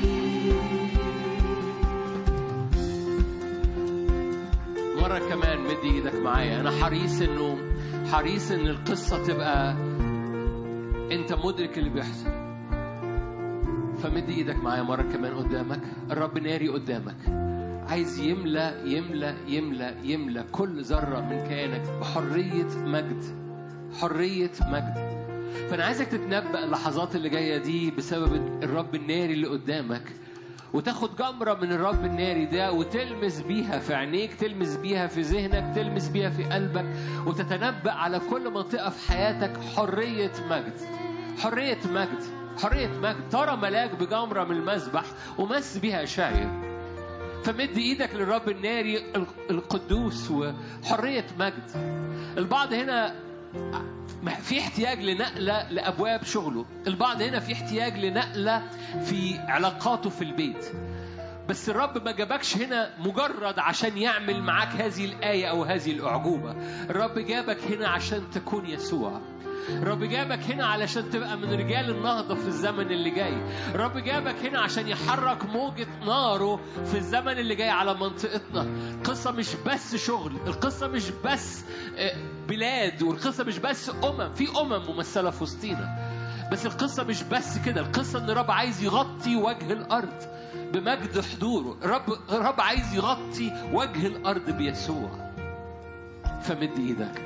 مرة كمان مد ايدك معايا انا حريص انه حريص ان القصة تبقى انت مدرك اللي بيحصل فمد ايدك معايا مرة كمان قدامك الرب ناري قدامك عايز يملى يملى يملى يملى كل ذرة من كيانك بحرية مجد حرية مجد فأنا عايزك تتنبأ اللحظات اللي جاية دي بسبب الرب الناري اللي قدامك وتاخد جمرة من الرب الناري ده وتلمس بيها في عينيك تلمس بيها في ذهنك تلمس بيها في قلبك وتتنبأ على كل منطقة في حياتك حرية مجد حرية مجد حرية مجد ترى ملاك بجمرة من المذبح ومس بيها شاعر فمد ايدك للرب الناري القدوس وحرية مجد البعض هنا في احتياج لنقلة لأبواب شغله البعض هنا في احتياج لنقلة في علاقاته في البيت بس الرب ما جابكش هنا مجرد عشان يعمل معاك هذه الآية أو هذه الأعجوبة الرب جابك هنا عشان تكون يسوع الرب جابك هنا علشان تبقى من رجال النهضة في الزمن اللي جاي الرب جابك هنا عشان يحرك موجة ناره في الزمن اللي جاي على منطقتنا القصة مش بس شغل القصة مش بس آه، بلاد والقصة مش بس أمم في أمم ممثلة في وسطينا بس القصة مش بس كده القصة ان الرب عايز يغطي وجه الأرض بمجد حضوره الرب الرب عايز يغطي وجه الأرض بيسوع فمد ايدك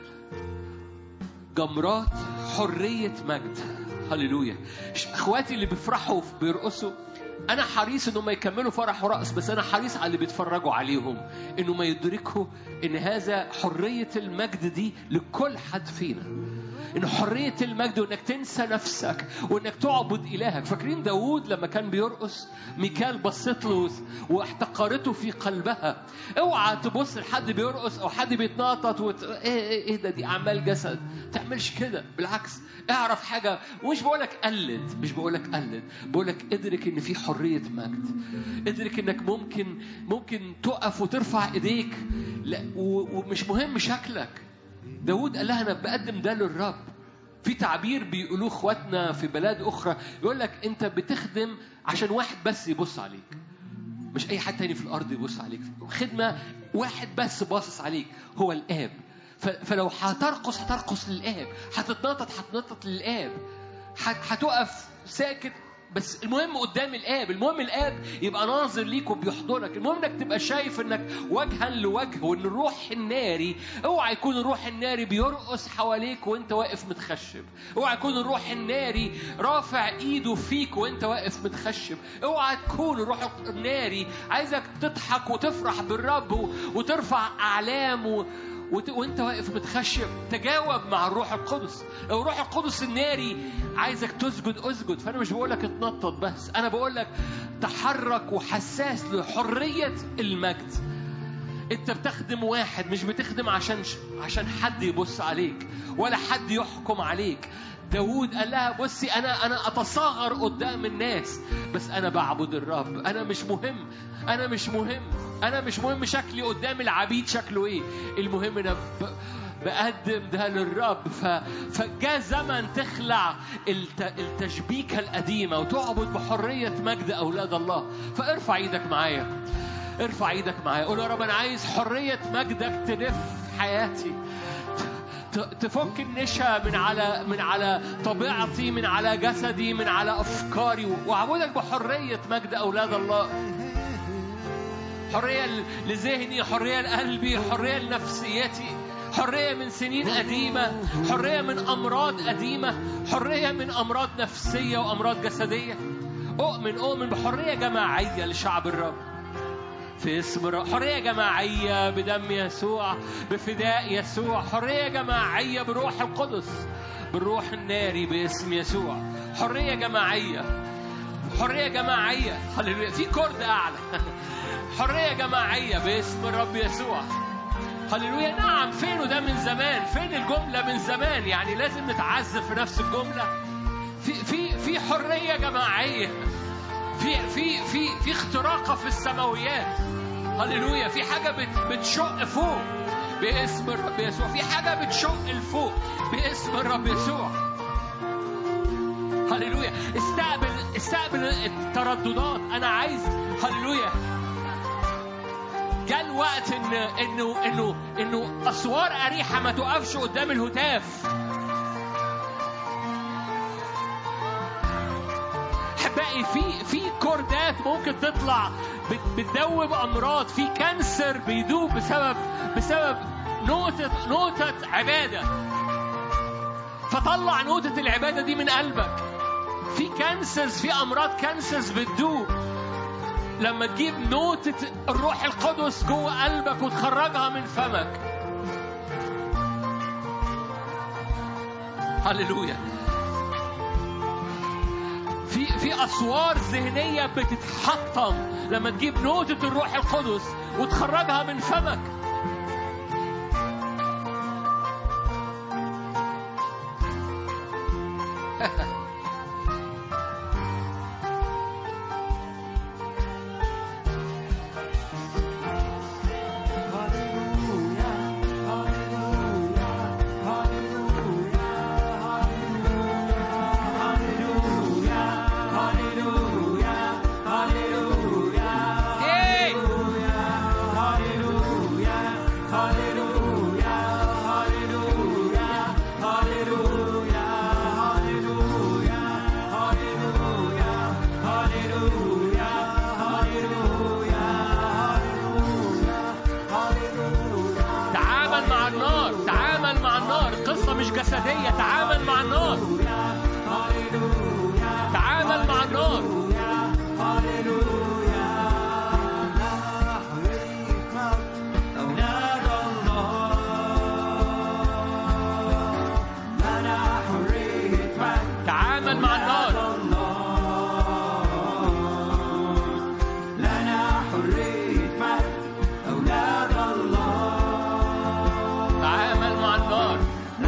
جمرات حرية مجد هللويا ش- اخواتي اللي بيفرحوا بيرقصوا انا حريص انهم يكملوا فرح ورقص بس انا حريص على اللي بيتفرجوا عليهم انه ما يدركوا ان هذا حرية المجد دي لكل حد فينا ان حرية المجد وانك تنسى نفسك وانك تعبد الهك فاكرين داوود لما كان بيرقص ميكال بصت له واحتقرته في قلبها اوعى تبص لحد بيرقص او حد بيتنطط وت... ايه ايه ايه ده دي اعمال جسد ما تعملش كده بالعكس اعرف حاجة ومش بقولك قلد مش بقولك قلد بقولك ادرك ان في حرية مجد ادرك انك ممكن ممكن تقف وترفع ايديك لا و- ومش مهم شكلك داود قال لها انا بقدم ده للرب في تعبير بيقولوه اخواتنا في بلاد اخرى يقول لك انت بتخدم عشان واحد بس يبص عليك مش اي حد تاني في الارض يبص عليك خدمه واحد بس باصص عليك هو الاب ف- فلو هترقص هترقص للاب هتتنطط هتنطط للاب هت- هتقف ساكت بس المهم قدام الاب المهم الاب يبقى ناظر ليك وبيحضنك المهم انك تبقى شايف انك وجها لوجه وان الروح الناري اوعى يكون الروح الناري بيرقص حواليك وانت واقف متخشب اوعى يكون الروح الناري رافع ايده فيك وانت واقف متخشب اوعى تكون الروح الناري عايزك تضحك وتفرح بالرب و- وترفع اعلام و... وت... وانت واقف متخشب تجاوب مع الروح القدس لو الروح القدس الناري عايزك تسجد اسجد فانا مش بقولك اتنطط بس انا بقولك تحرك وحساس لحرية المجد انت بتخدم واحد مش بتخدم عشان عشان حد يبص عليك ولا حد يحكم عليك داود قال لها بصي انا انا اتصاغر قدام الناس بس انا بعبد الرب انا مش مهم انا مش مهم انا مش مهم شكلي قدام العبيد شكله ايه المهم انا ب... بقدم ده للرب ف... فجاء زمن تخلع الت... التشبيكة القديمة وتعبد بحرية مجد أولاد الله فارفع ايدك معايا ارفع ايدك معايا قول يا رب انا عايز حرية مجدك تلف حياتي ت- تفك النشا من على من على طبيعتي من على جسدي من على افكاري واعبدك بحريه مجد اولاد الله حريه ل- لذهني حريه لقلبي حريه لنفسيتي حريه من سنين قديمه حريه من امراض قديمه حريه من امراض نفسيه وامراض جسديه اؤمن اؤمن بحريه جماعيه لشعب الرب في اسم الرب حرية جماعية بدم يسوع بفداء يسوع حرية جماعية بروح القدس بالروح الناري باسم يسوع حرية جماعية حرية جماعية هللويا في كرد أعلى حرية جماعية باسم الرب يسوع هللويا نعم فينه ده من زمان فين الجملة من زمان يعني لازم نتعذب في نفس الجملة في في في حرية جماعية في في في في اختراقة في السماويات هللويا في حاجة بت بتشق فوق باسم الرب يسوع في حاجة بتشق لفوق باسم الرب يسوع هللويا استقبل استقبل الترددات انا عايز هللويا جاء الوقت ان انه انه انه اسوار اريحه ما تقفش قدام الهتاف احبائي في في كوردات ممكن تطلع بت- بتدوب امراض في كانسر بيدوب بسبب بسبب نقطه نقطه عباده فطلع نقطه العباده دي من قلبك في كانسرز في امراض كانسرز بتدوب لما تجيب نوتة الروح القدس جوه قلبك وتخرجها من فمك هللويا في في اسوار ذهنيه بتتحطم لما تجيب نوتة الروح القدس وتخرجها من فمك Hey! تعامل مع النار تعامل مع النار القصة مش جسدية تعامل مع النار تعامل مع النار تعامل مع النار تعامل مع النار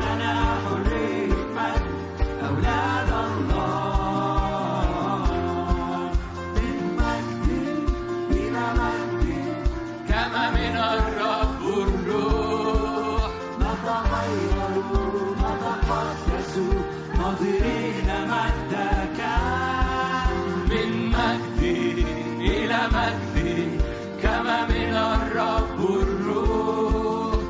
كما من الرب الروح من مجد إلى مجد كما من الرب الروح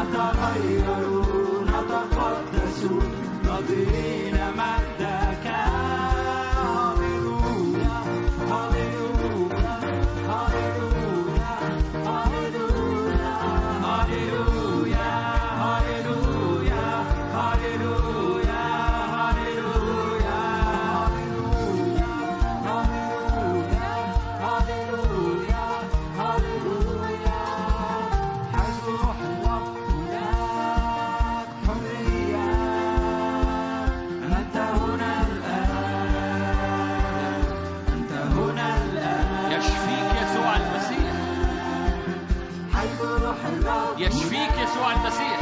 يشفيك يسوع المسيح يشفيك يسوع المسيح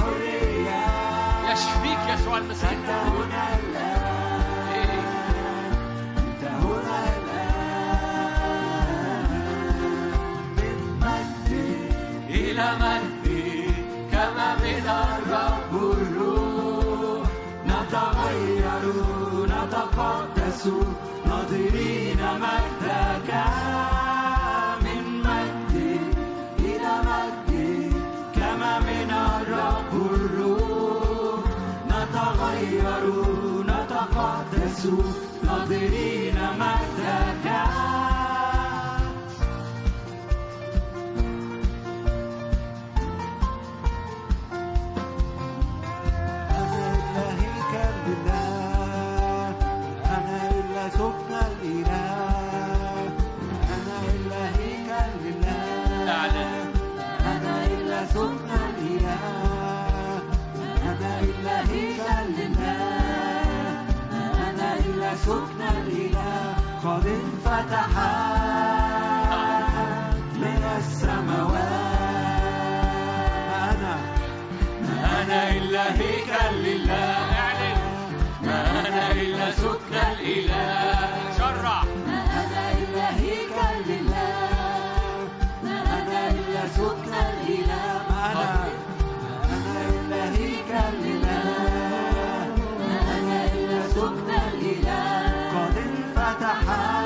يشفيك يسوع المسيح إيه. إلى مجد كما من الرب الروح نتغير نتقدس ناظرين مجدك من مجد إلى مجد كما من الرب الروح نتغير نتقدس ناظرين مجدك أنا إلا هيكل لله أنا إلا سكن الإله أنا إلا هيكل لله أعلن أنا إلا سكن الإله أنا إلا هيكل لله أنا إلا سكن الإله قد انفتحت من السماوات إلا سكن الإله شرع ما أنا إلا هيكل لله ما أنا إلا سكن الإله ما أنا ما أنا إلا هيكل لله ما أنا إلا سكن الإله قد انفتح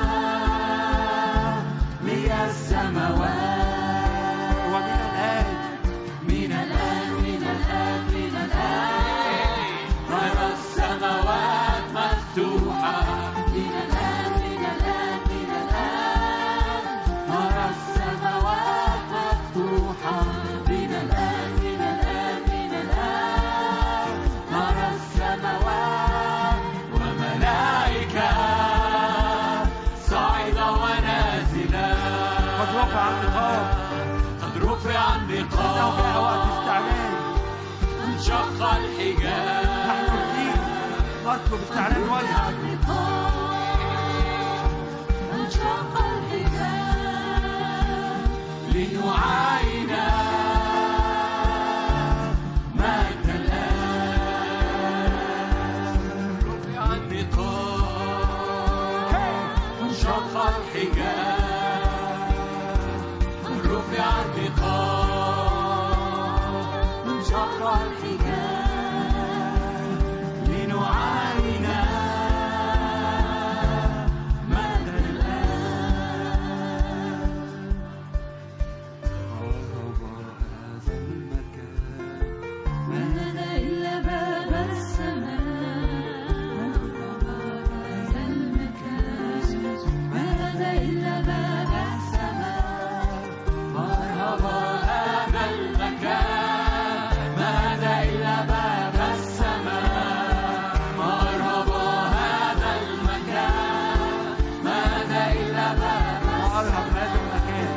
لي السماوات ومن الآن من الآن من الآن من الآن ترى السماوات مفتوحة من الآن من الآن من الآن نرى السماوات مفتوحة من الآن من الآن من الآن نرى السماوات وملائكة صاعدة ونازلة قد رفع النقاب قد رفع إنه جاء وقت النقاب استعلان انشق نحن الحجاب نريد نطلب استعلان وجهك انشق الحجاب لنعاين مجد الآن رفع النقاب انشق الحجاب رفع النقاب انشق الحجاب لنعاين مجد الآن قرب هذا المكان ما هذا إلا باب السماء هذا المكان ما هذا إلا باب السماء مرحبا هذا المكان ماذا إلا باب السماء مرحبا هذا المكان ماذا إلا باب وأرهب هذا المكان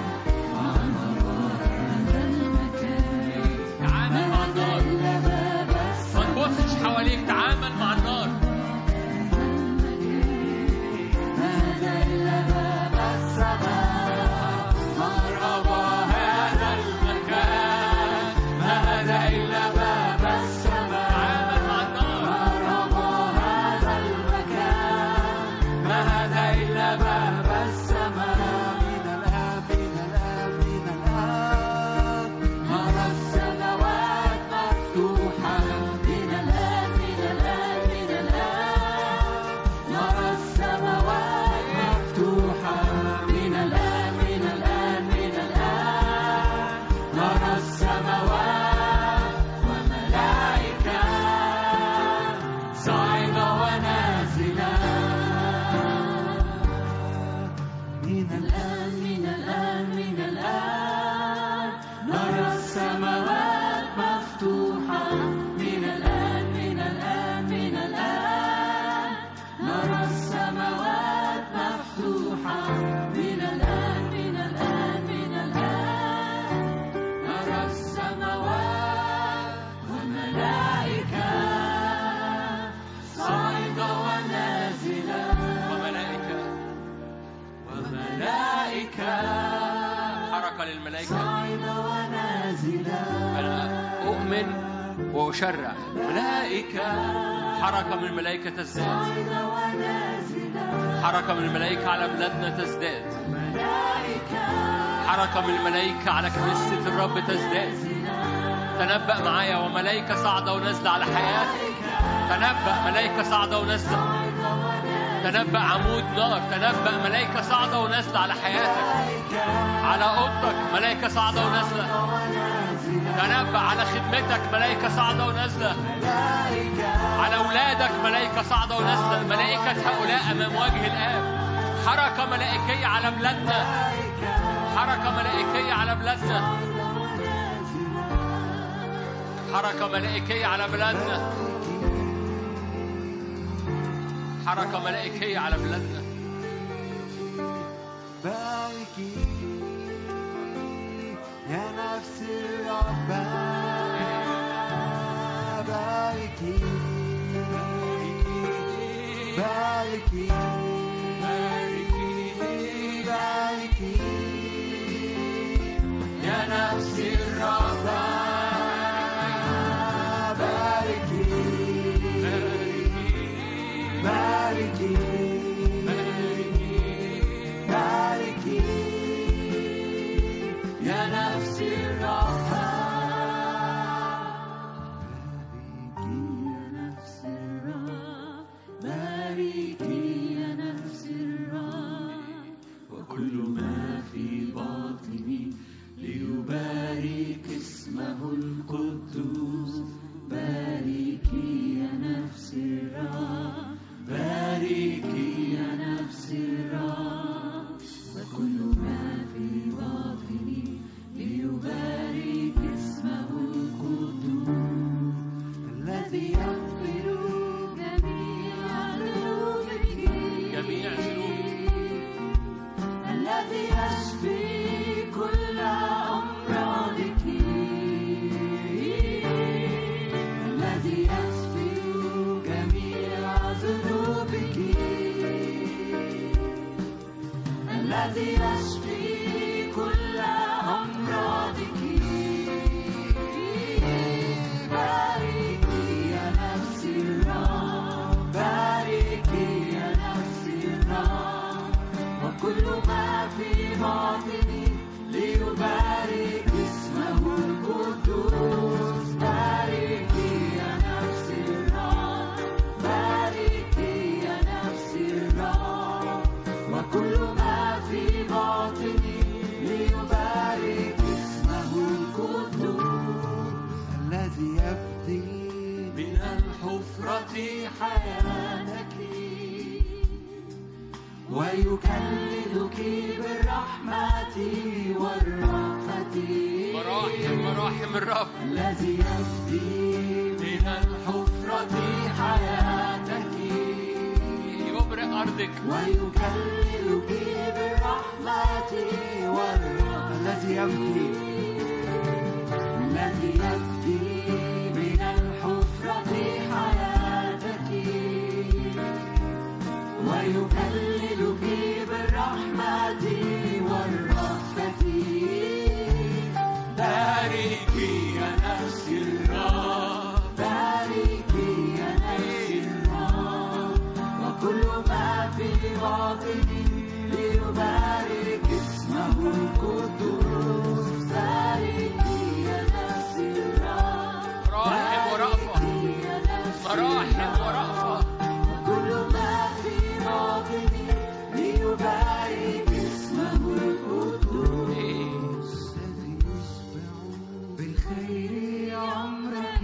هذا المكان تعامل مع ما هذا النار إلا باب ما السماء تبصش حواليك تعامل مع النار ما هذا إلا باب السماء مرحبا هذا المكان ماذا إلا باب السماء تعامل مع النار مرحبا هذا المكان ماذا إلا باب السماء من الآن من الآن من الآن نرى السماوات مفتوحة من الآن من الآن من الآن نرى السماوات مفتوحة من الآن من الآن من الآن نرى السماوات وملائكة صاعدة ونازلة من الآن الآن من الآن من الآن نرى السماوات مفتوحة من الآن من الآن من الآن نرى السماوات مفتوحة من الآن من الآن من الآن نرى السماوات وملائكة صاعدة ونازلة وملائكة وملائكة حركة للملائكة صاعدة ونازلة أنا أؤمن وأشرع ملائكة حركة من الملائكة تزداد صاعدة ونازلة حركة من الملائكة على بلادنا تزداد ملائكة حركة من الملائكة على كنيسة الرب تزداد تنبأ معايا وملائكة صاعدة ونازلة على حياتك تنبأ ملائكة صاعدة ونازلة تنبأ عمود نار تنبأ ملائكة صاعدة ونازلة على حياتك على أوضتك ملائكة صاعدة ونازلة تنبأ على خدمتك ملائكة صاعدة ونازلة على أولادك ملائكة صاعدة ونازلة ملائكة هؤلاء أمام وجه الآب حركة ملائكية على بلادنا حركة ملائكية على بلادنا حركة ملائكية على بلادنا حركة ملائكية على بلادنا باركي يا نفس الرب باركي باركي باركي يا نفس الرب باركي باركي باركي باركي يا نفس الرب باركي يا نفس الرب باركي يا نفس الرب وكل ما في باطني ليبارك اسمه القدوس باركي يا نفس الرب باركي يا نفس الرب وكل ما في باطني ليبارك اسمه القدوس الذي يغفر جميع ذنوبك جميع ذنوبك الذي يشفي كل أمراضك الذي يشفي جميع ذنوبك الذي يشفي كل أمراضك باركي يا نفس الرب باركي يا نفس الرب وكل ما في باطني ليبارك اسمه القدوس باركي يا نفس الرب باركي يا نفس الرب وكل ما في باطني ليبارك اسمه القدوس الذي يفدي من الحفرة حياتك ويكللك بالرحمة والرأفة مراحم مراحم الرب الذي يفدي من الحفرة حياتك يبرئ أرضك ويكللك بالرحمة والرأفة الذي يفدي الذي يفدي من الحفرة حياتك ويكللك بالرحمة والرأفة باركي يا نفس الرب باركي يا نفس الرب وكل ما في باطني ليبارك اسمه القدوس باركي يا نفس الرب مراحم ورأفة باركي يا نفس مراحم ورأفة كل ما في باطني ليبارك اسمه القدوس الذي يشبع بالخير عمرك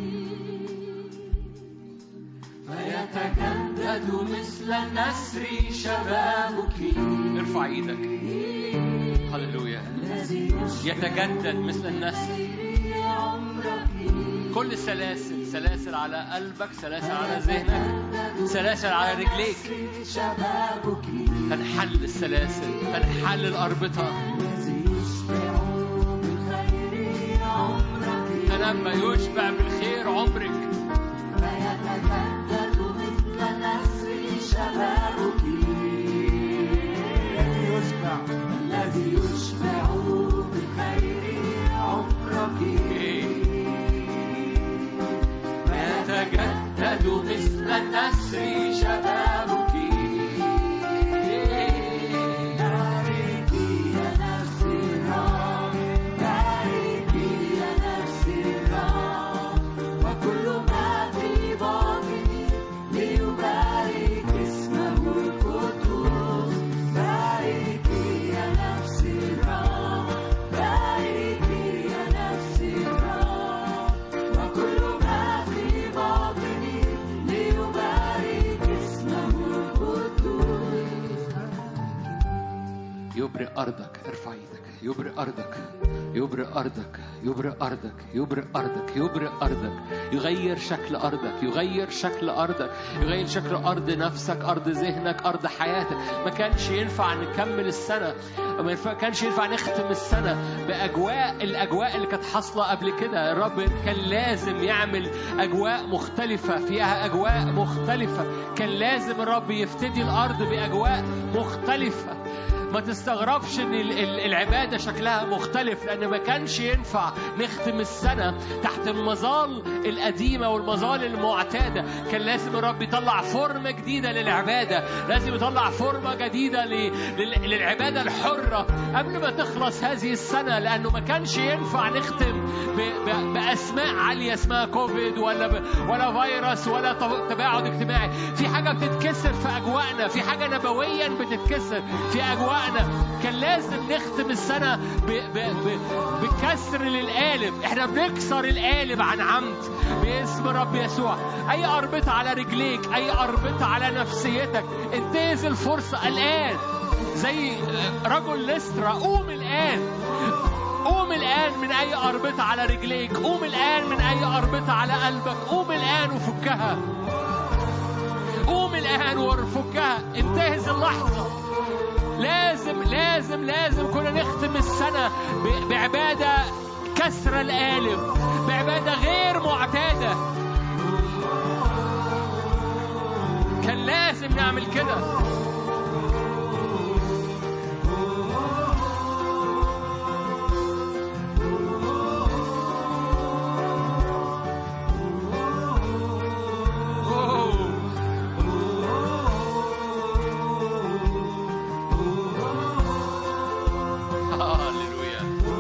فيتجدد مثل النسر شبابك ارفع ايدك هللويا الذي يشبع يتجدد مثل النسر بالخير عمرك كل سلاسل سلاسل على قلبك سلاسل على ذهنك سلاسل على رجليك شبابك تنحل السلاسل تنحل الأربطة الذي يشبع بالخير عمرك فلما يشبع بالخير عمرك فيتجدد مثل نسر شبابك الذي يشبع الذي يشبع بالخير عمرك فيتجدد مثل النسر شبابك باركي يا نفسي الرب باركي يا نفسي الرب وكل ما في باطني ليبارك اسمه القدوس باركي يا نفسي الرب باركي يا نفسي الرب وكل ما في باطني ليبارك اسمه القدوس يبرئ أرضك ارفع ايدك يبرئ أرضك يبرئ أرضك يبرئ أرضك يبرئ أرضك يبرئ أرضك يغير شكل أرضك يغير شكل أرضك يغير شكل أرض نفسك أرض ذهنك أرض حياتك ما كانش ينفع نكمل السنة ما ينفع- كانش ينفع نختم السنة بأجواء الأجواء اللي كانت حاصلة قبل كده الرب كان لازم يعمل أجواء مختلفة فيها أجواء مختلفة كان لازم الرب يفتدي الأرض بأجواء مختلفة ما تستغربش ان ال- ال- العباده شكلها مختلف لان ما كانش ينفع نختم السنه تحت المظال القديمه والمظال المعتاده كان لازم الرب يطلع فورمه جديده للعباده لازم يطلع فورمه جديده ل- لل- للعباده الحره قبل ما تخلص هذه السنه لانه ما كانش ينفع نختم ب- ب- باسماء عاليه اسمها كوفيد ولا ب- ولا فيروس ولا ط- تباعد اجتماعي في حاجه بتتكسر في اجواءنا في حاجه نبويا بتتكسر في اجواءنا كان لازم نختم السنه ب ب ب بكسر للقالب احنا بنكسر القالب عن عمد باسم رب يسوع اي اربطه على رجليك اي اربطه على نفسيتك انتهز الفرصه الان زي رجل لسترا قوم الان قوم الآن من أي أربطة على رجليك قوم الآن من أي أربطة على قلبك قوم الآن وفكها قوم الآن وارفكها انتهز اللحظة لازم لازم لازم كنا نختم السنة ب- بعبادة كسر القالب بعبادة غير معتادة كان لازم نعمل كده هللويا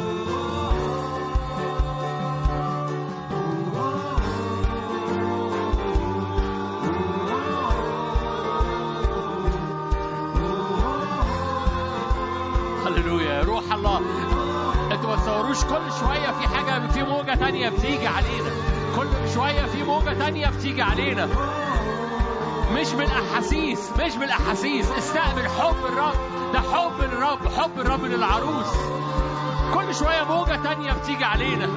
هللويا روح الله انتوا ما تصوروش كل شويه في حاجه في موجه تانية بتيجي علينا كل شويه في موجه تانية بتيجي علينا مش بالاحاسيس مش بالاحاسيس استقبل حب الرب ده حب الرب حب الرب للعروس كل شويه موجه تانية بتيجي علينا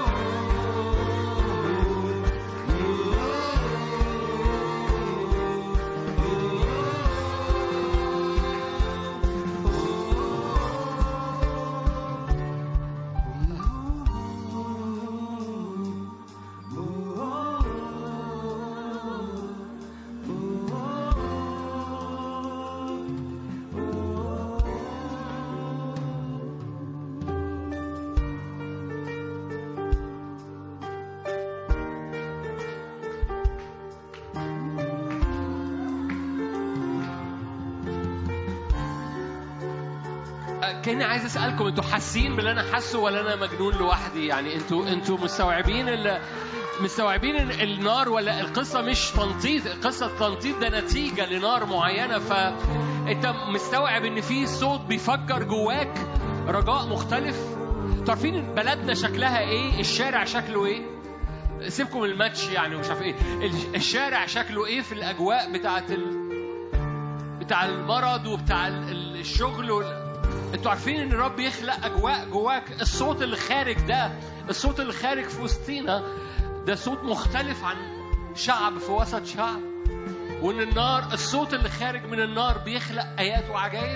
كاني عايز اسالكم انتوا حاسين باللي انا حاسه ولا انا مجنون لوحدي يعني انتوا انتوا مستوعبين ال... مستوعبين ال- النار ولا القصه مش تنطيط القصه التنطيط ده نتيجه لنار معينه فانت مستوعب ان في صوت بيفجر جواك رجاء مختلف تعرفين بلدنا شكلها ايه الشارع شكله ايه سيبكم من الماتش يعني ومش عارف ايه ال- الشارع شكله ايه في الاجواء بتاعت ال... بتاع المرض وبتاع ال- ال- الشغل وال... انتوا عارفين ان الرب يخلق اجواء جواك الصوت اللي خارج ده الصوت اللي خارج في وسطينا ده صوت مختلف عن شعب في وسط شعب وان النار الصوت اللي خارج من النار بيخلق ايات وعجائب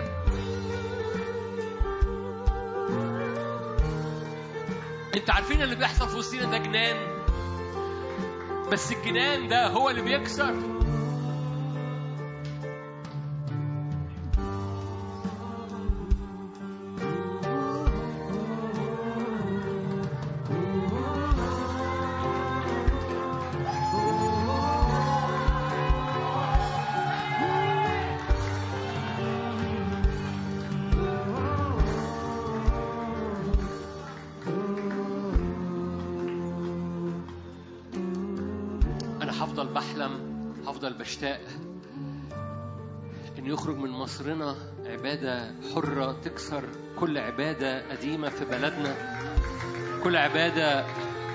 انت عارفين اللي بيحصل في وسطينا ده جنان بس الجنان ده هو اللي بيكسر أنا هفضل بحلم هفضل بشتاق إن يخرج من مصرنا عبادة حرة تكسر كل عبادة قديمة في بلدنا كل عبادة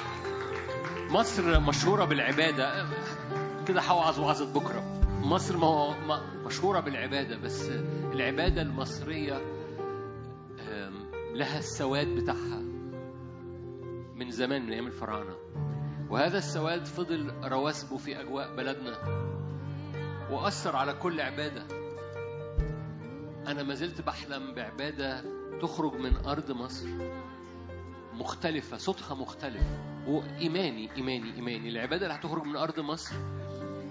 مصر مشهورة بالعبادة كده هوعظ وعظة بكرة مصر ما هو ما- مشهورة بالعبادة بس العبادة المصرية آم، لها السواد بتاعها من زمان من أيام الفراعنة وهذا السواد فضل رواسبه في أجواء بلدنا وأثر على كل عبادة أنا ما زلت بحلم بعبادة تخرج من أرض مصر مختلفة صوتها مختلف وإيماني إيماني إيماني العبادة اللي هتخرج من أرض مصر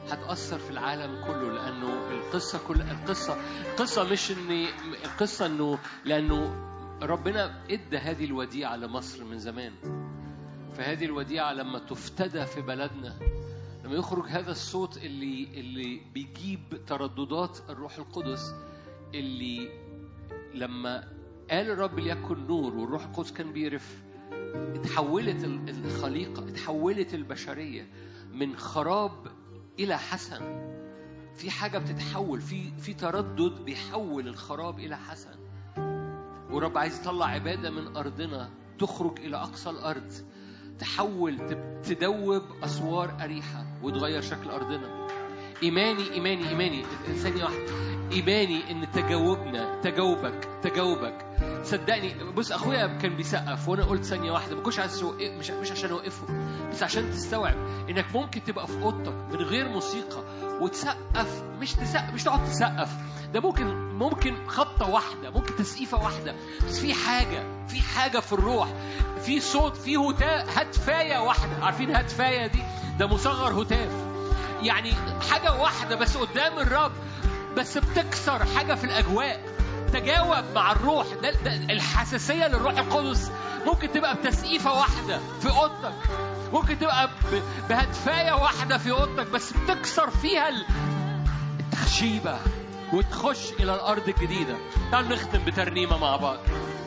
هتأثر في العالم كله لأنه القصة كل القصة القصة مش إن القصة إنه لأنه ربنا إدى هذه الوديعة لمصر من زمان فهذه الوديعة لما تفتدى في بلدنا لما يخرج هذا الصوت اللي اللي بيجيب ترددات الروح القدس اللي لما قال الرب ليكن نور والروح القدس كان بيرف اتحولت ال- الخليقة اتحولت البشرية من خراب إلى حسن في حاجة بتتحول في في تردد بيحول الخراب إلى حسن ورب عايز يطلع عبادة من أرضنا تخرج إلى أقصى الأرض تحول تب- تدوب أسوار أريحة وتغير شكل أرضنا إيماني إيماني إيماني ثانية واحدة إيماني إن تجاوبنا تجاوبك تجاوبك صدقني بص أخويا كان بيسقف وأنا قلت ثانية واحدة ما كنتش عايز أوقف- مش مش عشان أوقفه بس عشان تستوعب إنك ممكن تبقى في أوضتك من غير موسيقى وتسقف مش تسقف مش تقعد تسقف ده ممكن ممكن خبطة واحدة ممكن تسقيفة واحدة بس في حاجة في حاجة في الروح في صوت في هتاف هتفاية واحدة عارفين هتفاية دي ده مصغر هتاف يعني حاجة واحدة بس قدام الرب بس بتكسر حاجة في الأجواء تجاوب مع الروح ده, ده الحساسية للروح القدس ممكن تبقى بتسقيفة واحدة في أوضتك ممكن تبقى ب- بهتفاية واحدة في أوضتك بس بتكسر فيها ال- التخشيبة وتخش إلى الأرض الجديدة تعالوا نختم بترنيمة مع بعض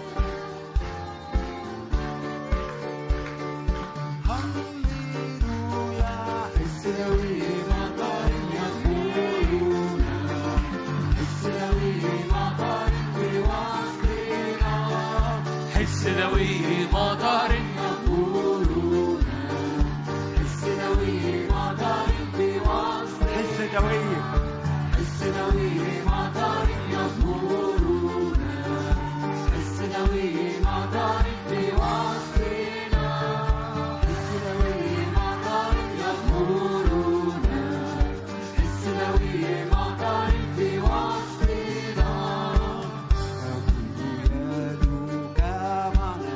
السلاوي مطر يقولون السلاوي مطر في وسطنا حس ذوي مطر يقولون السلاوي مطر في وسطنا حس دوي السلاوي مطر يقولون السلاوي مطر في وسطنا السلاوي مطر يقولون السلاوي مطر في وسطنا يدك معنا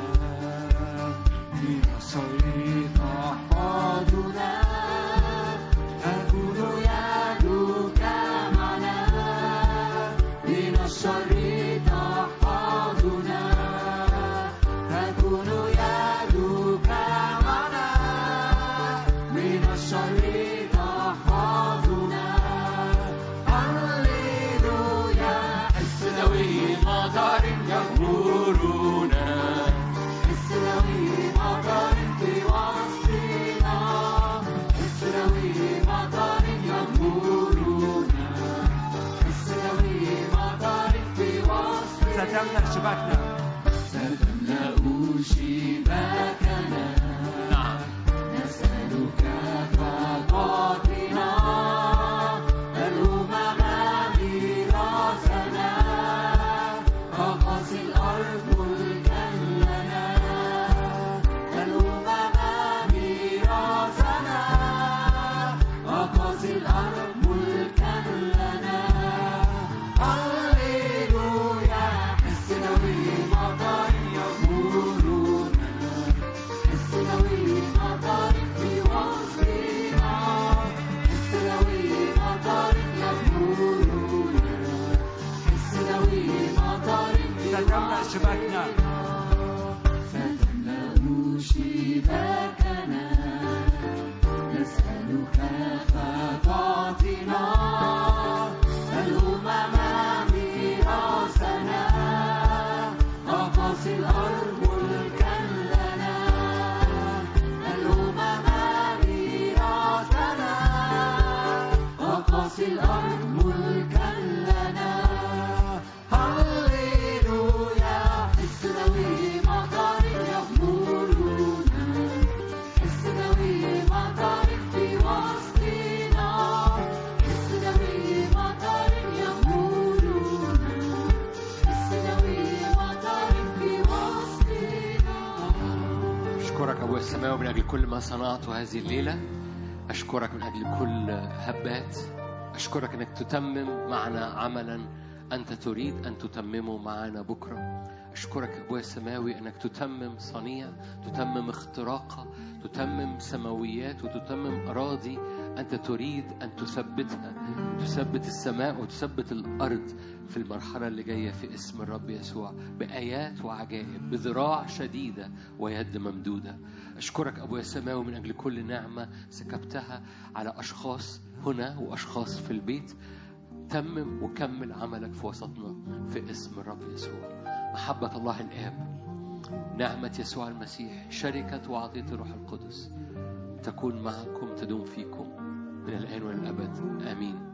بنصر تحفظنا تكون يدك معنا من الشر تحفظنا تكون يدك معنا من الشر تحفظنا هللويا ذوي مطر يقولون السلاوي مطر في وسطنا السلاوي مطر يقولون السلاوي مطر في وسطنا ستملأ شباكنا ستملأ شباكنا نعم نسألك فقاتنا الأمم ميراثنا أقاصي الأرض ملكا لنا الأمم ميراثنا أقاصي الأرض ملكا لنا هللويا السنوي مطر يقولون السنوي مطر في وسطنا السنوي مطر يقولون السنوي مطر في ستملأ شباكنا فتملأ شباكنا نسألك فتعطنا الأمم ميراثنا أقاصي الأرض ملكا لنا الأمم ميراثنا أقاصي الأرض ملكا لنا هللويا السنوي مطر يقولون السنوي مطر في وسطنا السنوي مطر يقولون السنوي مطر في وسطنا أشكرك أبويا السماوي من أجل كل ما صنعته هذه الليلة أشكرك من أجل كل هبات أشكرك أنك تتمم معنا عملا أنت تريد أن تتممه معنا بكرة أشكرك أبويا السماوي أنك تتمم صنيع تتمم اختراقة تتمم سماويات وتتمم أراضي أنت تريد أن تثبتها تثبت السماء وتثبت الأرض في المرحلة اللي جاية في اسم الرب يسوع بآيات وعجائب بذراع شديدة ويد ممدودة أشكرك أبويا السماوي من أجل كل نعمة سكبتها على أشخاص هنا وأشخاص في البيت تمم وكمل عملك في وسطنا في اسم الرب يسوع محبة الله الآب نعمة يسوع المسيح شركة وعطية الروح القدس تكون معكم تدوم فيكم من الآن والأبد آمين